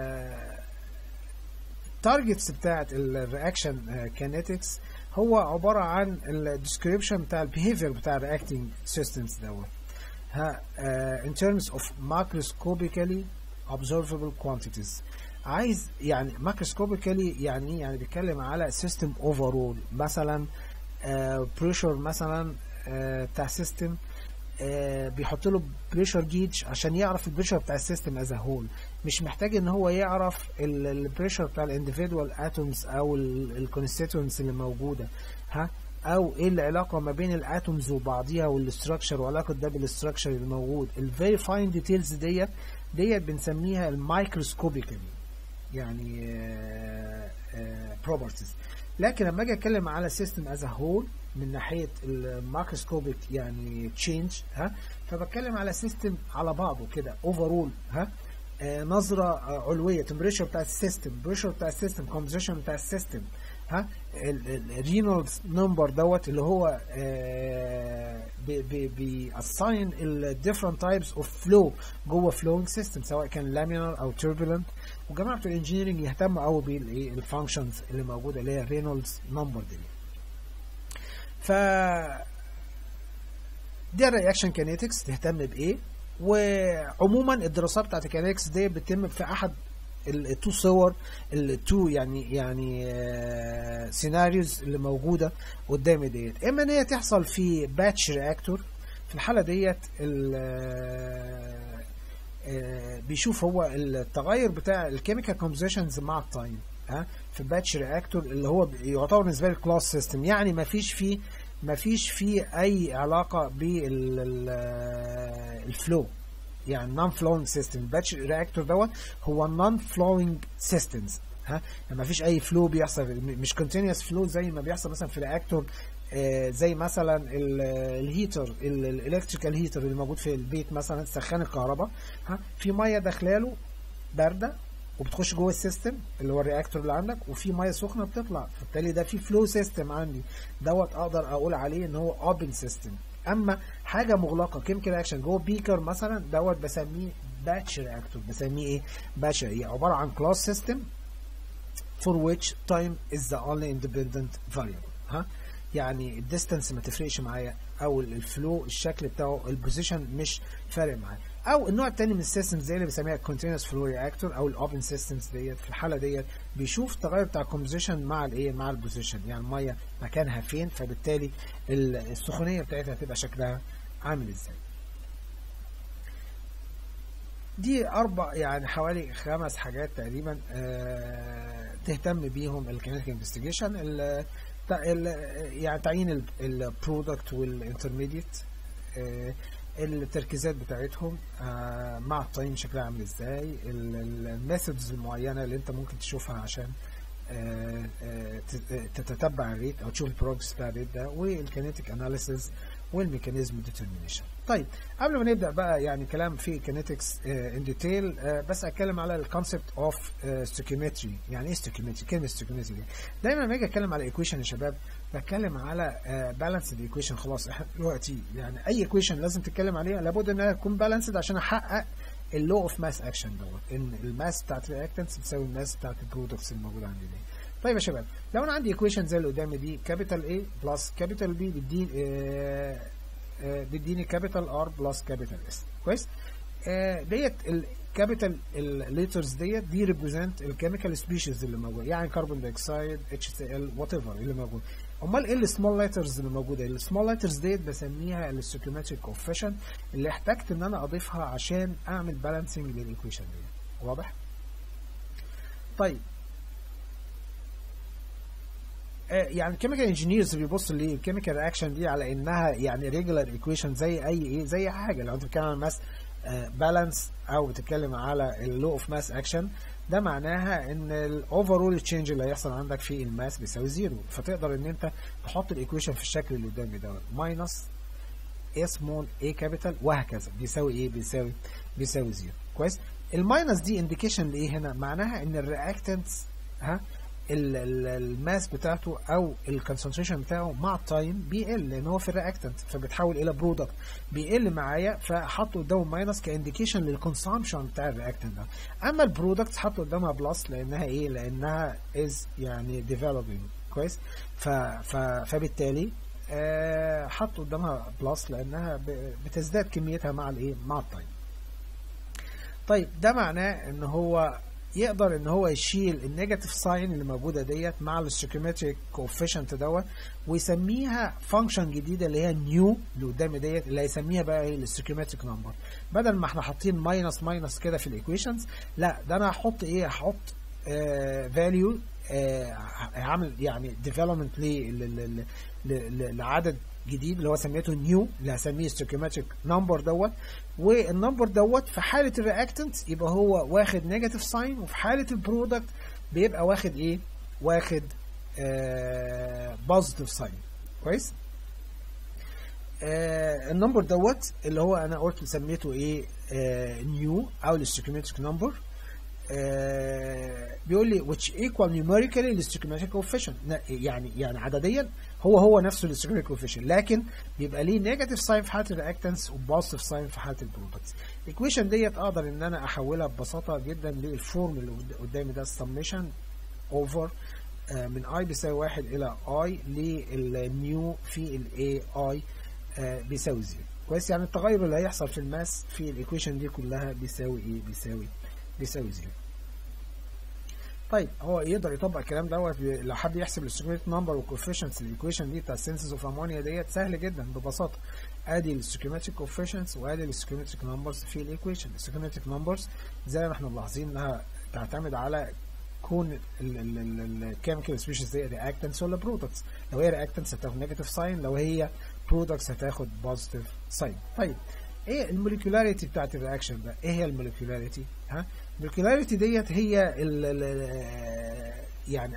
التارجتس بتاعت الرياكشن كينetics هو عبارة عن الديسكريبشن بتاع البيهيفير بتاع الرياكتنج سيستمز دوت ها uh, in terms of macroscopically observable quantities عايز يعني macroscopically يعني ايه يعني بيتكلم على سيستم اوفرول مثلا بريشر uh, مثلا uh, بتاع سيستم بيحط له بريشر جيج عشان يعرف البريشر بتاع السيستم از هول مش محتاج ان هو يعرف البريشر بتاع الانديفيدوال اتومز او الكونستيتوينتس اللي موجوده ها او ايه العلاقه ما بين الاتومز وبعضيها والاستراكشر وعلاقه ده بالاستراكشر اللي موجود الفيري فاين ديتيلز ديت ديت بنسميها المايكروسكوبيكال يعني بروبرتيز لكن لما اجي اتكلم على سيستم از هول من ناحيه المايكروسكوبيك يعني تشينج ها فبتكلم على سيستم على بعضه كده اوفرول ها آه نظره آه علويه تمبريتشر بتاع السيستم بريشر بتاع السيستم كومبوزيشن بتاع السيستم ها الرينولدز نمبر دوت اللي هو آه بيأساين الديفرنت تايبس اوف فلو جوه فلوينج سيستم سواء كان لامينر او توربulent وجماعه بتوع الانجينيرنج يهتموا قوي بالفانكشنز اللي موجوده اللي هي الرينولدز نمبر دي ف دي الرياكشن كينيتكس تهتم بايه وعموما الدراسات بتاعت الكينيتكس دي بتتم في احد التو صور التو يعني يعني سيناريوز اللي موجوده قدامي ديت اما ان هي تحصل في باتش رياكتور في الحاله ديت بيشوف هو التغير بتاع الكيميكال كومبوزيشنز مع التايم ها في باتش رياكتور اللي هو يعتبر بالنسبه لي كلاس سيستم يعني ما فيش فيه ما فيش فيه اي علاقه بالفلو يعني نون فلوينج سيستم الباتش رياكتور دوت هو نون فلوينج سيستمز ها ما فيش اي فلو بيحصل مش كونتينوس فلو زي ما بيحصل مثلا في رياكتور آه زي مثلا الهيتر الالكتريكال هيتر اللي موجود في البيت مثلا سخان الكهرباء ها في ميه داخلاله بارده وبتخش جوه السيستم اللي هو الرياكتور اللي عندك وفي ميه سخنه بتطلع فبالتالي ده في فلو سيستم عندي دوت اقدر اقول عليه ان هو اوبن سيستم اما حاجه مغلقه كيميكال رياكشن جوه بيكر مثلا دوت بسميه باتش رياكتور بسميه ايه باتش هي عباره عن كلاس سيستم for which time is the only independent variable ها يعني الديستانس ما تفرقش معايا او الفلو الشكل بتاعه البوزيشن مش فارق معايا او النوع الثاني من السيستمز زي اللي بنسميها continuous flow reactor او الاوبن سيستمز ديت في الحاله ديت بيشوف التغير بتاع الكومبوزيشن مع الايه مع البوزيشن يعني الميه مكانها فين فبالتالي السخونيه بتاعتها هتبقى شكلها عامل ازاي دي اربع يعني حوالي خمس حاجات تقريبا آه تهتم بيهم الكينيتيك انفستيجيشن يعني تعيين البرودكت والانترميديت آه التركيزات بتاعتهم آه مع التايم شكلها عامل ازاي الميثودز المعينه اللي انت ممكن تشوفها عشان آه آه تتتبع الريت او تشوف البروجرس بتاع الريت ده والكينيتيك اناليسيز والميكانيزم ديترمينيشن طيب قبل ما نبدا بقى يعني كلام في كينيتكس ان ديتيل بس اتكلم على الكونسبت اوف ستوكيومتري يعني ايه ستوكيومتري كلمه ستوكيومتري دي دايما لما اجي اتكلم على ايكويشن يا شباب بتكلم على بالانسد ايكويشن خلاص احنا دلوقتي يعني اي ايكويشن لازم تتكلم عليها لابد انها تكون بالانسد عشان احقق اللو اوف ماس اكشن دوت ان الماس بتاعت الرياكتنس بتساوي الماس بتاعت البرودكتس الموجوده عندي دي طيب يا شباب لو انا عندي ايكويشن زي اللي قدامي دي كابيتال اي بلس كابيتال بي بتديني آه آه بتديني كابيتال ار بلس كابيتال اس كويس آه ديت الكابيتال الليترز ديت دي ريبريزنت الكيميكال سبيشيز اللي موجوده يعني كربون دايوكسيد اتش سي ال وات ايفر اللي موجود امال ايه السمول ليترز اللي موجوده السمول ليترز ديت بسميها الستوكيومتريك كوفيشن اللي احتجت ان انا اضيفها عشان اعمل بالانسنج للايكويشن دي واضح طيب يعني الكيميكال انجينيرز بيبصوا للكيميكال رياكشن دي على انها يعني ريجولار ايكويشن زي اي ايه زي حاجه لو انت بتتكلم عن ماس بالانس او بتتكلم على اللو اوف ماس اكشن ده معناها ان الاوفرول تشينج اللي هيحصل عندك في الماس بيساوي زيرو فتقدر ان انت تحط الايكويشن في الشكل اللي قدامي دوت ماينس اي سمول اي كابيتال وهكذا بيساوي ايه بيساوي بيساوي زيرو كويس الماينس دي انديكيشن لايه هنا معناها ان الرياكتنتس ها الماس بتاعته او الكونسنتريشن بتاعه مع التايم بيقل لان هو في الرياكتنت فبيتحول الى برودكت بيقل معايا فحطه قدامه ماينس كانديكيشن للكونسامشن بتاع الرياكتنت ده اما البرودكت حطه قدامها بلس لانها ايه لانها از يعني ديفلوبينج كويس ف ف فبالتالي آه حطه قدامها بلس لانها بتزداد كميتها مع الايه مع التايم طيب ده معناه ان هو يقدر ان هو يشيل النيجاتيف ساين اللي موجوده ديت مع الستوكيومتريك كوفيشنت دوت ويسميها فانكشن جديده اللي هي نيو اللي قدامي ديت اللي هيسميها بقى ايه الستوكيومتريك نمبر بدل ما احنا حاطين ماينس ماينس كده في الايكويشنز لا ده انا هحط ايه هحط فاليو هعمل يعني ديفلوبمنت لعدد جديد اللي هو سميته نيو اللي هسميه ستوكيومتريك نمبر دوت والنمبر دوت في حاله الرياكتنت يبقى هو واخد نيجاتيف ساين وفي حاله البرودكت بيبقى واخد ايه واخد بوزيتيف ساين كويس آه النمبر دوت اللي هو انا قلت سميته ايه آه نيو او الستوكيومتريك نمبر آه بيقول لي which equal numerically للستوكيومتريك coefficient يعني يعني عدديا هو هو نفسه الاستروجينيك كوفيشن لكن بيبقى ليه نيجاتيف ساين في حاله الرياكتنس وبوزيتيف ساين في حاله البرودكتس الايكويشن ديت اقدر ان انا احولها ببساطه جدا للفورم اللي قدامي ده السميشن اوفر من اي بيساوي واحد الى اي للنيو في الاي اي بيساوي زيرو كويس يعني التغير اللي هيحصل في الماس في الايكويشن دي كلها بيساوي ايه بيساوي بيساوي زيرو طيب هو يقدر يطبق الكلام دوت لو حد يحسب الستوكيومتريك نمبر والكوفيشنتس الايكويشن دي بتاع السنسز اوف امونيا ديت سهل جدا ببساطه ادي الستوكيومتريك كوفيشنتس وادي الستوكيومتريك نمبرز في الايكويشن الستوكيومتريك نمبرز زي ما احنا ملاحظين انها تعتمد على كون الكيميكال سبيشيز دي رياكتنس ولا برودكتس لو هي رياكتنس هتاخد نيجاتيف ساين لو هي برودكتس هتاخد بوزيتيف ساين طيب ايه الموليكولاريتي بتاعت الرياكشن ده ايه هي الموليكولاريتي ها الموليكولاريتي ديت هي ال ال يعني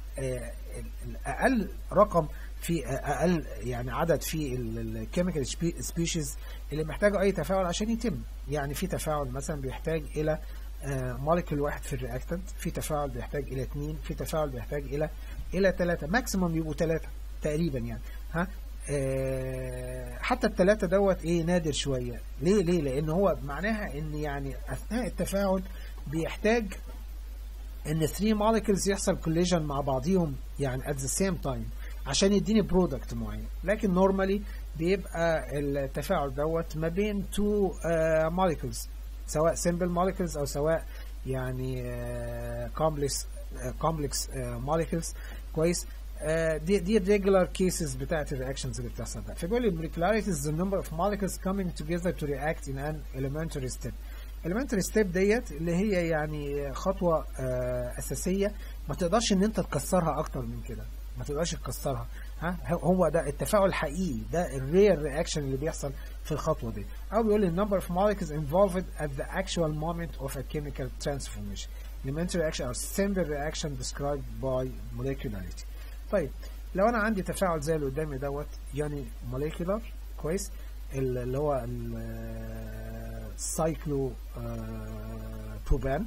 اقل رقم في اقل يعني عدد في الكيميكال سبيشيز اللي محتاجه اي تفاعل عشان يتم يعني في تفاعل مثلا بيحتاج الى موليكول واحد في الرياكتنت في تفاعل بيحتاج الى اثنين في تفاعل بيحتاج الى الى ثلاثه ماكسيموم يبقوا ثلاثه تقريبا يعني ها أه حتى الثلاثه دوت ايه نادر شويه ليه ليه لان هو معناها ان يعني اثناء التفاعل بيحتاج ان 3 molecules يحصل collision مع بعضهم يعني at the same time عشان يديني برودكت معين لكن نورمالي بيبقى التفاعل دوت ما بين 2 uh, molecules سواء simple molecules او سواء يعني uh, complex uh, complex uh, molecules كويس uh, دي دي الريجولار كيسز بتاعت الرياكشنز اللي بتحصل ده فبيقول لي molecularity is the number of molecules coming together to react in an elementary step elementary step ديت اللي هي يعني خطوه آه اساسيه ما تقدرش ان انت تكسرها اكتر من كده ما تقدرش تكسرها ها هو ده التفاعل الحقيقي ده الريال رياكشن اللي بيحصل في الخطوه دي او بيقول لي number of molecules involved at the actual moment of a chemical transformation elementary reaction or simple reaction described by molecularity طيب لو انا عندي تفاعل زي اللي قدامي دوت يعني molecular كويس اللي هو السايكلو بروبان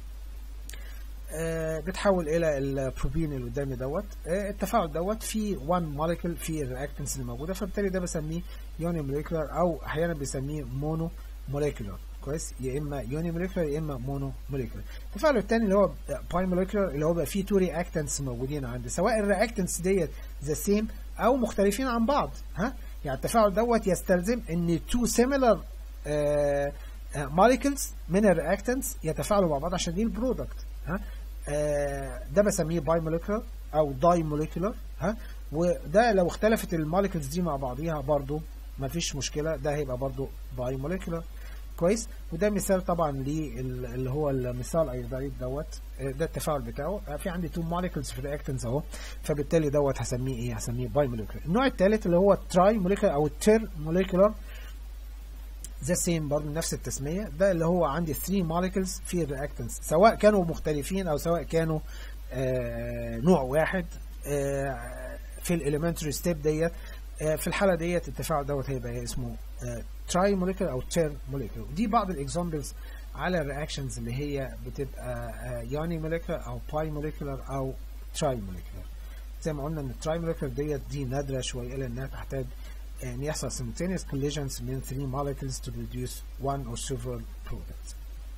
بتحول الى البروبين اللي قدامي دوت التفاعل دوت في 1 موليكول في الرياكتنس اللي موجوده فبالتالي ده بسميه يوني موليكولار او احيانا بيسميه مونو موليكولار كويس يا اما يوني موليكولار يا اما مونو موليكولار التفاعل الثاني اللي هو باي موليكولار اللي هو بقى فيه تو رياكتنس موجودين عندي سواء الرياكتنس ديت ذا سيم او مختلفين عن بعض ها يعني التفاعل دوت يستلزم ان تو سيميلر موليكولز من الرياكتنس يتفاعلوا مع بعض عشان دي البرودكت ها آه ده بسميه باي موليكولار او داي موليكولار ها وده لو اختلفت الموليكولز دي مع بعضيها برضو مفيش مشكله ده هيبقى برضو باي موليكولار كويس وده مثال طبعا اللي هو المثال ايودايد دوت ده التفاعل بتاعه في عندي تو موليكولز في الرياكتنس اهو فبالتالي دوت هسميه ايه هسميه باي موليكولار النوع الثالث اللي هو تراي موليكولار او التير موليكولار ذا سيم برضه نفس التسميه ده اللي هو عندي 3 موليكولز في الرياكتنس سواء كانوا مختلفين او سواء كانوا آه نوع واحد آه في الاليمنتري ستيب ديت آه في الحاله ديت التفاعل دوت هيبقى اسمه تراي موليكولر او تير موليكولر دي بعض الاكزامبلز على الرياكشنز اللي هي بتبقى يوني موليكولر او باي موليكولر او تراي موليكولر زي ما قلنا ان التراي موليكولر ديت دي نادره شويه لانها تحتاج ان يحصل simultaneous collisions من 3 molecules to produce one or several products.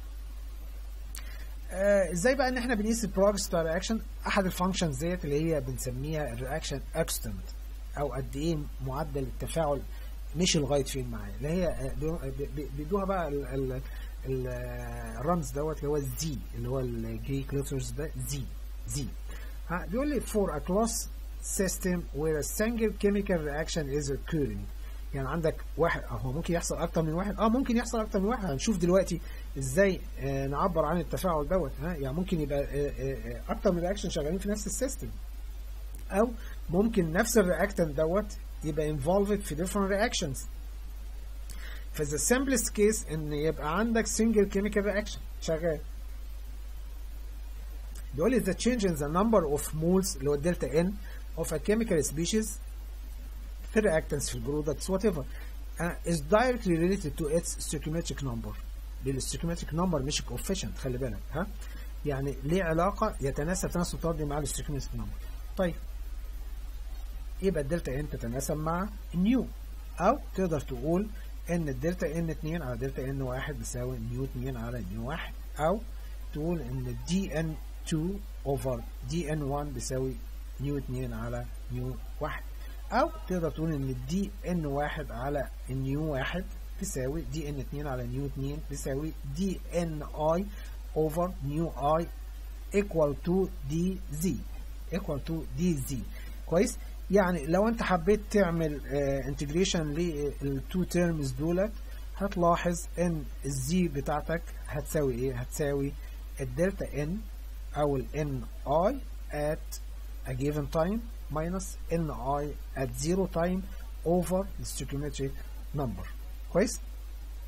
آه ازاي بقى ان احنا بنقيس البروجرس بتاع الرياكشن احد الفانكشنز ديت اللي هي بنسميها الرياكشن اكستنت او قد ايه معدل التفاعل مشي لغايه فين معايا اللي هي بيدوها بقى الرمز دوت اللي هو الزي اللي هو الجريك ليترز ده زي زي ها بيقول لي for a close system where a single chemical reaction is occurring يعني عندك واحد هو ممكن يحصل اكتر من واحد اه ممكن يحصل اكتر من واحد هنشوف دلوقتي ازاي آه نعبر عن التفاعل دوت ها يعني ممكن يبقى آه آه اكتر من رياكشن شغالين في نفس السيستم او ممكن نفس الرياكتنت دوت يبقى involved في different reactions فذا simplest case ان يبقى عندك single chemical reaction شغال بيقول لي the change in the number of moles اللي هو الدلتا n of a chemical species في الرياكتنس في البرودكتس whatever uh, is directly related to its stoichiometric number للستوكيومتريك نمبر مش coefficient خلي بالك ها يعني ليه علاقه يتناسب تناسب طردي مع الستوكيومتريك نمبر طيب يبقى الدلتا ان تتناسب مع نيو او تقدر تقول ان الدلتا ان 2 على دلتا ان 1 بيساوي نيو 2 على نيو 1 او تقول ان دي ان 2 اوفر دي ان 1 بيساوي نيو 2 على نيو 1 او تقدر تقول ان دي ان 1 على نيو 1 تساوي دي ان 2 على نيو 2 تساوي دي ان اي اوفر نيو اي equal to دي زي equal to دي زي كويس يعني لو انت حبيت تعمل انتجريشن للتو تيرمز دولت هتلاحظ ان الزي بتاعتك هتساوي ايه هتساوي الدلتا ان او الان اي at a given time minus ni at zero time over the stoichiometric number كويس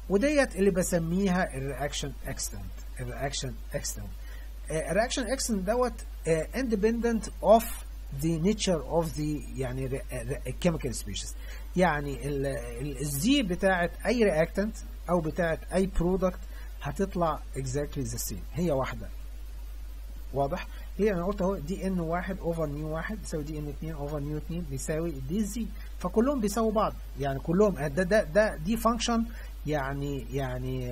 وديت اللي بسميها الرياكشن اكستنت الرياكشن اكستنت الرياكشن اكستنت دوت اندبندنت اوف the nature of the يعني chemical species يعني الزي بتاعت اي رياكتنت او بتاعت اي برودكت هتطلع exactly the same هي واحده واضح هي انا قلت اهو دي ان واحد اوفر نيو واحد يساوي دي ان 2 اوفر نيو 2 بيساوي دي زي فكلهم بيساووا بعض يعني كلهم ده ده ده دي فانكشن يعني يعني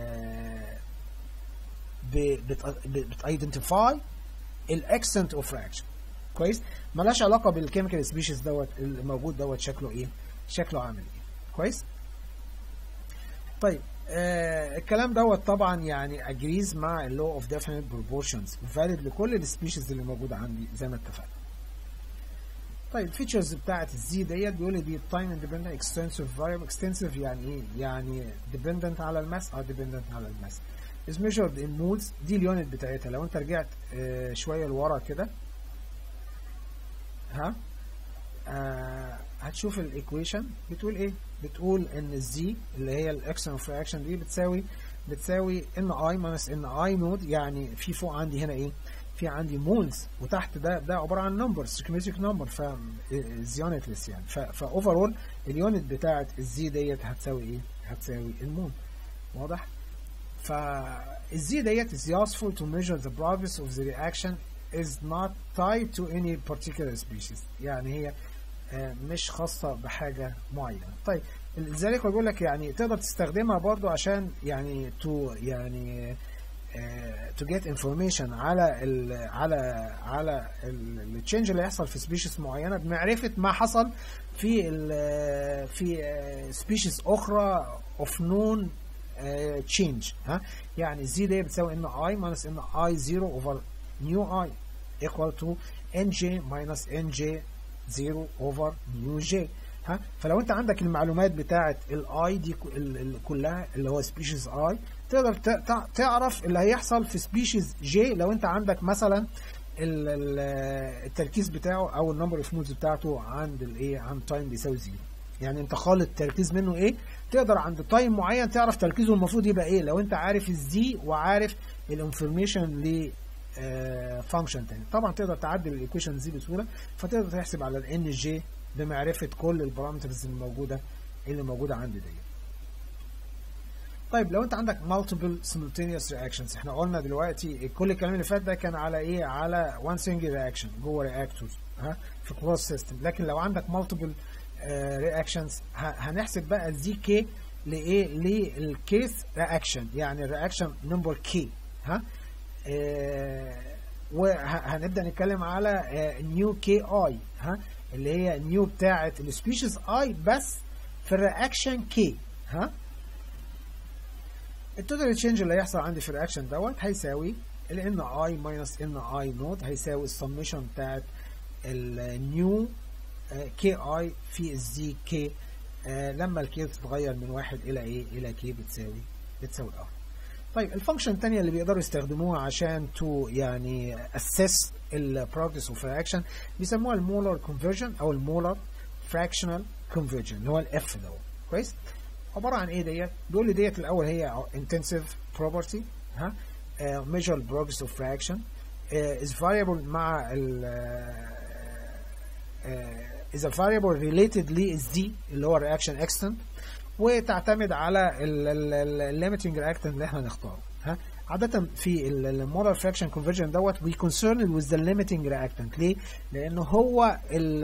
بتايدنتيفاي الاكسنت اوف رياكشن كويس ملهاش علاقه بالكيميكال سبيشيز دوت الموجود دوت شكله ايه شكله عامل ايه كويس طيب آه الكلام دوت طبعا يعني اجريز مع اللو اوف ديفينيت بروبورشنز فاليد لكل السبيشيز اللي موجوده عندي زي ما اتفقنا طيب الفيتشرز بتاعت الزي ديت بيقول لي دي تايم اندبندنت اكستنسيف فاريبل اكستنسيف يعني ايه؟ يعني ديبندنت على الماس اه ديبندنت على الماس is measured in moles دي اليونت بتاعتها لو انت رجعت آه شويه لورا كده ها آه هتشوف الايكويشن بتقول ايه بتقول ان الزي اللي هي الاكشن اوف رياكشن دي بتساوي بتساوي ان اي ماينس ان اي نود يعني في فوق عندي هنا ايه في عندي مولز وتحت ده ده عباره عن نمبر سيكمتريك نمبر ف يونتلس يعني فاوفرول اليونت بتاعت الزي ديت هتساوي ايه هتساوي المول واضح فالزي ديت is useful to measure the progress of the reaction is not tied to any particular species يعني هي مش خاصة بحاجة معينة طيب لذلك بقول لك يعني تقدر تستخدمها برضو عشان يعني تو يعني تو جيت انفورميشن على ال على على التشينج اللي هيحصل في سبيشيز معينه بمعرفه ما حصل في ال في سبيشيز اخرى اوف نون تشينج ها يعني زي دي بتساوي ان اي ماينس ان اي 0 اوفر نيو اي equal to nj minus nj 0 over نيو j ها فلو انت عندك المعلومات بتاعه الاي دي كلها اللي هو سبيشيز اي تقدر تعرف اللي هيحصل في سبيشيز جي لو انت عندك مثلا التركيز بتاعه او النمبر اوف مولز بتاعته عند الايه عند تايم بيساوي زيرو يعني انت خالط التركيز منه ايه تقدر عند تايم معين تعرف تركيزه المفروض يبقى ايه لو انت عارف الزي وعارف الانفورميشن ل فانكشن تاني طبعا تقدر تعدل الايكويشن دي بسهوله فتقدر تحسب على الان جي بمعرفه كل البارامترز الموجوده اللي موجوده عندي دي طيب لو انت عندك multiple simultaneous reactions احنا قلنا دلوقتي كل الكلام اللي فات ده كان على ايه على one single reaction جوه رياكتور ها في closed سيستم لكن لو عندك multiple رياكشنز uh, هنحسب بقى الزي كي لايه للكيس رياكشن يعني الرياكشن نمبر كي ها آه وهنبدا نتكلم على نيو كي اي ها اللي هي نيو بتاعه السبيشيز اي بس في الرياكشن كي ها التوتال تشينج اللي هيحصل عندي في الرياكشن دوت هيساوي ال ان اي ماينس ان اي نوت هيساوي السميشن بتاعت النيو كي اي في الزي كي لما الكي تتغير من واحد الى ايه الى كي بتساوي بتساوي ار طيب الفانكشن الثانيه اللي بيقدروا يستخدموها عشان تو يعني اسس البروجرس اوف رياكشن بيسموها المولر كونفرجن او المولر فراكشنال كونفرجن اللي هو الاف دوت كويس عباره عن ايه ديت بيقول لي ديت الاول هي intensive property ها uh, measure progress of fraction uh, is variable مع ال uh, is a variable related ل d اللي هو reaction extent وتعتمد على الليميتنج رياكتنت اللي احنا نختاره ها عادة في المولر فراكشن كونفرجن دوت وي كونسيرند وذ ذا ليميتنج رياكتنت ليه؟ لأنه هو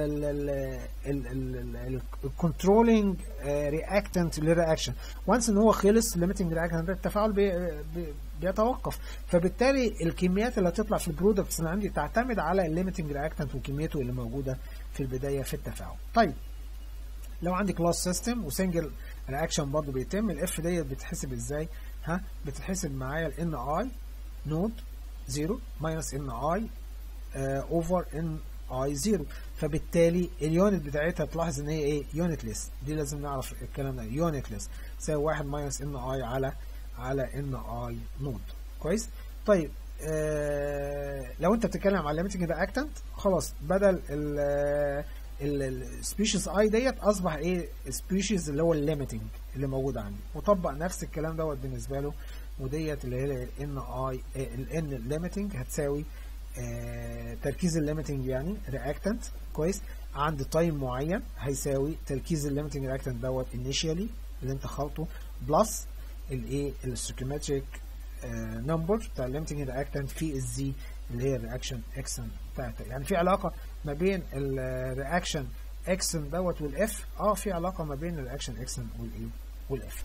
الكنترولينج رياكتنت للرياكشن وانس ان هو خلص ليميتنج رياكتنت التفاعل بي بي بيتوقف فبالتالي الكميات اللي هتطلع في البرودكتس اللي عندي تعتمد على الليميتنج رياكتنت وكميته اللي موجودة في البداية في التفاعل. طيب لو عندي كلاس سيستم وسنجل رياكشن برضه بيتم الاف ديت بتتحسب ازاي؟ ها بتتحسب معايا ال ان اي نود 0 ماينس ان اي اوفر ان اي 0 فبالتالي اليونت بتاعتها تلاحظ ان هي ايه يونتلس دي لازم نعرف الكلام ده يونتلس تساوي 1 ماينس ان اي على على ان اي نود كويس طيب آه لو انت بتتكلم على ليميتنج رياكتنت خلاص بدل ال السبيشيز اي ديت اصبح ايه سبيشيز اللي هو الليميتنج اللي موجود عندي وطبق نفس الكلام دوت بالنسبه له وديت اللي هي الان اي الان ليميتنج هتساوي آه تركيز الليميتنج يعني رياكتنت كويس عند تايم معين هيساوي تركيز الليميتنج رياكتنت دوت انيشيالي اللي انت خلطه بلس الايه الستوكيومتريك نمبر بتاع الليميتنج رياكتنت في الزي اللي هي الرياكشن اكسن بتاعتها يعني في علاقه ما بين الرياكشن اكسن دوت والاف اه في علاقه ما بين الرياكشن اكسن والايه والاف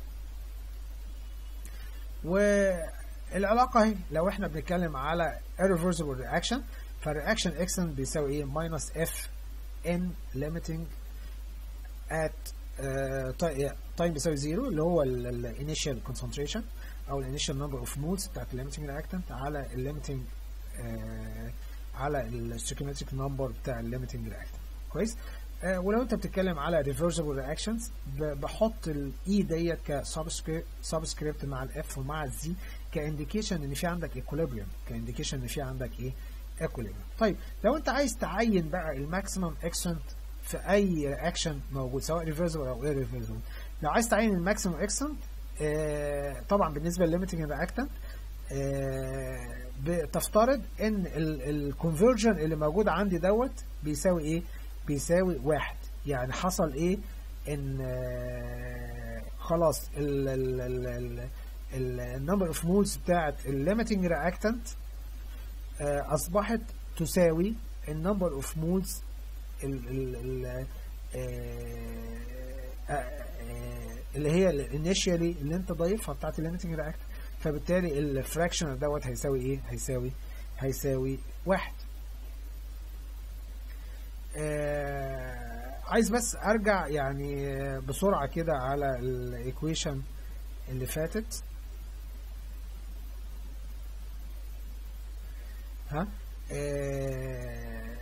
والعلاقه اهي لو احنا بنتكلم على irreversible reaction فالرياكشن اكسن بيساوي ايه minus اف ان limiting at تايم بيساوي زيرو اللي هو الانيشال concentration او الانيشال نمبر اوف مولز بتاعت الليميتنج رياكتنت على الليميتنج آه على الستوكيومتريك نمبر بتاع الليميتنج رياكتنت كويس آه ولو انت بتتكلم على ريفرسبل رياكشنز بحط الاي ديت كسبسكريبت مع الاف ومع الزي كانديكيشن ان في عندك ايكوليبريم كانديكيشن ان في عندك ايه ايكوليبريم طيب لو انت عايز تعين بقى الماكسيمم اكسنت في اي رياكشن موجود سواء ريفرسبل او غير ريفرسبل لو عايز تعين الماكسيمم اكسنت آه طبعا بالنسبه للليميتنج رياكتنت آه بتفترض ان الكونفرجن اللي موجود عندي دوت بيساوي ايه بيساوي واحد يعني حصل ايه ان آه خلاص النمبر اوف مولز بتاعت الليميتنج رياكتنت آه اصبحت تساوي النمبر اوف مولز اللي هي الانيشيالي اللي انت ضايفها بتاعت الليميتنج رياكتنت فبالتالي الفراكشن دوت هيساوي ايه هيساوي هيساوي واحد آه عايز بس ارجع يعني بسرعه كده على الايكويشن اللي فاتت ها آه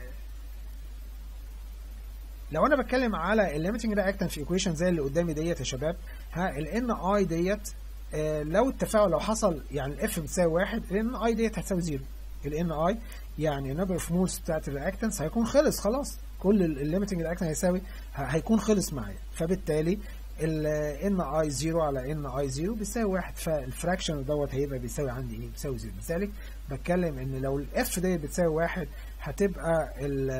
لو انا بتكلم على الليميتنج رياكتنت في ايكويشن زي اللي قدامي ديت يا شباب ها الان اي ديت آه لو التفاعل لو حصل يعني الاف بتساوي واحد الان اي ديت هتساوي زيرو الان اي يعني النمبر اوف مولز بتاعت الرياكتنس هيكون خلص خلاص كل الليميتنج رياكتنت هيساوي هيكون خلص معايا فبالتالي الان اي 0 على ان اي 0 بيساوي واحد فالفراكشن دوت هيبقى بيساوي عندي ايه؟ بيساوي 0 لذلك بتكلم ان لو الاف ديت بتساوي واحد هتبقى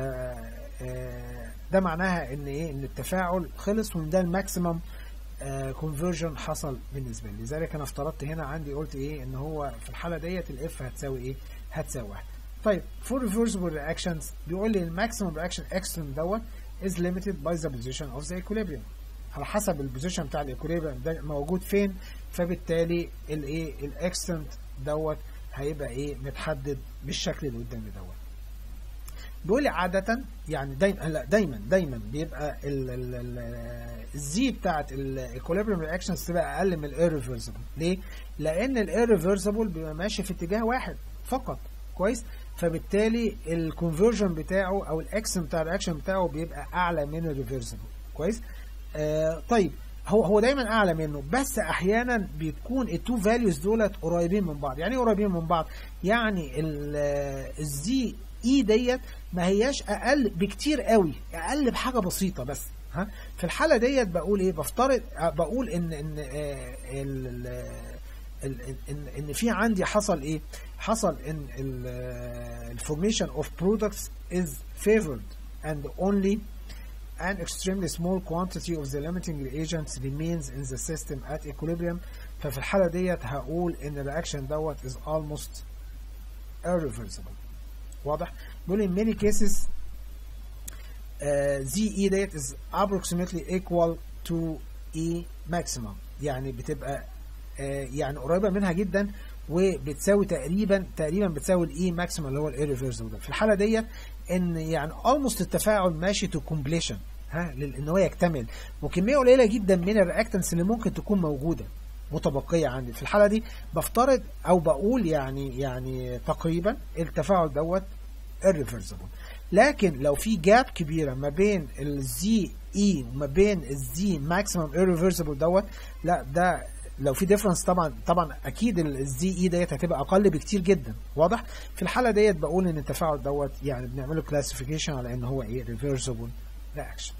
ده معناها ان ايه؟ ان التفاعل خلص وان ده الماكسيمم كونفرجن حصل بالنسبه لي لذلك انا افترضت هنا عندي قلت ايه ان هو في الحاله ديت الاف هتساوي ايه هتساوي واحد طيب for reversible reactions بيقول لي الماكسيمم reaction extreme دوت is limited by the position of the equilibrium على حسب البوزيشن بتاع الايكوليبريم ده موجود فين فبالتالي الايه الاكستنت دوت هيبقى ايه متحدد بالشكل اللي قدامي دوت بيقول لي عادة يعني دايما لا دايما دايما بيبقى الزي بتاعت الايكوليبريم رياكشنز تبقى اقل من الايرفيرسبل ليه؟ لان الايرفيرسبل بيبقى ماشي في اتجاه واحد فقط كويس؟ فبالتالي الكونفرجن بتاعه او الاكسن بتاع الرياكشن بتاعه بيبقى اعلى من الريفرسبل كويس؟ آه طيب هو هو دايما اعلى منه بس احيانا بيكون التو فاليوز دولت قريبين من بعض يعني ايه قريبين من بعض يعني الزي اي ديت ما هياش اقل بكتير قوي اقل بحاجه بسيطه بس ها في الحاله ديت بقول ايه بفترض بقول ان ان آه ان ان في عندي حصل ايه حصل ان الفورميشن اوف برودكتس از favored and only an extremely small quantity of the limiting reagents remains in the system at equilibrium ففي الحالة ديت هقول ان الرياكشن دوت is almost irreversible واضح؟ بيقول in many cases uh, ZE ديت is approximately equal to E maximum يعني بتبقى uh, يعني قريبة منها جدا وبتساوي تقريبا تقريبا بتساوي الاي ماكسيمم اللي هو الايرفيرسبل ده في الحاله ديت ان يعني اولموست التفاعل ماشي تو كومبليشن ها ان هو يكتمل وكميه قليله جدا من الرياكتنس اللي ممكن تكون موجوده متبقيه عندي في الحاله دي بفترض او بقول يعني يعني تقريبا التفاعل دوت irreversible لكن لو في جاب كبيره ما بين الزي اي وما بين الزي ماكسيمم irreversible دوت لا ده لو في ديفرنس طبعا طبعا اكيد الزي اي ديت هتبقى اقل بكتير جدا واضح في الحاله ديت بقول ان التفاعل دوت يعني بنعمله كلاسيفيكيشن على ان هو ايه ريفرسبل رياكشن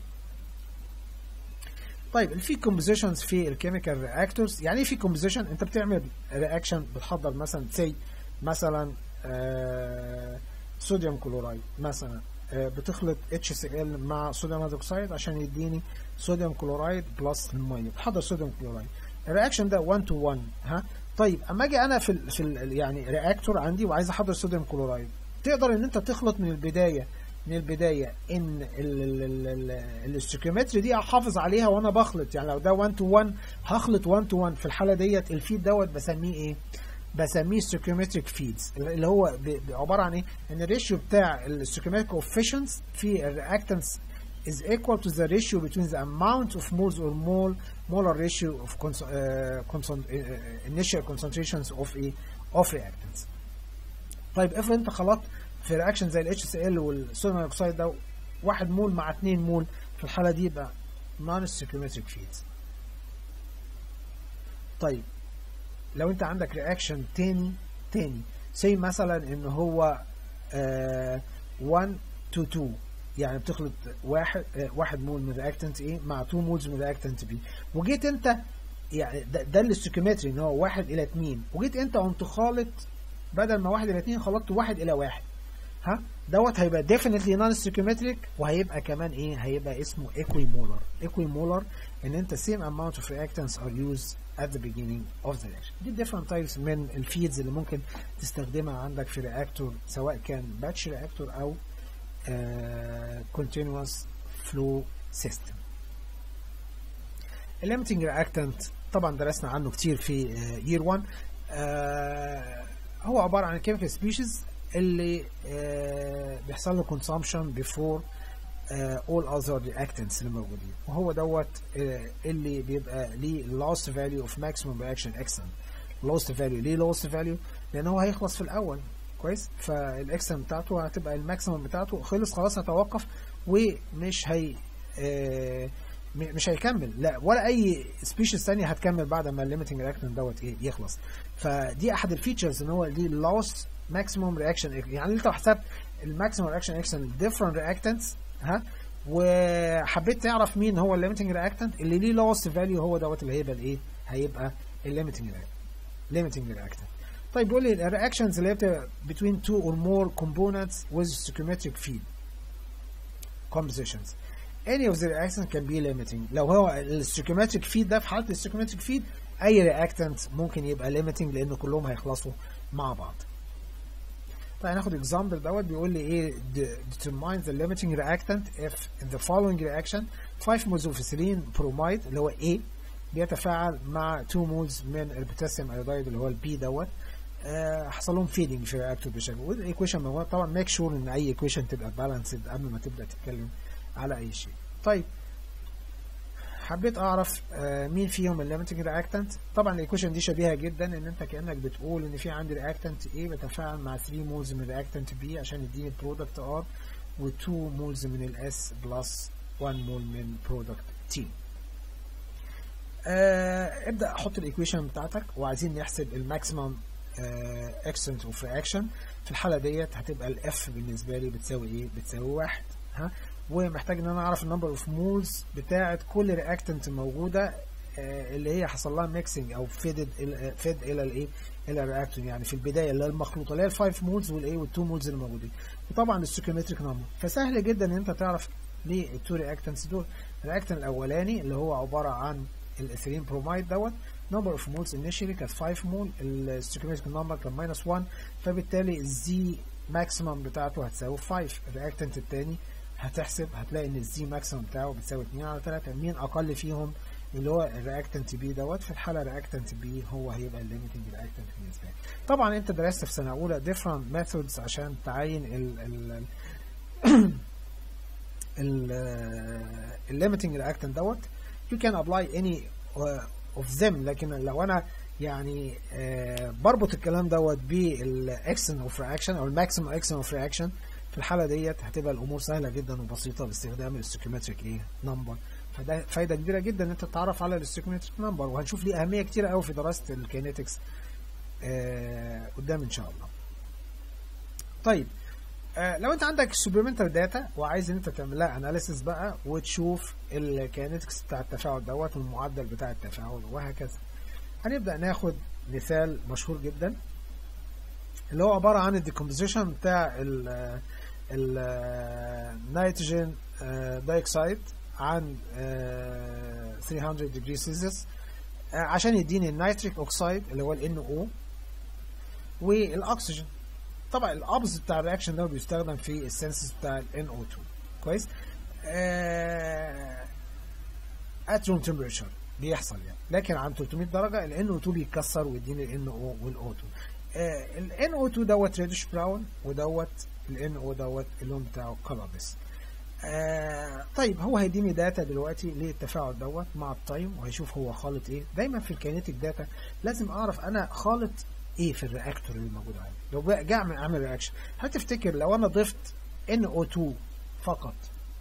طيب في كومبوزيشنز في الكيميكال رياكتورز يعني ايه في كومبوزيشن انت بتعمل رياكشن بتحضر مثلا سي مثلا آه صوديوم كلورايد مثلا آه بتخلط HCl مع صوديوم هيدروكسيد عشان يديني صوديوم كلورايد بلس الميه بتحضر صوديوم كلورايد الرياكشن ده 1 تو 1 ها طيب اما اجي انا في ال في ال يعني رياكتور عندي وعايز احضر صوديوم كلورايد تقدر ان انت تخلط من البدايه من البدايه ان الاستوكيومتري دي احافظ عليها وانا بخلط يعني لو ده 1 تو 1 هخلط 1 تو 1 في الحاله ديت الفيد دوت بسميه ايه؟ بسميه ستوكيومتريك فيدز اللي هو عباره عن ايه؟ ان الريشيو بتاع الستوكيومتريك كوفيشنتس في الرياكتنس is equal to the ratio between the amount of moles or mole molar ratio of cons uh, concent uh, initial concentrations of a of reactants. طيب افرض انت خلطت في رياكشن زي الاتش سي ال والصوديوم هيدروكسيد ده 1 مول مع 2 مول في الحاله دي يبقى نون ستوكيومتريك فيدز. طيب لو انت عندك رياكشن تاني تاني زي مثلا ان هو 1 تو 2 يعني بتخلط واحد واحد مول من رياكتنت ايه مع 2 مولز من رياكتنت بي وجيت انت يعني ده, ده الاستوكيومتري ان هو واحد الى 2 وجيت انت قمت خالط بدل ما واحد الى 2 خلطت واحد الى واحد ها دوت هيبقى ديفينتلي نون ستوكيومتريك وهيبقى كمان ايه هيبقى اسمه ايكوي مولر ايكوي مولر ان انت same amount of reactants are used at the beginning of the reaction دي different types من الفيدز اللي ممكن تستخدمها عندك في رياكتور سواء كان باتش رياكتور او Uh, continuous flow system. الليمتنج رياكتنت طبعا درسنا عنه كتير في يير uh, 1 uh, هو عباره عن كيميكال سبيشيز اللي uh, بيحصل له كونسامشن بيفور all other reactants اللي موجودين وهو دوت uh, اللي بيبقى ليه lost value of maximum reaction extent lost value ليه lost value لان هو هيخلص في الاول كويس فالاكسن بتاعته هتبقى الماكسيمم بتاعته خلص خلاص هتوقف ومش هي آه مش هيكمل لا ولا اي سبيشيز ثانيه هتكمل بعد ما الليميتنج رياكشن دوت ايه يخلص فدي احد الفيتشرز ان هو دي لوست ماكسيموم رياكشن يعني انت لو حسبت الماكسيموم رياكشن اكشن ديفرنت رياكتنتس ها وحبيت تعرف مين هو الليميتنج رياكتنت اللي ليه لوست فاليو هو دوت اللي هيبقى الايه هيبقى الليميتنج ليميتنج رياكتنت طيب بيقول لي الرياكشنز اللي بتبقى between two or more components with stoichiometric feed compositions any of the reactions can be limiting لو هو الستوكيومتريك فيد ده في حاله الستوكيومتريك فيد اي رياكتنت ممكن يبقى limiting لان كلهم هيخلصوا مع بعض طيب هناخد اكزامبل دوت بيقول لي ايه determine the limiting reactant if in the following reaction 5 moles of ethylene bromide اللي هو A بيتفاعل مع 2 moles من البوتاسيوم ايودايد اللي هو البي دوت آه حصل لهم فيدنج في الرياكتور بشكل والايكويشن موجود طبعا ميك شور ان اي ايكويشن تبقى بالانسد قبل ما تبدا تتكلم على اي شيء طيب حبيت اعرف آه مين فيهم الليمتنج رياكتنت طبعا الايكويشن دي شبيهه جدا ان انت كانك بتقول ان في عندي رياكتنت A بتفاعل مع 3 مولز من رياكتنت B عشان يديني برودكت R و2 مولز من الاس بلس 1 مول من برودكت T آه ابدا احط الايكويشن بتاعتك وعايزين نحسب الماكسيمم اكسنت اوف رياكشن في الحاله ديت هتبقى الاف بالنسبه لي بتساوي ايه بتساوي واحد ها ومحتاج ان انا اعرف النمبر اوف مولز بتاعه كل رياكتنت موجوده آه اللي هي حصل لها ميكسنج او فيدد فيد الى الايه الى الرياكتور يعني في البدايه اللي هي المخلوطه اللي هي الفايف مولز والايه والتو مولز اللي موجودين وطبعا الستوكيومتريك نمبر فسهل جدا ان انت تعرف ليه التو رياكتنتس دول الرياكتنت الاولاني اللي هو عباره عن الاثيلين برومايد دوت number of moles initially كانت 5 مول الستوكيومتريك نمبر كان minus 1 فبالتالي الزي ماكسيمم بتاعته هتساوي 5 الرياكتنت الثاني هتحسب هتلاقي ان الزي ماكسيمم بتاعه بتساوي 2 على 3 مين اقل فيهم اللي هو الرياكتنت بي دوت في الحاله رياكتنت بي هو هيبقى الليميتنج رياكتنت بالنسبه لي طبعا انت درست في سنه اولى different methods عشان تعين ال ال ال الليميتنج رياكتنت دوت you can apply any of them لكن لو انا يعني آه بربط الكلام دوت بالاكسن اوف رياكشن او الماكسيمم اكسن اوف رياكشن في الحاله ديت هتبقى الامور سهله جدا وبسيطه باستخدام الاستوكيومتريك ايه نمبر فده فايده كبيره جدا ان انت تتعرف على الاستوكيومتريك نمبر وهنشوف ليه اهميه كتيره قوي في دراسه الكينيتكس آه قدام ان شاء الله طيب آه لو انت عندك سوبرمنتال داتا وعايز ان انت تعمل لها اناليسيس بقى وتشوف الكينetics بتاع التفاعل دوت والمعدل بتاع التفاعل وهكذا هنبدا ناخد مثال مشهور جدا اللي هو عباره عن الديكومبوزيشن بتاع النيتروجين دايوكسيد عن 300 degree سيلسيوس عشان يديني النيتريك اوكسيد اللي هو ال NO والاكسجين طبعا الابز بتاع الرياكشن ده بيستخدم في السنسز بتاع ال NO2 كويس ات روم تمبريتشر بيحصل يعني لكن عن 300 درجه ال NO2 بيتكسر ويديني ال NO وال O2 ال NO2 دوت ريدش براون ودوت ال NO دوت اللون بتاعه كلرلس آه طيب هو هيديني داتا دلوقتي للتفاعل دوت مع التايم وهيشوف هو خالط ايه دايما في الكينيتيك داتا لازم اعرف انا خالط ايه في الرياكتور اللي موجود عندي لو جاي اعمل اعمل رياكشن هتفتكر لو انا ضفت NO2 فقط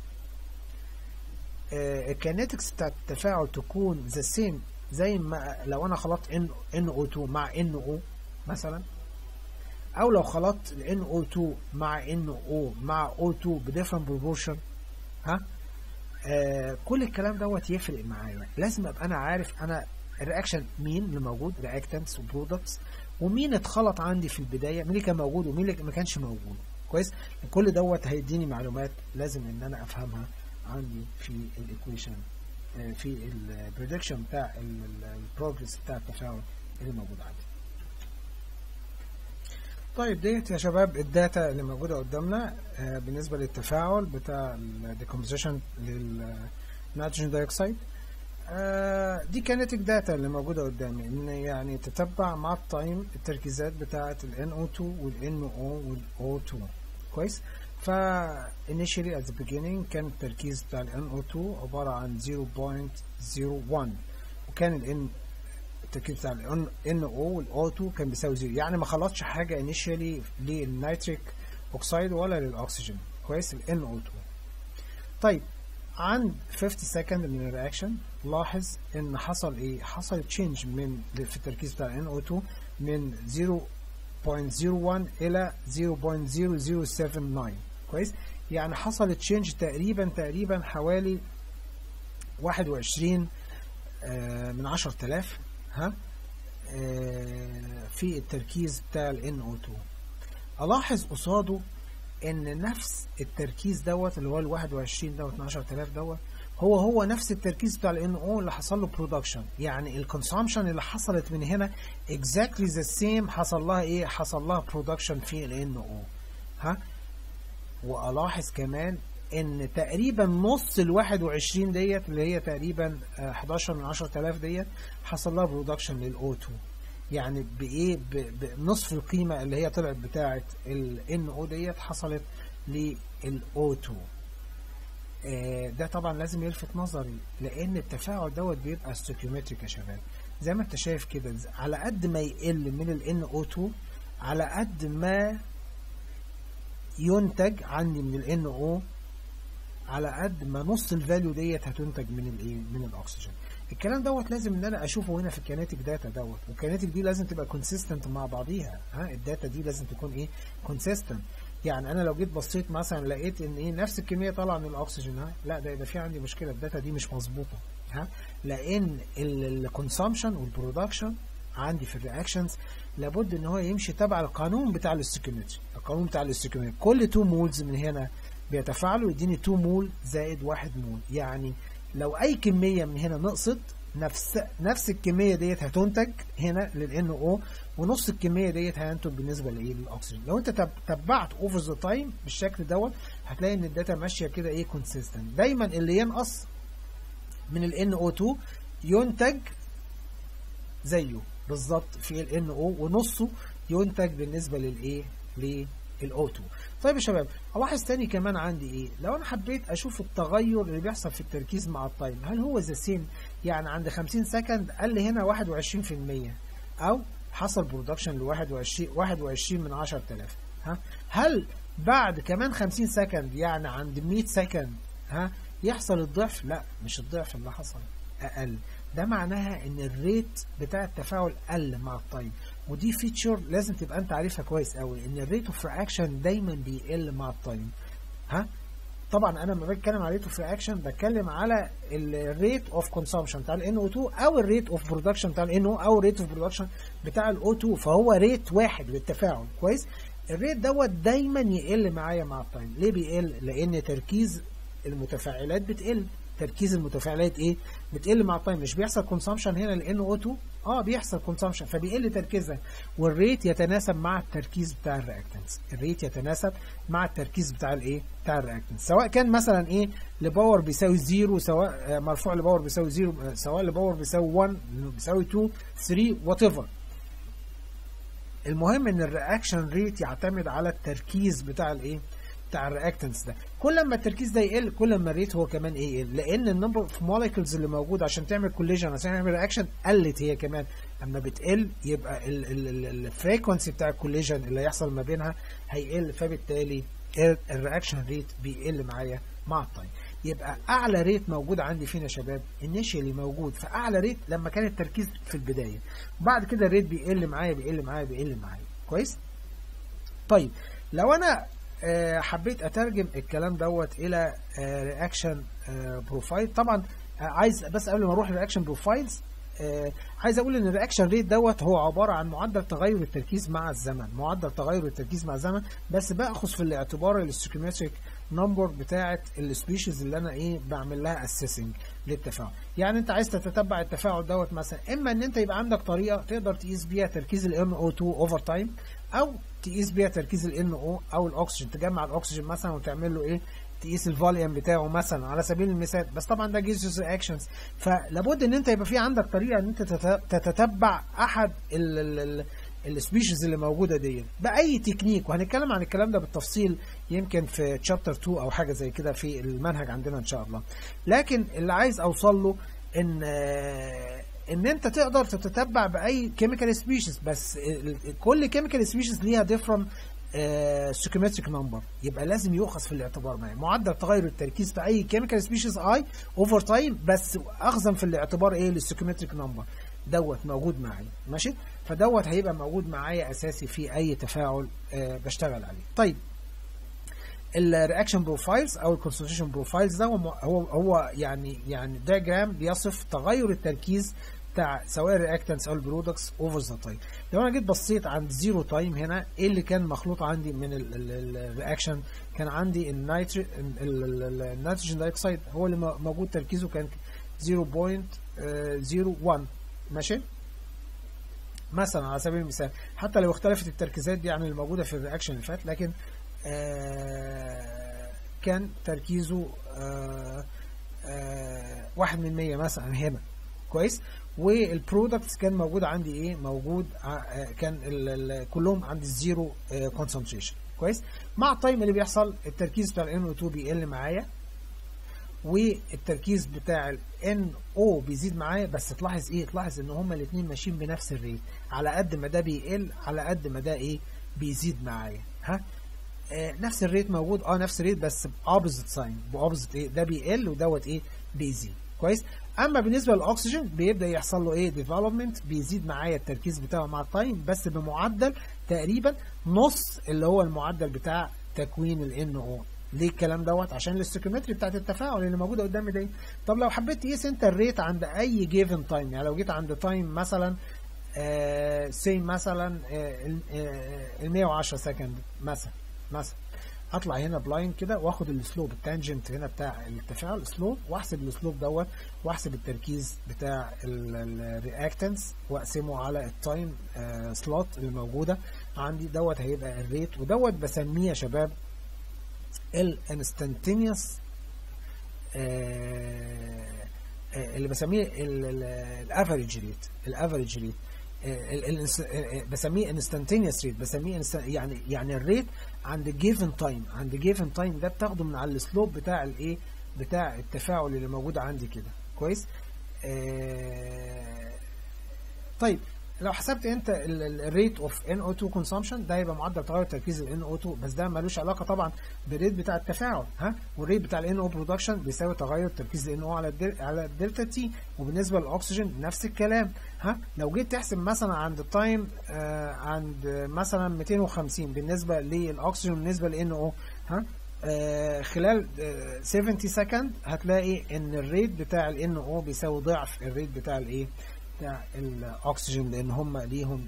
آه الكينيتكس بتاع التفاعل تكون ذا سيم زي ما لو انا خلطت NO2 مع NO مثلا او لو خلطت ال NO2 مع NO مع O2 بديفرنت بروبورشن ها آه كل الكلام دوت يفرق معايا لازم ابقى انا عارف انا الرياكشن مين اللي موجود رياكتنتس وبرودكتس ومين اتخلط عندي في البدايه مين اللي كان موجود ومين اللي ما كانش موجود كويس كل دوت هيديني معلومات لازم ان انا افهمها عندي في الايكويشن آه في البريدكشن بتاع البروجرس بتاع التفاعل اللي موجود عندي طيب ديت يا شباب الداتا اللي موجودة قدامنا آه بالنسبة للتفاعل بتاع الديكومبوزيشن للنيتروجين دايوكسيد آه دي كانت الداتا اللي موجودة قدامي ان يعني تتبع مع التايم التركيزات بتاعة ال NO2 وال NO وال O2 كويس ف initially at the beginning كان التركيز بتاع ال NO2 عبارة عن 0.01 وكان ال التركيز بتاع ال NO وال O2 كان بيساوي زيرو يعني ما خلطش حاجة initially للنيتريك اوكسيد ولا للاكسجين كويس ال NO2 طيب عند 50 سكند من الرياكشن لاحظ ان حصل ايه حصل تشينج من في التركيز بتاع ال NO2 من 0.01 الى 0.0079 كويس يعني حصل تشينج تقريبا تقريبا حوالي 21 آه من 10000 ها آه في التركيز بتاع ال NO2 الاحظ قصاده ان نفس التركيز دوت اللي هو ال 21 دوت 12000 دوت هو هو نفس التركيز بتاع ال NO اللي حصل له برودكشن يعني الكونسامشن اللي حصلت من هنا exactly the same حصل لها ايه حصل لها برودكشن في ال NO ها والاحظ كمان ان تقريبا نص ال 21 ديت اللي هي تقريبا 11 من 10000 ديت حصل لها برودكشن للاو 2 يعني بايه بنصف القيمه اللي هي طلعت بتاعه ال NO ديت حصلت للاو 2 آه ده طبعا لازم يلفت نظري لان التفاعل دوت بيبقى ستوكيومتريك يا شباب زي ما انت شايف كده على قد ما يقل من ال NO2 على قد ما ينتج عندي من ال NO على قد ما نص الفاليو ديت هتنتج من الايه من الاكسجين الكلام دوت لازم ان انا اشوفه هنا في الكينيتيك داتا دوت والكينيتيك دي لازم تبقى كونسيستنت مع بعضيها ها الداتا دي لازم تكون ايه كونسيستنت يعني انا لو جيت بصيت مثلا لقيت ان ايه نفس الكميه طالعه من الاكسجين ها لا ده يبقى في عندي مشكله الداتا دي مش مظبوطه ها لان الكونسامشن والبرودكشن عندي في الرياكشنز لابد ان هو يمشي تبع القانون بتاع الاستيكيومتري القانون بتاع الاستيكيومتري كل 2 مولز من هنا بيتفاعلوا يديني 2 مول زائد 1 مول يعني لو اي كميه من هنا نقصت نفس نفس الكميه ديت هتنتج هنا لل NO ونص الكميه ديت هينتج بالنسبه لايه للاكسجين لو انت تبعت اوفر ذا تايم بالشكل دوت هتلاقي ان الداتا ماشيه كده ايه كونسيستنت دايما اللي ينقص من ال NO2 ينتج زيه بالظبط في ال NO ونصه ينتج بالنسبه للايه للأو2 طيب يا شباب الاحظ تاني كمان عندي ايه لو انا حبيت اشوف التغير اللي بيحصل في التركيز مع التايم هل هو ذا سيم يعني عند 50 سكند قال لي هنا 21% او حصل برودكشن ل 21 21 من 10000 ها هل بعد كمان 50 سكند يعني عند 100 سكند ها يحصل الضعف لا مش الضعف اللي حصل اقل ده معناها ان الريت بتاع التفاعل قل مع التايم ودي فيتشر لازم تبقى انت عارفها كويس قوي ان الريت اوف رياكشن دايما بيقل مع التايم ها طبعا انا لما بتكلم على ريت اوف رياكشن بتكلم على الريت اوف كونسومشن بتاع ال NO2 او الريت اوف برودكشن بتاع ال NO او الريت اوف برودكشن بتاع ال O2 فهو ريت واحد للتفاعل كويس الريت دوت دايما يقل معايا مع التايم ليه بيقل لان تركيز المتفاعلات بتقل تركيز المتفاعلات ايه بتقل مع التايم مش بيحصل كونسامشن هنا ل NO2 اه بيحصل كونسامشن فبيقل تركيزها والريت يتناسب مع التركيز بتاع الرياكتنس الريت يتناسب مع التركيز بتاع الايه بتاع الرياكتنس سواء كان مثلا ايه لباور بيساوي 0 سواء مرفوع لباور بيساوي 0 سواء لباور بيساوي 1 بيساوي 2 3 وات ايفر المهم ان الرياكشن ريت يعتمد على التركيز بتاع الايه بتاع الرياكتنس ده كل ما التركيز ده يقل كل ما الريت هو كمان ايه يقل لان النمبر اوف موليكولز اللي موجود عشان تعمل كوليجن عشان تعمل رياكشن قلت هي كمان اما بتقل يبقى الفريكونسي بتاع الكوليجن اللي هيحصل ما بينها هيقل فبالتالي الرياكشن ريت بيقل معايا مع التايم يبقى اعلى ريت موجود عندي فين يا شباب انيشيالي موجود فاعلى ريت لما كان التركيز في البدايه بعد كده الريت بيقل معايا بيقل معايا بيقل معايا كويس طيب لو انا حبيت اترجم الكلام دوت الى رياكشن بروفايل طبعا عايز بس قبل ما اروح للرياكشن بروفايلز عايز اقول ان الرياكشن ريت دوت هو عباره عن معدل تغير التركيز مع الزمن معدل تغير التركيز مع الزمن بس باخذ في الاعتبار الاستوكيومتريك نمبر بتاعه السبيشيز اللي انا ايه بعمل لها اسيسنج للتفاعل يعني انت عايز تتتبع التفاعل دوت مثلا اما ان انت يبقى عندك طريقه تقدر تقيس بيها تركيز ال NO2 اوفر تايم او تقيس بيها تركيز ال NO او الاكسجين تجمع الاكسجين مثلا وتعمل له ايه تقيس الفوليوم بتاعه مثلا على سبيل المثال بس طبعا ده جيزوس رياكشنز فلابد ان انت يبقى في عندك طريقه ان انت تتتبع احد السبيشيز اللي موجوده ديت باي تكنيك وهنتكلم عن الكلام ده بالتفصيل يمكن في تشابتر 2 او حاجه زي كده في المنهج عندنا ان شاء الله لكن اللي عايز اوصل له ان ان انت تقدر تتتبع باي كيميكال سبيشيز بس كل كيميكال سبيشيز ليها ديفرنت ستوكيومتريك نمبر يبقى لازم يؤخذ في الاعتبار معي معدل تغير التركيز في اي كيميكال سبيشيز اي اوفر تايم بس اخذا في الاعتبار ايه الستوكيومتريك نمبر دوت موجود معي ماشي فدوت هيبقى موجود معايا اساسي في اي تفاعل آه بشتغل عليه طيب الرياكشن بروفايلز او الكونسنتريشن بروفايلز ده هو هو يعني يعني دياجرام بيصف تغير التركيز بتاع سواء الرياكتنس او البرودكتس اوفر ذا تايم لو انا جيت بصيت عند زيرو تايم هنا ايه اللي كان مخلوط عندي من الرياكشن كان عندي النيتروجين دايوكسيد هو اللي موجود تركيزه كان 0.01 ماشي مثلا على سبيل المثال حتى لو اختلفت التركيزات دي عن الموجوده في الرياكشن اللي فات لكن آه كان تركيزه آه آه واحد من مية مثلا هنا كويس والبرودكتس كان موجود عندي ايه موجود كان ال ال كلهم عندي الزيرو كونسنتريشن كويس مع التايم اللي بيحصل التركيز بتاع ال NO2 بيقل معايا والتركيز بتاع ال NO بيزيد معايا بس تلاحظ ايه تلاحظ ان هما الاثنين ماشيين بنفس الريت على قد ما ده بيقل على قد ما ده ايه بيزيد معايا ها آه نفس الريت موجود اه نفس الريت بس باوبزيت ساين باوبزيت ايه ده بيقل ودوت ايه بيزيد كويس اما بالنسبه للاكسجين بيبدا يحصل له ايه ديفلوبمنت بيزيد معايا التركيز بتاعه مع التايم بس بمعدل تقريبا نص اللي هو المعدل بتاع تكوين ال NO ليه الكلام دوت عشان الاستوكيومتري بتاعت التفاعل اللي موجوده قدامي دي طب لو حبيت تقيس انت الريت عند اي جيفن تايم يعني لو جيت عند تايم مثلا آه سي مثلا ال 110 سكند مثلا مثلا اطلع هنا بلاين كده واخد السلوب التانجنت هنا بتاع التفاعل سلوب واحسب السلوب دوت واحسب التركيز بتاع الرياكتنس واقسمه على التايم آه سلوت اللي موجوده عندي دوت هيبقى الريت ودوت بسميه يا شباب الانستنتينيوس آه اللي بسميه الافريج ريت الافريج ريت بسميه انستنتينيوس ريت بسميه يعني يعني الريت عند جيفن تايم عند جيفن تايم ده بتاخده من على السلوب بتاع الايه بتاع التفاعل اللي موجود عندي كده كويس آه طيب لو حسبت انت الريت اوف ان او 2 كونسامشن ده هيبقى معدل تغير تركيز ال NO 2 بس ده ملوش علاقه طبعا بالريت بتاع التفاعل ها والريت بتاع ال NO برودكشن بيساوي تغير تركيز ال NO على الدل على الدلتا تي وبالنسبه للاكسجين نفس الكلام ها لو جيت تحسب مثلا عند التايم آه عند مثلا 250 بالنسبه للاكسجين بالنسبه لل NO ها آه خلال آه 70 سكند هتلاقي ان الريت بتاع ال NO بيساوي ضعف الريت بتاع الايه بتاع الاكسجين لان هم ليهم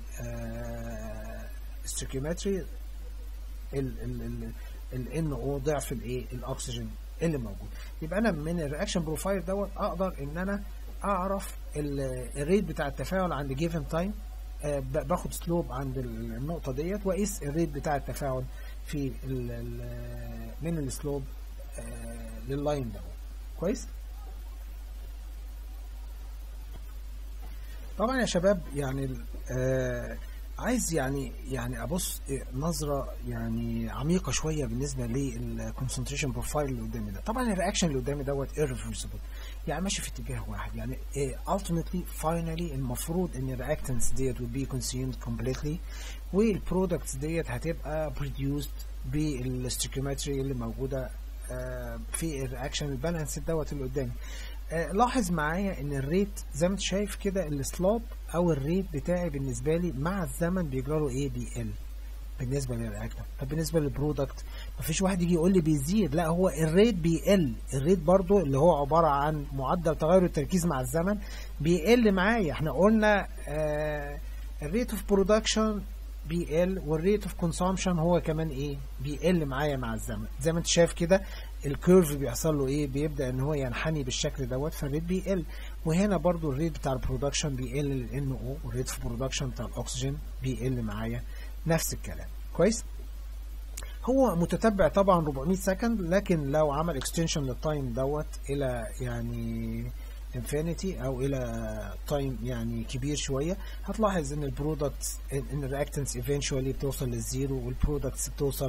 ستوكيومتري ال ان او ضعف الايه الاكسجين اللي موجود يبقى انا من الرياكشن بروفايل دوت اقدر ان انا اعرف الريت بتاع التفاعل عند جيفن تايم باخد سلوب عند النقطه ديت واقيس الريت بتاع التفاعل في ال ال من السلوب لللاين دوت كويس طبعا يا شباب يعني آه عايز يعني يعني ابص نظره يعني عميقه شويه بالنسبه للكونسنتريشن بروفايل اللي قدامي ده طبعا الرياكشن اللي قدامي دوت irreversible يعني ماشي في اتجاه واحد يعني ultimately finally المفروض ان الرياكتنس ديت will be consumed completely والبرودكتس ديت هتبقى produced بالستيكيومتري اللي موجوده آه في الرياكشن البالانس دوت اللي قدامي آه لاحظ معايا ان الريت زي ما انت شايف كده السلوب او الريت بتاعي بالنسبه لي مع الزمن بيجرى له ايه بيقل بالنسبه للرياكتنت طب بالنسبه للبرودكت مفيش واحد يجي يقول لي بيزيد لا هو الريت بيقل الريت برضو اللي هو عباره عن معدل تغير التركيز مع الزمن بيقل معايا احنا قلنا آه الريت اوف برودكشن بيقل والريت اوف كونسومشن هو كمان ايه بيقل معايا مع الزمن زي ما انت شايف كده الكيرف بيحصل له ايه بيبدا ان هو ينحني بالشكل دوت فالريت بيقل وهنا برضو الريت بتاع البرودكشن بيقل للان او والريت اوف برودكشن بتاع الاكسجين بيقل معايا نفس الكلام كويس هو متتبع طبعا 400 سكند لكن لو عمل اكستنشن للتايم دوت الى يعني انفينيتي او الى تايم يعني كبير شويه هتلاحظ ان البرودكتس ان الرياكتنس ايفينشولي بتوصل للزيرو والبرودكتس بتوصل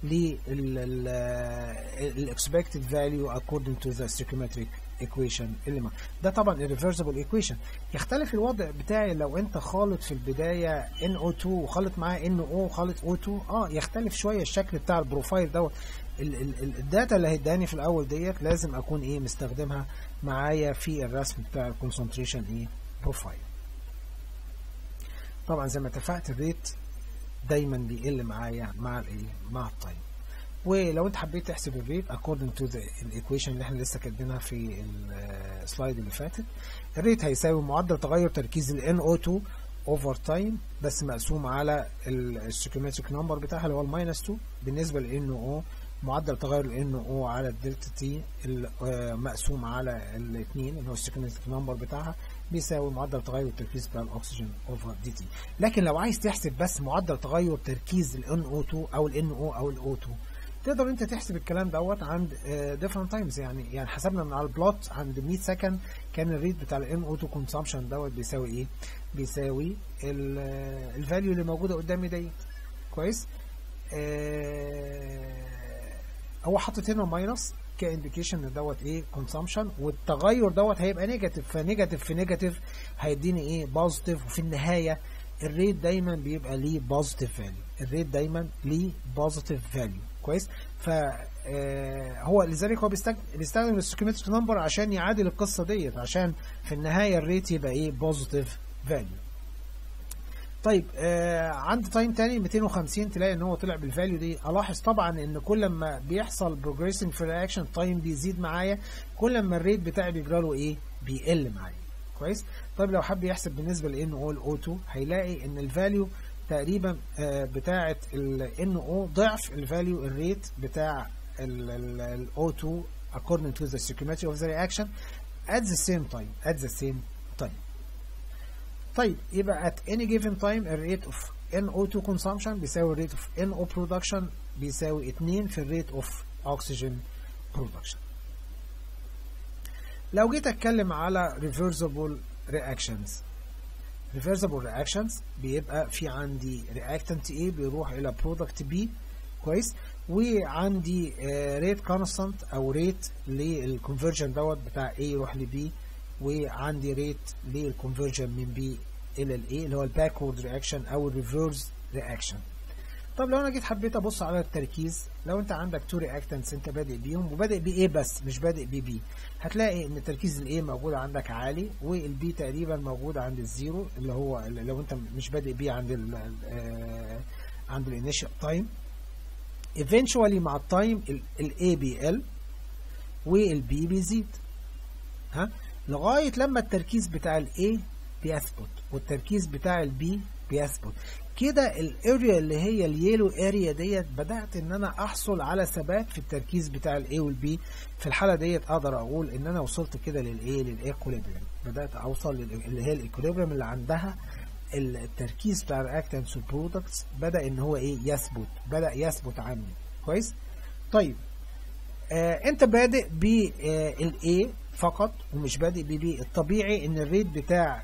للاكسبكتد فاليو according to the stoichiometric equation اللي ما ده طبعا irreversible equation يختلف الوضع بتاعي لو انت خالط في البدايه NO2 وخالط معاه NO وخالط O2 اه يختلف شويه الشكل بتاع البروفايل دوت الداتا اللي هيداني في الاول ديت لازم اكون ايه مستخدمها معايا في الرسم بتاع الكونسنتريشن ايه بروفايل طبعا زي ما اتفقت الريت دايما بيقل معايا مع الايه مع التايم ولو انت حبيت تحسب الريت according to the equation اللي احنا لسه كاتبينها في السلايد اللي فاتت الريت هيساوي معدل تغير تركيز ال NO2 اوفر تايم بس مقسوم على الستوكيومتريك نمبر بتاعها اللي هو الماينس 2 بالنسبه ل NO معدل تغير ال NO على الدلتا تي مقسوم على الاثنين اللي هو الستوكيومتريك نمبر بتاعها بيساوي معدل تغير التركيز بتاع الاكسجين اوفر دي تي لكن لو عايز تحسب بس معدل تغير تركيز ال NO2 او ال NO او ال O2 تقدر انت تحسب الكلام دوت عند ديفرنت تايمز يعني يعني حسبنا من على البلوت عند 100 سكند كان الريت بتاع الام اوتو كونسامشن دوت بيساوي ايه؟ بيساوي الفاليو اللي موجوده قدامي ديت كويس؟ آه هو حاطط هنا ماينس كانديكيشن ان دوت ايه كونسامشن والتغير دوت هيبقى نيجاتيف فنيجاتيف في نيجاتيف هيديني ايه بوزيتيف وفي النهايه الريت دايما بيبقى ليه بوزيتيف فاليو الريت دايما ليه بوزيتيف فاليو كويس ف هو لذلك هو بيستخدم السكيومتريك نمبر عشان يعادل القصه ديت عشان في النهايه الريت يبقى ايه بوزيتيف فاليو طيب آه عند تايم تاني 250 تلاقي ان هو طلع بالفاليو دي الاحظ طبعا ان كل ما بيحصل بروجريسنج في الرياكشن تايم بيزيد معايا كل ما الريت بتاعي بيجرى له ايه بيقل معايا كويس طيب لو حب يحسب بالنسبه لان او الاو 2 هيلاقي ان الفاليو تقريبا بتاعه ال NO ضعف الفاليو الريت بتاع ال O2 according to the stoichiometry of the reaction at the same time at the same time طيب يبقى at any given time الريت of NO2 consumption بيساوي الريت of NO production بيساوي 2 في الريت of oxygen production لو جيت اتكلم على reversible reactions reversible reactions بيبقى في عندي reactant A بيروح إلى product B كويس وعندي ريت كونستانت أو ريت للكونفرجن دوت بتاع A يروح ل B وعندي ريت للكونفرجن من B الى الايه اللي هو الباكورد رياكشن او الريفرس رياكشن طب لو انا جيت حبيت ابص على التركيز لو انت عندك تو رياكتنتس انت بادئ بيهم وبادئ بايه بس مش بادئ ببي هتلاقي ان تركيز الايه موجود عندك عالي والبي تقريبا موجود عند الزيرو اللي هو لو انت مش بادئ بيه عند ال آه عند الانيشال تايم eventually مع التايم الاي بيقل والبي بيزيد ها لغايه لما التركيز بتاع الاي بيثبت والتركيز بتاع البي بيثبت كده الاريا اللي هي اليلو اريا ديت بدات ان انا احصل على ثبات في التركيز بتاع الاي والبي في الحاله ديت اقدر اقول ان انا وصلت كده للايه للايكوليبريم بدات اوصل اللي هي الايكوليبريم اللي عندها التركيز بتاع الرياكتنتس والبرودكتس بدا ان هو ايه يثبت بدا يثبت عندي كويس طيب آه انت بادئ بالاي فقط ومش بادئ ببي الطبيعي ان الريت بتاع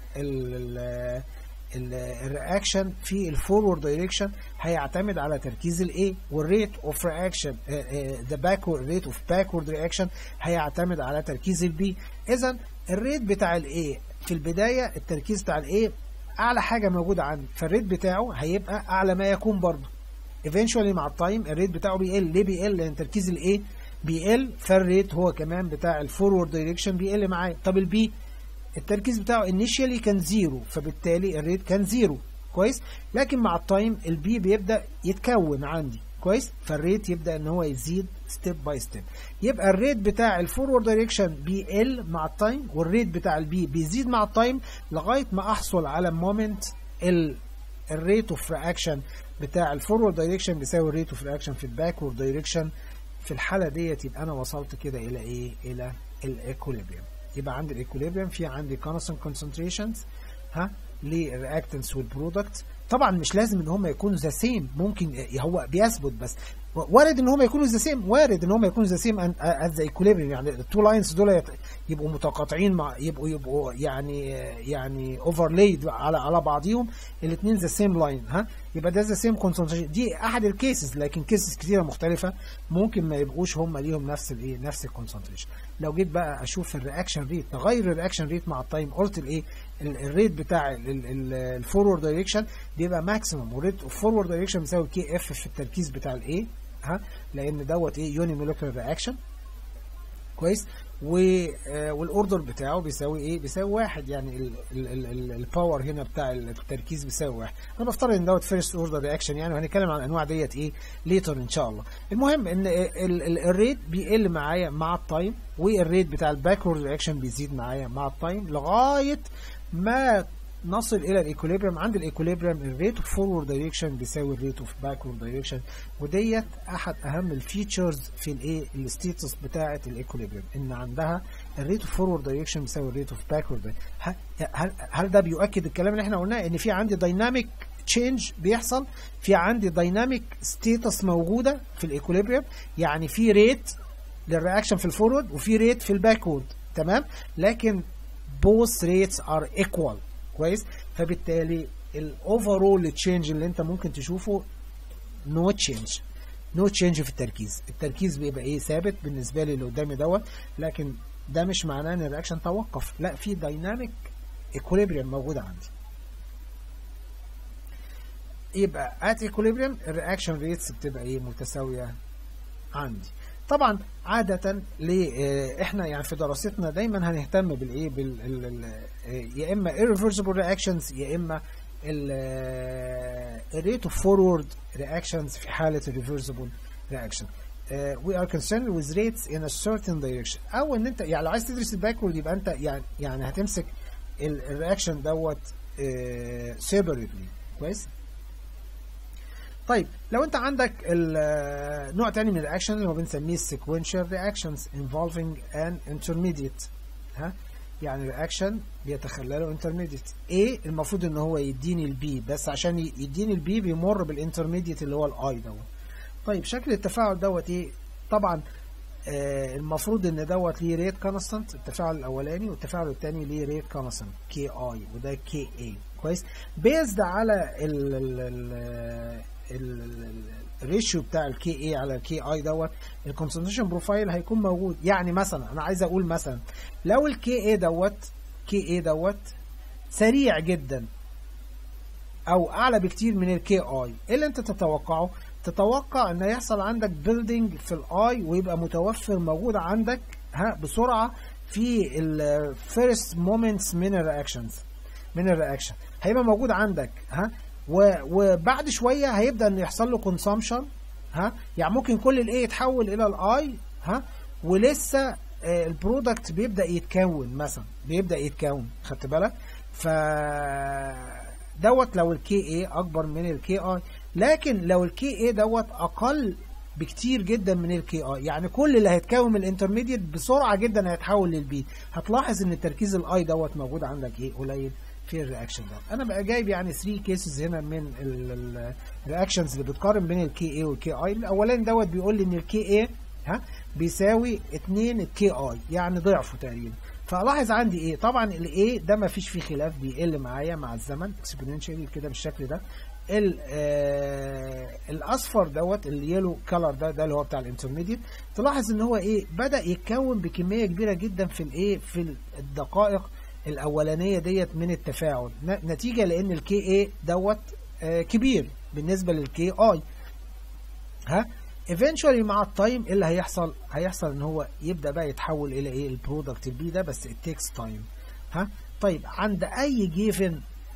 الرياكشن في الفورورد دايركشن هيعتمد على تركيز الاي والريت اوف رياكشن ذا باكورد ريت اوف باكورد رياكشن هيعتمد على تركيز البي اذا الريت بتاع الاي في البدايه التركيز بتاع الاي اعلى حاجه موجوده عندي فالريت بتاعه هيبقى اعلى ما يكون برضه eventually مع التايم الريت بتاعه بيقل ليه بيقل لان تركيز الاي بيقل فالريت هو كمان بتاع الفورورد دايركشن بيقل معايا طب البي التركيز بتاعه انيشيالي كان زيرو فبالتالي الريت كان زيرو كويس لكن مع التايم البي بيبدا يتكون عندي كويس فالريت يبدا ان هو يزيد ستيب باي ستيب يبقى الريت بتاع الفورورد دايركشن بيقل مع التايم والريت بتاع البي بيزيد مع التايم لغايه ما احصل على مومنت الريت اوف رياكشن بتاع الفورورد دايركشن بيساوي الريت اوف رياكشن في الباكورد دايركشن في الحاله ديت يبقى انا وصلت كده الى ايه الى الايكوليبريم يبقى عندي الايكوليبريم في عندي constant concentrations ها للرياكتنس والبرودكت طبعا مش لازم ان هم يكونوا ذا سيم ممكن هو بيثبت بس وارد ان هم يكونوا ذا سيم وارد ان هم يكونوا ذا سيم از ذا ايكوليبريم يعني التو لاينز دول يبقوا متقاطعين مع يبقوا يبقوا يعني يعني اوفرلايد على على بعضيهم الاثنين ذا سيم لاين ها يبقى ده ذا سيم كونسنتريشن دي احد الكيسز لكن كيسز كتيره مختلفه ممكن ما يبقوش هم ليهم نفس الايه نفس الكونسنتريشن لو جيت بقى اشوف الرياكشن ريت نغير الرياكشن ريت مع التايم قلت الايه الريت بتاع الفورورد دايركشن بيبقى ماكسيمم والريت اوف فورورد دايركشن بيساوي كي اف في التركيز بتاع الايه ها لان دوت ايه يوني مولكيولر رياكشن كويس والاوردر بتاعه بيساوي ايه بيساوي واحد يعني الباور هنا بتاع التركيز بيساوي واحد انا بفترض ان دوت فيرست اوردر رياكشن يعني وهنتكلم عن الانواع ديت ايه ليتر ان شاء الله المهم ان الريت بيقل معايا مع التايم والريت بتاع الباكورد رياكشن بيزيد معايا مع التايم لغايه ما نصل الى الايكوليبريم عند الايكوليبريم الريت اوف فورورد دايركشن بيساوي الريت اوف باكورد دايركشن وديت احد اهم الفيتشرز في الايه الستيتس بتاعه الايكوليبريم ان عندها الريت اوف فورورد دايركشن بيساوي الريت اوف باكورد هل هل ده بيؤكد الكلام اللي احنا قلناه ان في عندي دايناميك تشينج بيحصل في عندي دايناميك ستيتس موجوده في الايكوليبريم يعني في ريت للرياكشن في الفورورد وفي ريت في الباكورد تمام لكن both rates are equal كويس فبالتالي الاوفرول تشينج اللي انت ممكن تشوفه نو تشينج نو تشينج في التركيز التركيز بيبقى ايه ثابت بالنسبه لي اللي قدامي دوت لكن ده مش معناه ان الرياكشن توقف لا في دايناميك ايكوليبريم موجود عندي يبقى ات ايكوليبريم الرياكشن ريتس بتبقى ايه متساويه عندي طبعا عادة ليه احنا يعني في دراستنا دايما هنهتم بالايه بال يا اما irreversible reactions يا اما الريت اوف فورورد reactions في حالة الريفرسبل reaction uh, we are concerned with rates in a certain direction او ان انت يعني لو عايز تدرس الباكورد يبقى انت يعني يعني هتمسك الرياكشن دوت uh, separately كويس طيب لو انت عندك نوع تاني من الرياكشن اللي هو بنسميه sequential reactions involving an intermediate ها يعني رياكشن بيتخلله intermediate A المفروض ان هو يديني البي بس عشان يديني البي بيمر بالانترميديت اللي هو الاي دوت طيب شكل التفاعل دوت ايه طبعا آه المفروض ان دوت ليه ريت كونستانت التفاعل الاولاني والتفاعل الثاني ليه ريت كونستانت كي اي وده كي اي كويس بيزد على ال ال الريشيو بتاع الكي اي على الكي اي دوت الكونسنتريشن بروفايل هيكون موجود يعني مثلا انا عايز اقول مثلا لو الكي اي دوت كي اي دوت سريع جدا او اعلى بكتير من الكي اي ايه اللي انت تتوقعه تتوقع ان يحصل عندك بيلدينج في الاي ويبقى متوفر موجود عندك ها بسرعه في الفيرست مومنتس من الرياكشنز من الرياكشن هيبقى موجود عندك ها وبعد شويه هيبدا ان يحصل له كونسامشن ها يعني ممكن كل الاي يتحول الى الاي ها ولسه البرودكت بيبدا يتكون مثلا بيبدا يتكون خدت بالك ف دوت لو الكي اي اكبر من الكي اي لكن لو الكي اي دوت اقل بكتير جدا من الكي اي يعني كل اللي هيتكون من الانترميديت بسرعه جدا هيتحول للبي هتلاحظ ان تركيز الاي دوت موجود عندك ايه قليل في الرياكشن ده انا بقى جايب يعني 3 كيسز هنا من الرياكشنز اللي بتقارن بين الكي اي والكي اي الاولاني دوت بيقول لي ان الكي اي ها بيساوي 2 الكي اي يعني ضعفه تقريبا فلاحظ عندي ايه طبعا الاي ده ما فيش فيه خلاف بيقل معايا مع الزمن اكسبوننشالي كده بالشكل ده ال آه الاصفر دوت اليلو كلر ده ده اللي هو بتاع الانترميديت تلاحظ ان هو ايه بدا يتكون بكميه كبيره جدا في الايه في الدقائق الاولانيه ديت من التفاعل نتيجه لان الكي اي دوت آه كبير بالنسبه للكي اي ها eventually مع التايم ايه اللي هيحصل هيحصل ان هو يبدا بقى يتحول الى ايه البرودكت البي ده بس it takes time ها طيب عند اي جيفن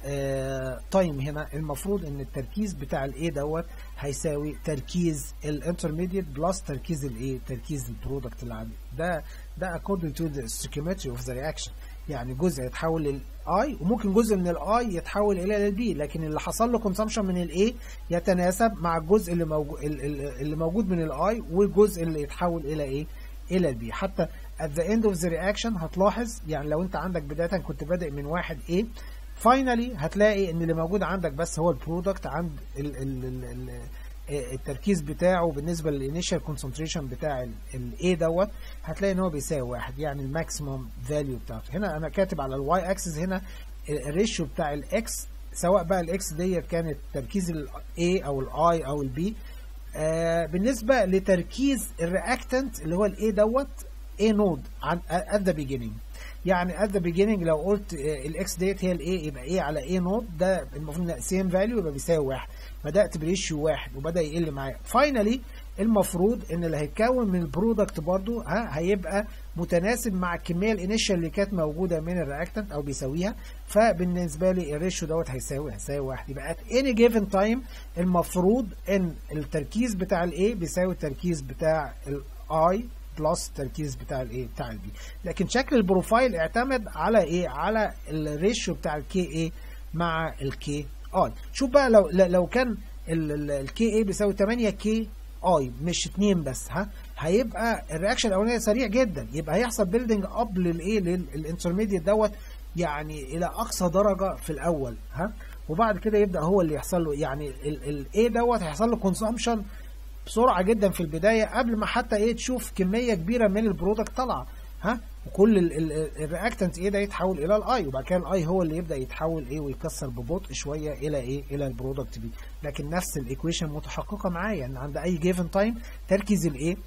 تايم هنا المفروض ان التركيز بتاع الايه دوت هيساوي تركيز الانترميديت بلس تركيز الايه تركيز البرودكت اللي عندي ده ده according to the stoichiometry of the reaction يعني جزء يتحول للاي وممكن جزء من الاي يتحول الى البي لكن اللي حصل له كونسامشن من الاي يتناسب مع الجزء اللي موجود اللي موجود من الاي والجزء اللي يتحول الى ايه الى البي حتى at the end of the reaction هتلاحظ يعني لو انت عندك بدايه كنت بادئ من واحد A فاينلي هتلاقي ان اللي موجود عندك بس هو البرودكت عند ال ال ال ال التركيز بتاعه بالنسبه للانيشال كونسنتريشن بتاع الاي دوت هتلاقي ان هو بيساوي واحد يعني الماكسيموم فاليو بتاعته هنا انا كاتب على الواي اكسس هنا الريشيو بتاع الاكس سواء بقى الاكس ديت كانت تركيز الاي او الاي او البي آه بالنسبه لتركيز الرياكتنت اللي هو الاي دوت اي نود at the beginning يعني at the beginning لو قلت الاكس ديت هي الاي يبقى ايه على اي نود ده المفروض ان سيم فاليو يبقى بيساوي واحد بدات بريشيو واحد وبدا يقل معايا فاينلي المفروض ان اللي هيتكون من البرودكت برضو ها هيبقى متناسب مع الكميه الانيشال اللي كانت موجوده من الرياكتنت او بيساويها فبالنسبه لي الريشيو دوت هيساوي هيساوي واحد يبقى at any given time المفروض ان التركيز بتاع الاي بيساوي التركيز بتاع الاي بلس التركيز بتاع الايه بتاع البي لكن شكل البروفايل اعتمد على ايه على الريشيو بتاع الكي اي مع الكي اي شوف بقى لو لو كان الكي اي بيساوي 8 كي اي مش 2 بس ها هيبقى الرياكشن الاولانيه سريع جدا يبقى هيحصل بيلدينج اب للايه للانترميديت دوت يعني الى اقصى درجه في الاول ها وبعد كده يبدا هو اللي يحصل له يعني الاي دوت هيحصل له كونسامشن بسرعه جدا في البدايه قبل ما حتى ايه تشوف كميه كبيره من البرودكت طالعه ها وكل الرياكتنت ايه ده يتحول الى الاي وبعد كده الاي هو اللي يبدا يتحول ايه ويكسر ببطء شويه الى ايه الى البرودكت بي لكن نفس الايكويشن متحققه معايا ان عند اي جيفن تايم تركيز الايه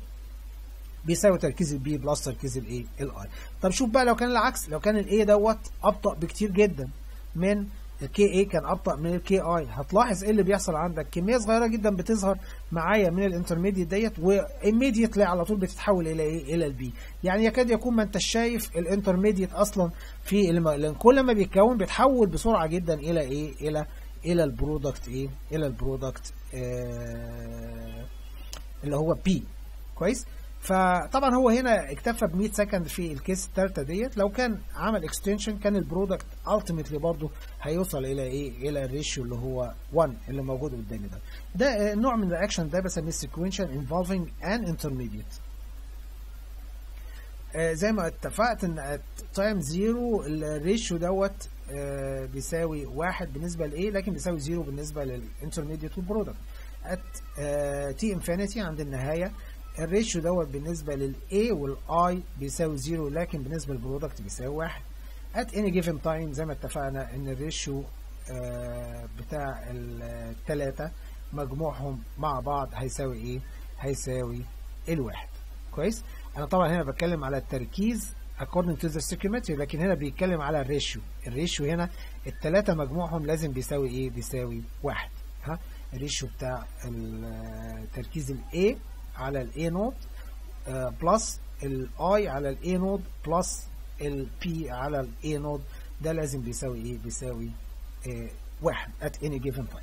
بيساوي تركيز البي بلس تركيز الايه الاي طب شوف بقى لو كان العكس لو كان الاي دوت ابطا بكتير جدا من الكي اي كان ابطا من الكي اي هتلاحظ ايه اللي بيحصل عندك كميه صغيره جدا بتظهر معايا من الانترميديت ديت وايميديتلي على طول بتتحول الى ايه الى البي يعني يكاد يكون ما انت شايف الانترميديت اصلا في لان كل ما بيتكون بيتحول بسرعه جدا الى ايه الى الى البرودكت ايه الى البرودكت آه اللي هو بي كويس فطبعا هو هنا اكتفى ب 100 سكند في الكيس الثالثه ديت لو كان عمل اكستنشن كان البرودكت التيمتلي برضه هيوصل الى ايه الى الريشيو اللي هو 1 اللي موجود قدامي ده ده نوع من الرياكشن ده بسميه سيكوينشال انفولفينج ان انترميديت زي ما اتفقت ان تايم زيرو الريشيو دوت آه بيساوي واحد بالنسبه لايه لكن بيساوي زيرو بالنسبه للانترميديت والبرودكت ات تي انفينيتي عند النهايه الريشيو دوت بالنسبه للاي والاي بيساوي زيرو لكن بالنسبه للبرودكت بيساوي واحد at any given time زي ما اتفقنا ان الريشيو آه بتاع الثلاثه مجموعهم مع بعض هيساوي ايه هيساوي الواحد كويس انا طبعا هنا بتكلم على التركيز according to the stoichiometry لكن هنا بيتكلم على الريشيو الريشيو هنا الثلاثه مجموعهم لازم بيساوي ايه بيساوي واحد ها الريشيو بتاع تركيز ال A على ال A نود بلس ال I على ال A نود بلس ال P على ال A نود ده لازم بيساوي ايه بيساوي آه واحد at any given time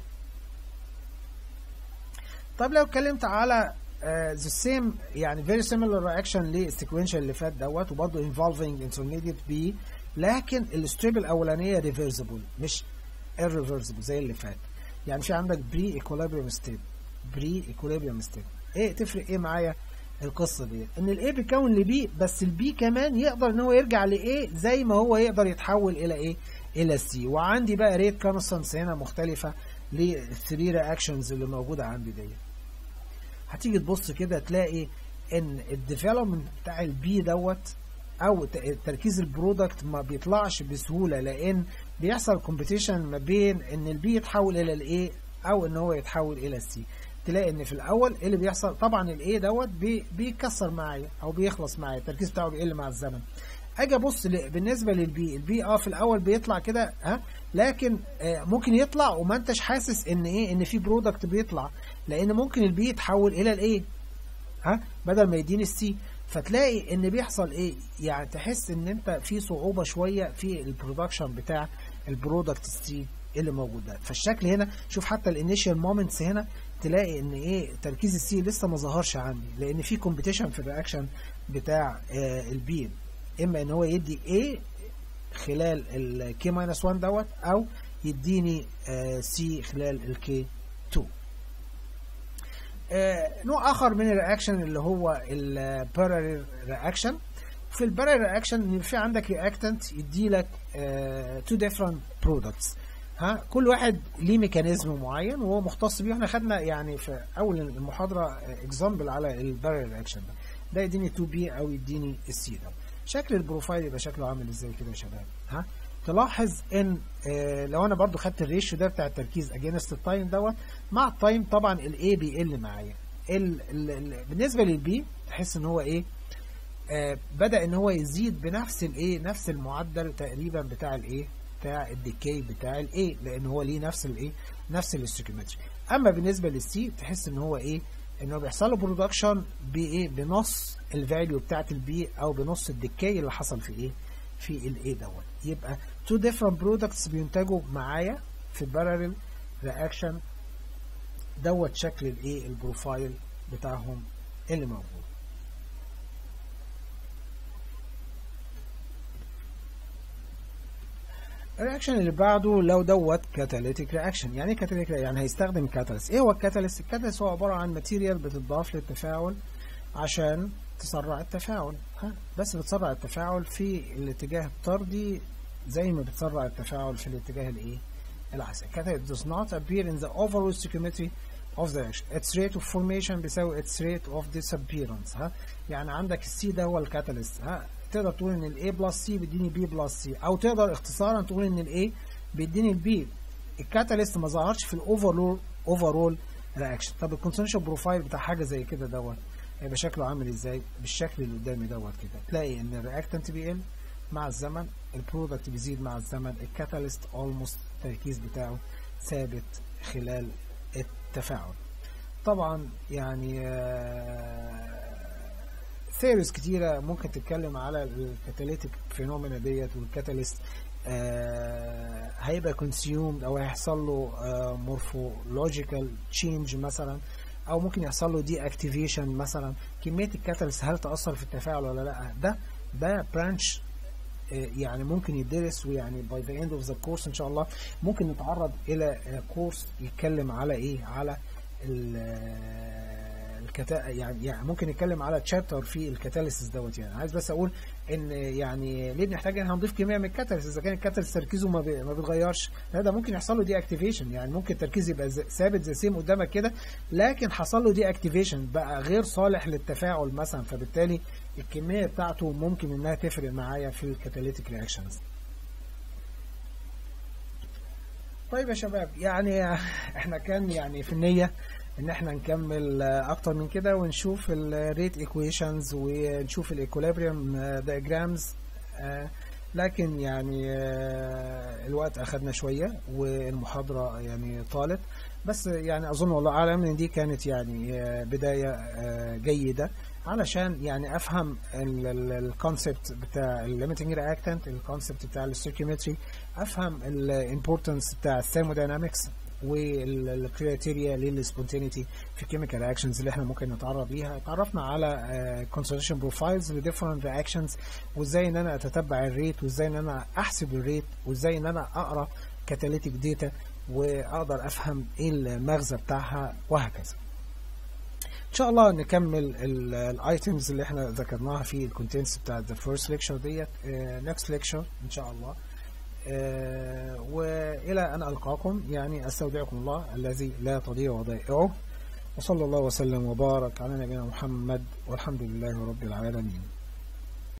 طب لو اتكلمت على uh, the same يعني very similar reaction للسيكونشال اللي فات دوت وبرضه involving intermediate B لكن الستريب الاولانيه reversible مش irreversible زي اللي فات يعني في عندك بري equilibrium ستيب بري equilibrium ستيب ايه تفرق ايه معايا القصه دي ان الاي بيكون لبي بس البي كمان يقدر ان هو يرجع لايه زي ما هو يقدر يتحول الى ايه الى سي وعندي بقى ريت كونستانس هنا مختلفه للثري رياكشنز اللي موجوده عندي دي هتيجي تبص كده تلاقي ان الديفلوبمنت بتاع البي دوت او تركيز البرودكت ما بيطلعش بسهوله لان بيحصل كومبيتيشن ما بين ان البي يتحول الى الاي او ان هو يتحول الى السي تلاقي ان في الاول ايه اللي بيحصل طبعا الاي دوت بي بيكسر معايا او بيخلص معايا التركيز بتاعه بيقل مع الزمن اجي ابص بالنسبه للبي البي اه في الاول بيطلع كده ها لكن آه ممكن يطلع وما انتش حاسس ان ايه ان في برودكت بيطلع لان ممكن البي يتحول الى الايه ها بدل ما يديني السي فتلاقي ان بيحصل ايه يعني تحس ان انت في صعوبه شويه في البرودكشن بتاع البرودكت السي اللي موجود ده فالشكل هنا شوف حتى الانيشال مومنتس هنا تلاقي ان ايه تركيز السي لسه ما ظهرش عندي لان في كومبيتيشن في الرياكشن بتاع آه البي اما ان هو يدي A خلال ال K 1 دوت او يديني آه C خلال ال K 2 آه نوع اخر من الرياكشن اللي هو الباراليل رياكشن في الباراليل رياكشن في عندك رياكتنت يدي لك تو ديفرنت برودكتس ها كل واحد ليه ميكانيزم معين وهو مختص بيه احنا خدنا يعني في اول المحاضره اكزامبل على الباراليل رياكشن ده ده يديني 2 بي او يديني السي ده شكل البروفايل يبقى شكله عامل ازاي كده يا شباب ها تلاحظ ان آه لو انا برضو خدت الريشيو ده بتاع التركيز اجينست التايم دوت مع التايم طبعا الاي بيقل معايا ال ال ال بالنسبه للبي تحس ان هو ايه آه بدا ان هو يزيد بنفس الايه نفس المعدل تقريبا بتاع الايه بتاع الديكي بتاع الاي لان هو ليه نفس الايه نفس الاستيكيومتري اما بالنسبه للسي تحس ان هو ايه ان هو بيحصل له برودكشن بايه بنص الفاليو بتاعت البي او بنص الديكي اللي حصل في ايه في الاي دوت يبقى تو ديفرنت برودكتس بينتجوا معايا في باراليل رياكشن دوت شكل الايه البروفايل بتاعهم اللي موجود الرياكشن اللي بعده لو دوت كاتاليتيك رياكشن يعني ايه كاتاليتيك يعني هيستخدم كاتاليست ايه هو الكاتاليست الكاتاليست هو عباره عن ماتيريال بتضاف للتفاعل عشان تسرع التفاعل ها بس بتسرع التفاعل في الاتجاه الطردي زي ما بتسرع التفاعل في الاتجاه الايه العكسي catalyst does not appear in the overall stoichiometry of the reaction its rate of formation بيساوي its rate of disappearance ها يعني عندك السي ده هو الكاتاليست ها تقدر تقول ان الاي بلس سي بيديني بي بلس سي او تقدر اختصارا تقول ان الاي بيديني البي الكاتاليست ما ظهرش في الاوفرول اوفرول رياكشن طب الكونسنتريشن بروفايل بتاع حاجه زي كده دوت هيبقى شكله عامل ازاي بالشكل اللي قدامي دوت كده تلاقي ان الرياكتنت بيقل مع الزمن البرودكت بيزيد مع الزمن الكاتاليست اولموست التركيز بتاعه ثابت خلال التفاعل طبعا يعني ثيوريز كتيرة ممكن تتكلم على الكاتاليتيك فينومينا ديت والكاتاليست آه هيبقى كونسيومد او هيحصل له آه مورفولوجيكال تشينج مثلا او ممكن يحصل له دي اكتيفيشن مثلا كميه الكاتاليست هل تاثر في التفاعل ولا لا ده ده برانش يعني ممكن يدرس ويعني باي ذا اند اوف ذا كورس ان شاء الله ممكن نتعرض الى كورس يتكلم على ايه على الكتا يعني, يعني ممكن نتكلم على تشابتر في الكاتاليسيس دوت يعني عايز بس اقول ان يعني ليه بنحتاج ان هنضيف كميه من الكاتاليسيس اذا كان الكاتاليسيس تركيزه ما, بي ما بيتغيرش لا ده ممكن يحصل له دي اكتيفيشن يعني ممكن التركيز يبقى ثابت زي سيم قدامك كده لكن حصل له دي اكتيفيشن بقى غير صالح للتفاعل مثلا فبالتالي الكميه بتاعته ممكن انها تفرق معايا في الكاتاليتيك رياكشنز طيب يا شباب يعني احنا كان يعني في النيه ان احنا نكمل اكتر من كده ونشوف الريت ايكويشنز ونشوف الايكوليبريم دايجرامز آه، لكن يعني آه، الوقت اخدنا شويه والمحاضره يعني طالت بس يعني اظن والله اعلم ان دي كانت يعني آه، بدايه آه، جيده علشان يعني افهم الكونسبت بتاع الليميتنج رياكتنت الكونسبت بتاع الستوكيومتري افهم الامبورتنس بتاع الثيرموداينامكس والكريتيريا للسبونتينيتي في كيميكال رياكشنز اللي احنا ممكن نتعرض ليها اتعرفنا على كونسنتريشن بروفايلز لديفرنت رياكشنز وازاي ان انا اتتبع الريت وازاي ان انا احسب الريت وازاي ان انا اقرا كاتاليتيك داتا واقدر افهم ايه المغزى بتاعها وهكذا ان شاء الله نكمل الايتمز اللي احنا ذكرناها في الكونتنتس بتاع the first lecture ديت uh, next lecture ان شاء الله uh, والى ان القاكم يعني استودعكم الله الذي لا تضيع ودائعه وصلى الله وسلم وبارك على نبينا محمد والحمد لله رب العالمين